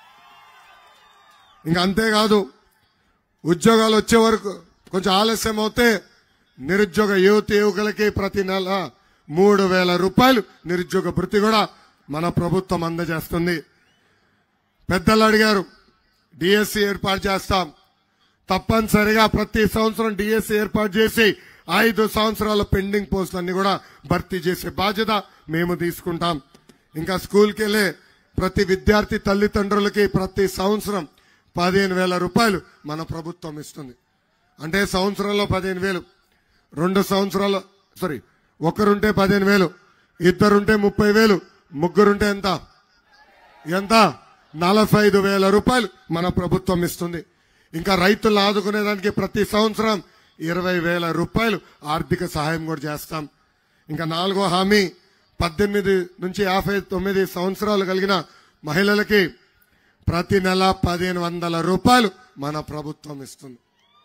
ఇంకా అంతేకాదు ఉద్యోగాలు వచ్చే వరకు కొంచెం ఆలస్యం అవుతే నిరుద్యోగ యువతి యువకులకి ప్రతి నెల మూడు వేల రూపాయలు నిరుద్యోగ భృతి కూడా మన ప్రభుత్వం అందజేస్తుంది పెద్దలు అడిగారు డిఎస్సి ఏర్పాటు చేస్తాం తప్పనిసరిగా ప్రతి సంవత్సరం డిఎస్సి ఏర్పాటు చేసి ఐదు సంవత్సరాల పెండింగ్ పోస్టులన్నీ కూడా భర్తీ చేసే బాధ్యత మేము తీసుకుంటాం ఇంకా స్కూల్కి వెళ్ళే ప్రతి విద్యార్థి తల్లిదండ్రులకి ప్రతి సంవత్సరం పదిహేను వేల రూపాయలు మన ప్రభుత్వం ఇస్తుంది అంటే సంవత్సరంలో పదిహేను వేలు రెండు సంవత్సరాలు సారీ ఒకరుంటే పదిహేను వేలు ఇద్దరుంటే ముప్పై వేలు ముగ్గురుంటే ఎంత ఎంత నలభై ఐదు వేల రూపాయలు మన ప్రభుత్వం ఇస్తుంది ఇంకా రైతులను ఆదుకునేదానికి ప్రతి సంవత్సరం ఇరవై వేల రూపాయలు ఆర్థిక సహాయం కూడా చేస్తాం ఇంకా నాలుగో హామీ పద్దెనిమిది నుంచి యాభై తొమ్మిది సంవత్సరాలు కలిగిన మహిళలకి ప్రతి నెల పదిహేను వందల రూపాయలు మన ప్రభుత్వం ఇస్తుంది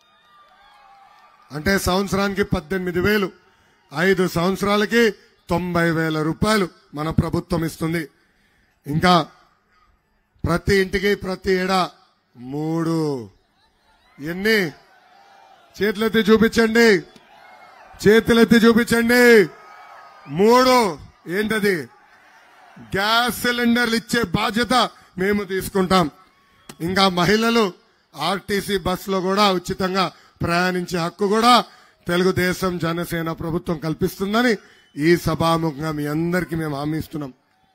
అంటే సంవత్సరానికి పద్దెనిమిది వేలు ఐదు సంవత్సరాలకి తొంభై వేల రూపాయలు మన ప్రభుత్వం ఇస్తుంది ఇంకా ప్రతి ఇంటికి ప్రతి ఏడా మూడు ఎన్ని చేతులెత్తి చూపించండి చేతులెత్తి చూపించండి మూడు ఏంటది గ్యాస్ సిలిండర్లు ఇచ్చే బాధ్యత మేము తీసుకుంటాం ఇంకా మహిళలు ఆర్టీసీ బస్సులో కూడా ఉచితంగా ప్రయాణించే హక్కు కూడా తెలుగుదేశం జనసేన ప్రభుత్వం కల్పిస్తుందని ఈ సభాముఖంగా మీ అందరికీ మేము హామీ ఇస్తున్నాం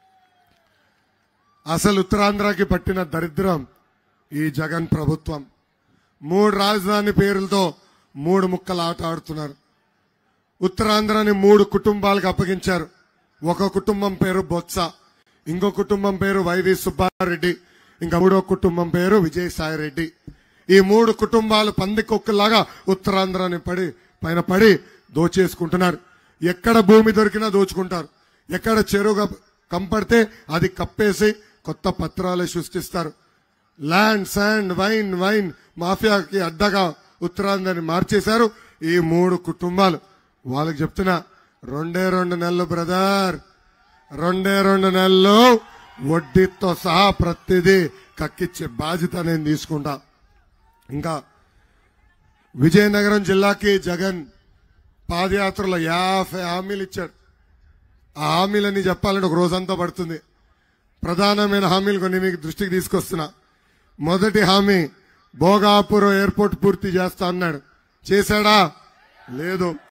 అసలు ఉత్తరాంధ్రకి పట్టిన దరిద్రం ఈ జగన్ ప్రభుత్వం మూడు రాజధాని పేర్లతో మూడు ముక్కలు ఆట ఆడుతున్నారు ఉత్తరాంధ్రని మూడు కుటుంబాలకు అప్పగించారు ఒక కుటుంబం పేరు బొత్స ఇంకో కుటుంబం పేరు వైవి సుబ్బారెడ్డి ఇంకా మూడో కుటుంబం పేరు విజయసాయి రెడ్డి ఈ మూడు కుటుంబాలు పందికొక్కులాగా ఉత్తరాంధ్రని పడి పైన పడి దోచేసుకుంటున్నారు ఎక్కడ భూమి దొరికినా దోచుకుంటారు ఎక్కడ చెరువుగా కంపడితే అది కప్పేసి కొత్త పత్రాలు సృష్టిస్తారు ల్యాండ్ శాండ్ వైన్ వైన్ మాఫియాకి అడ్డగా ఉత్తరాంధ్రని మార్చేశారు ఈ మూడు కుటుంబాలు వాళ్ళకి చెప్తున్నా రెండే రెండు నెలలు బ్రదర్ రెండే రెండు నెలలు వడ్డీతో సహా ప్రతిదీ కక్కిచ్చే బాధ్యత నేను తీసుకుంటా ఇంకా విజయనగరం జిల్లాకి జగన్ పాదయాత్రలో యాభై హామీలు ఇచ్చాడు ఆ హామీలన్నీ చెప్పాలంటే ఒక రోజంతా పడుతుంది ప్రధానమైన హామీలు కొన్ని మీకు దృష్టికి తీసుకొస్తున్నా మొదటి హామీ భోగాపురం ఎయిర్పోర్ట్ పూర్తి చేస్తా అన్నాడు చేశాడా లేదు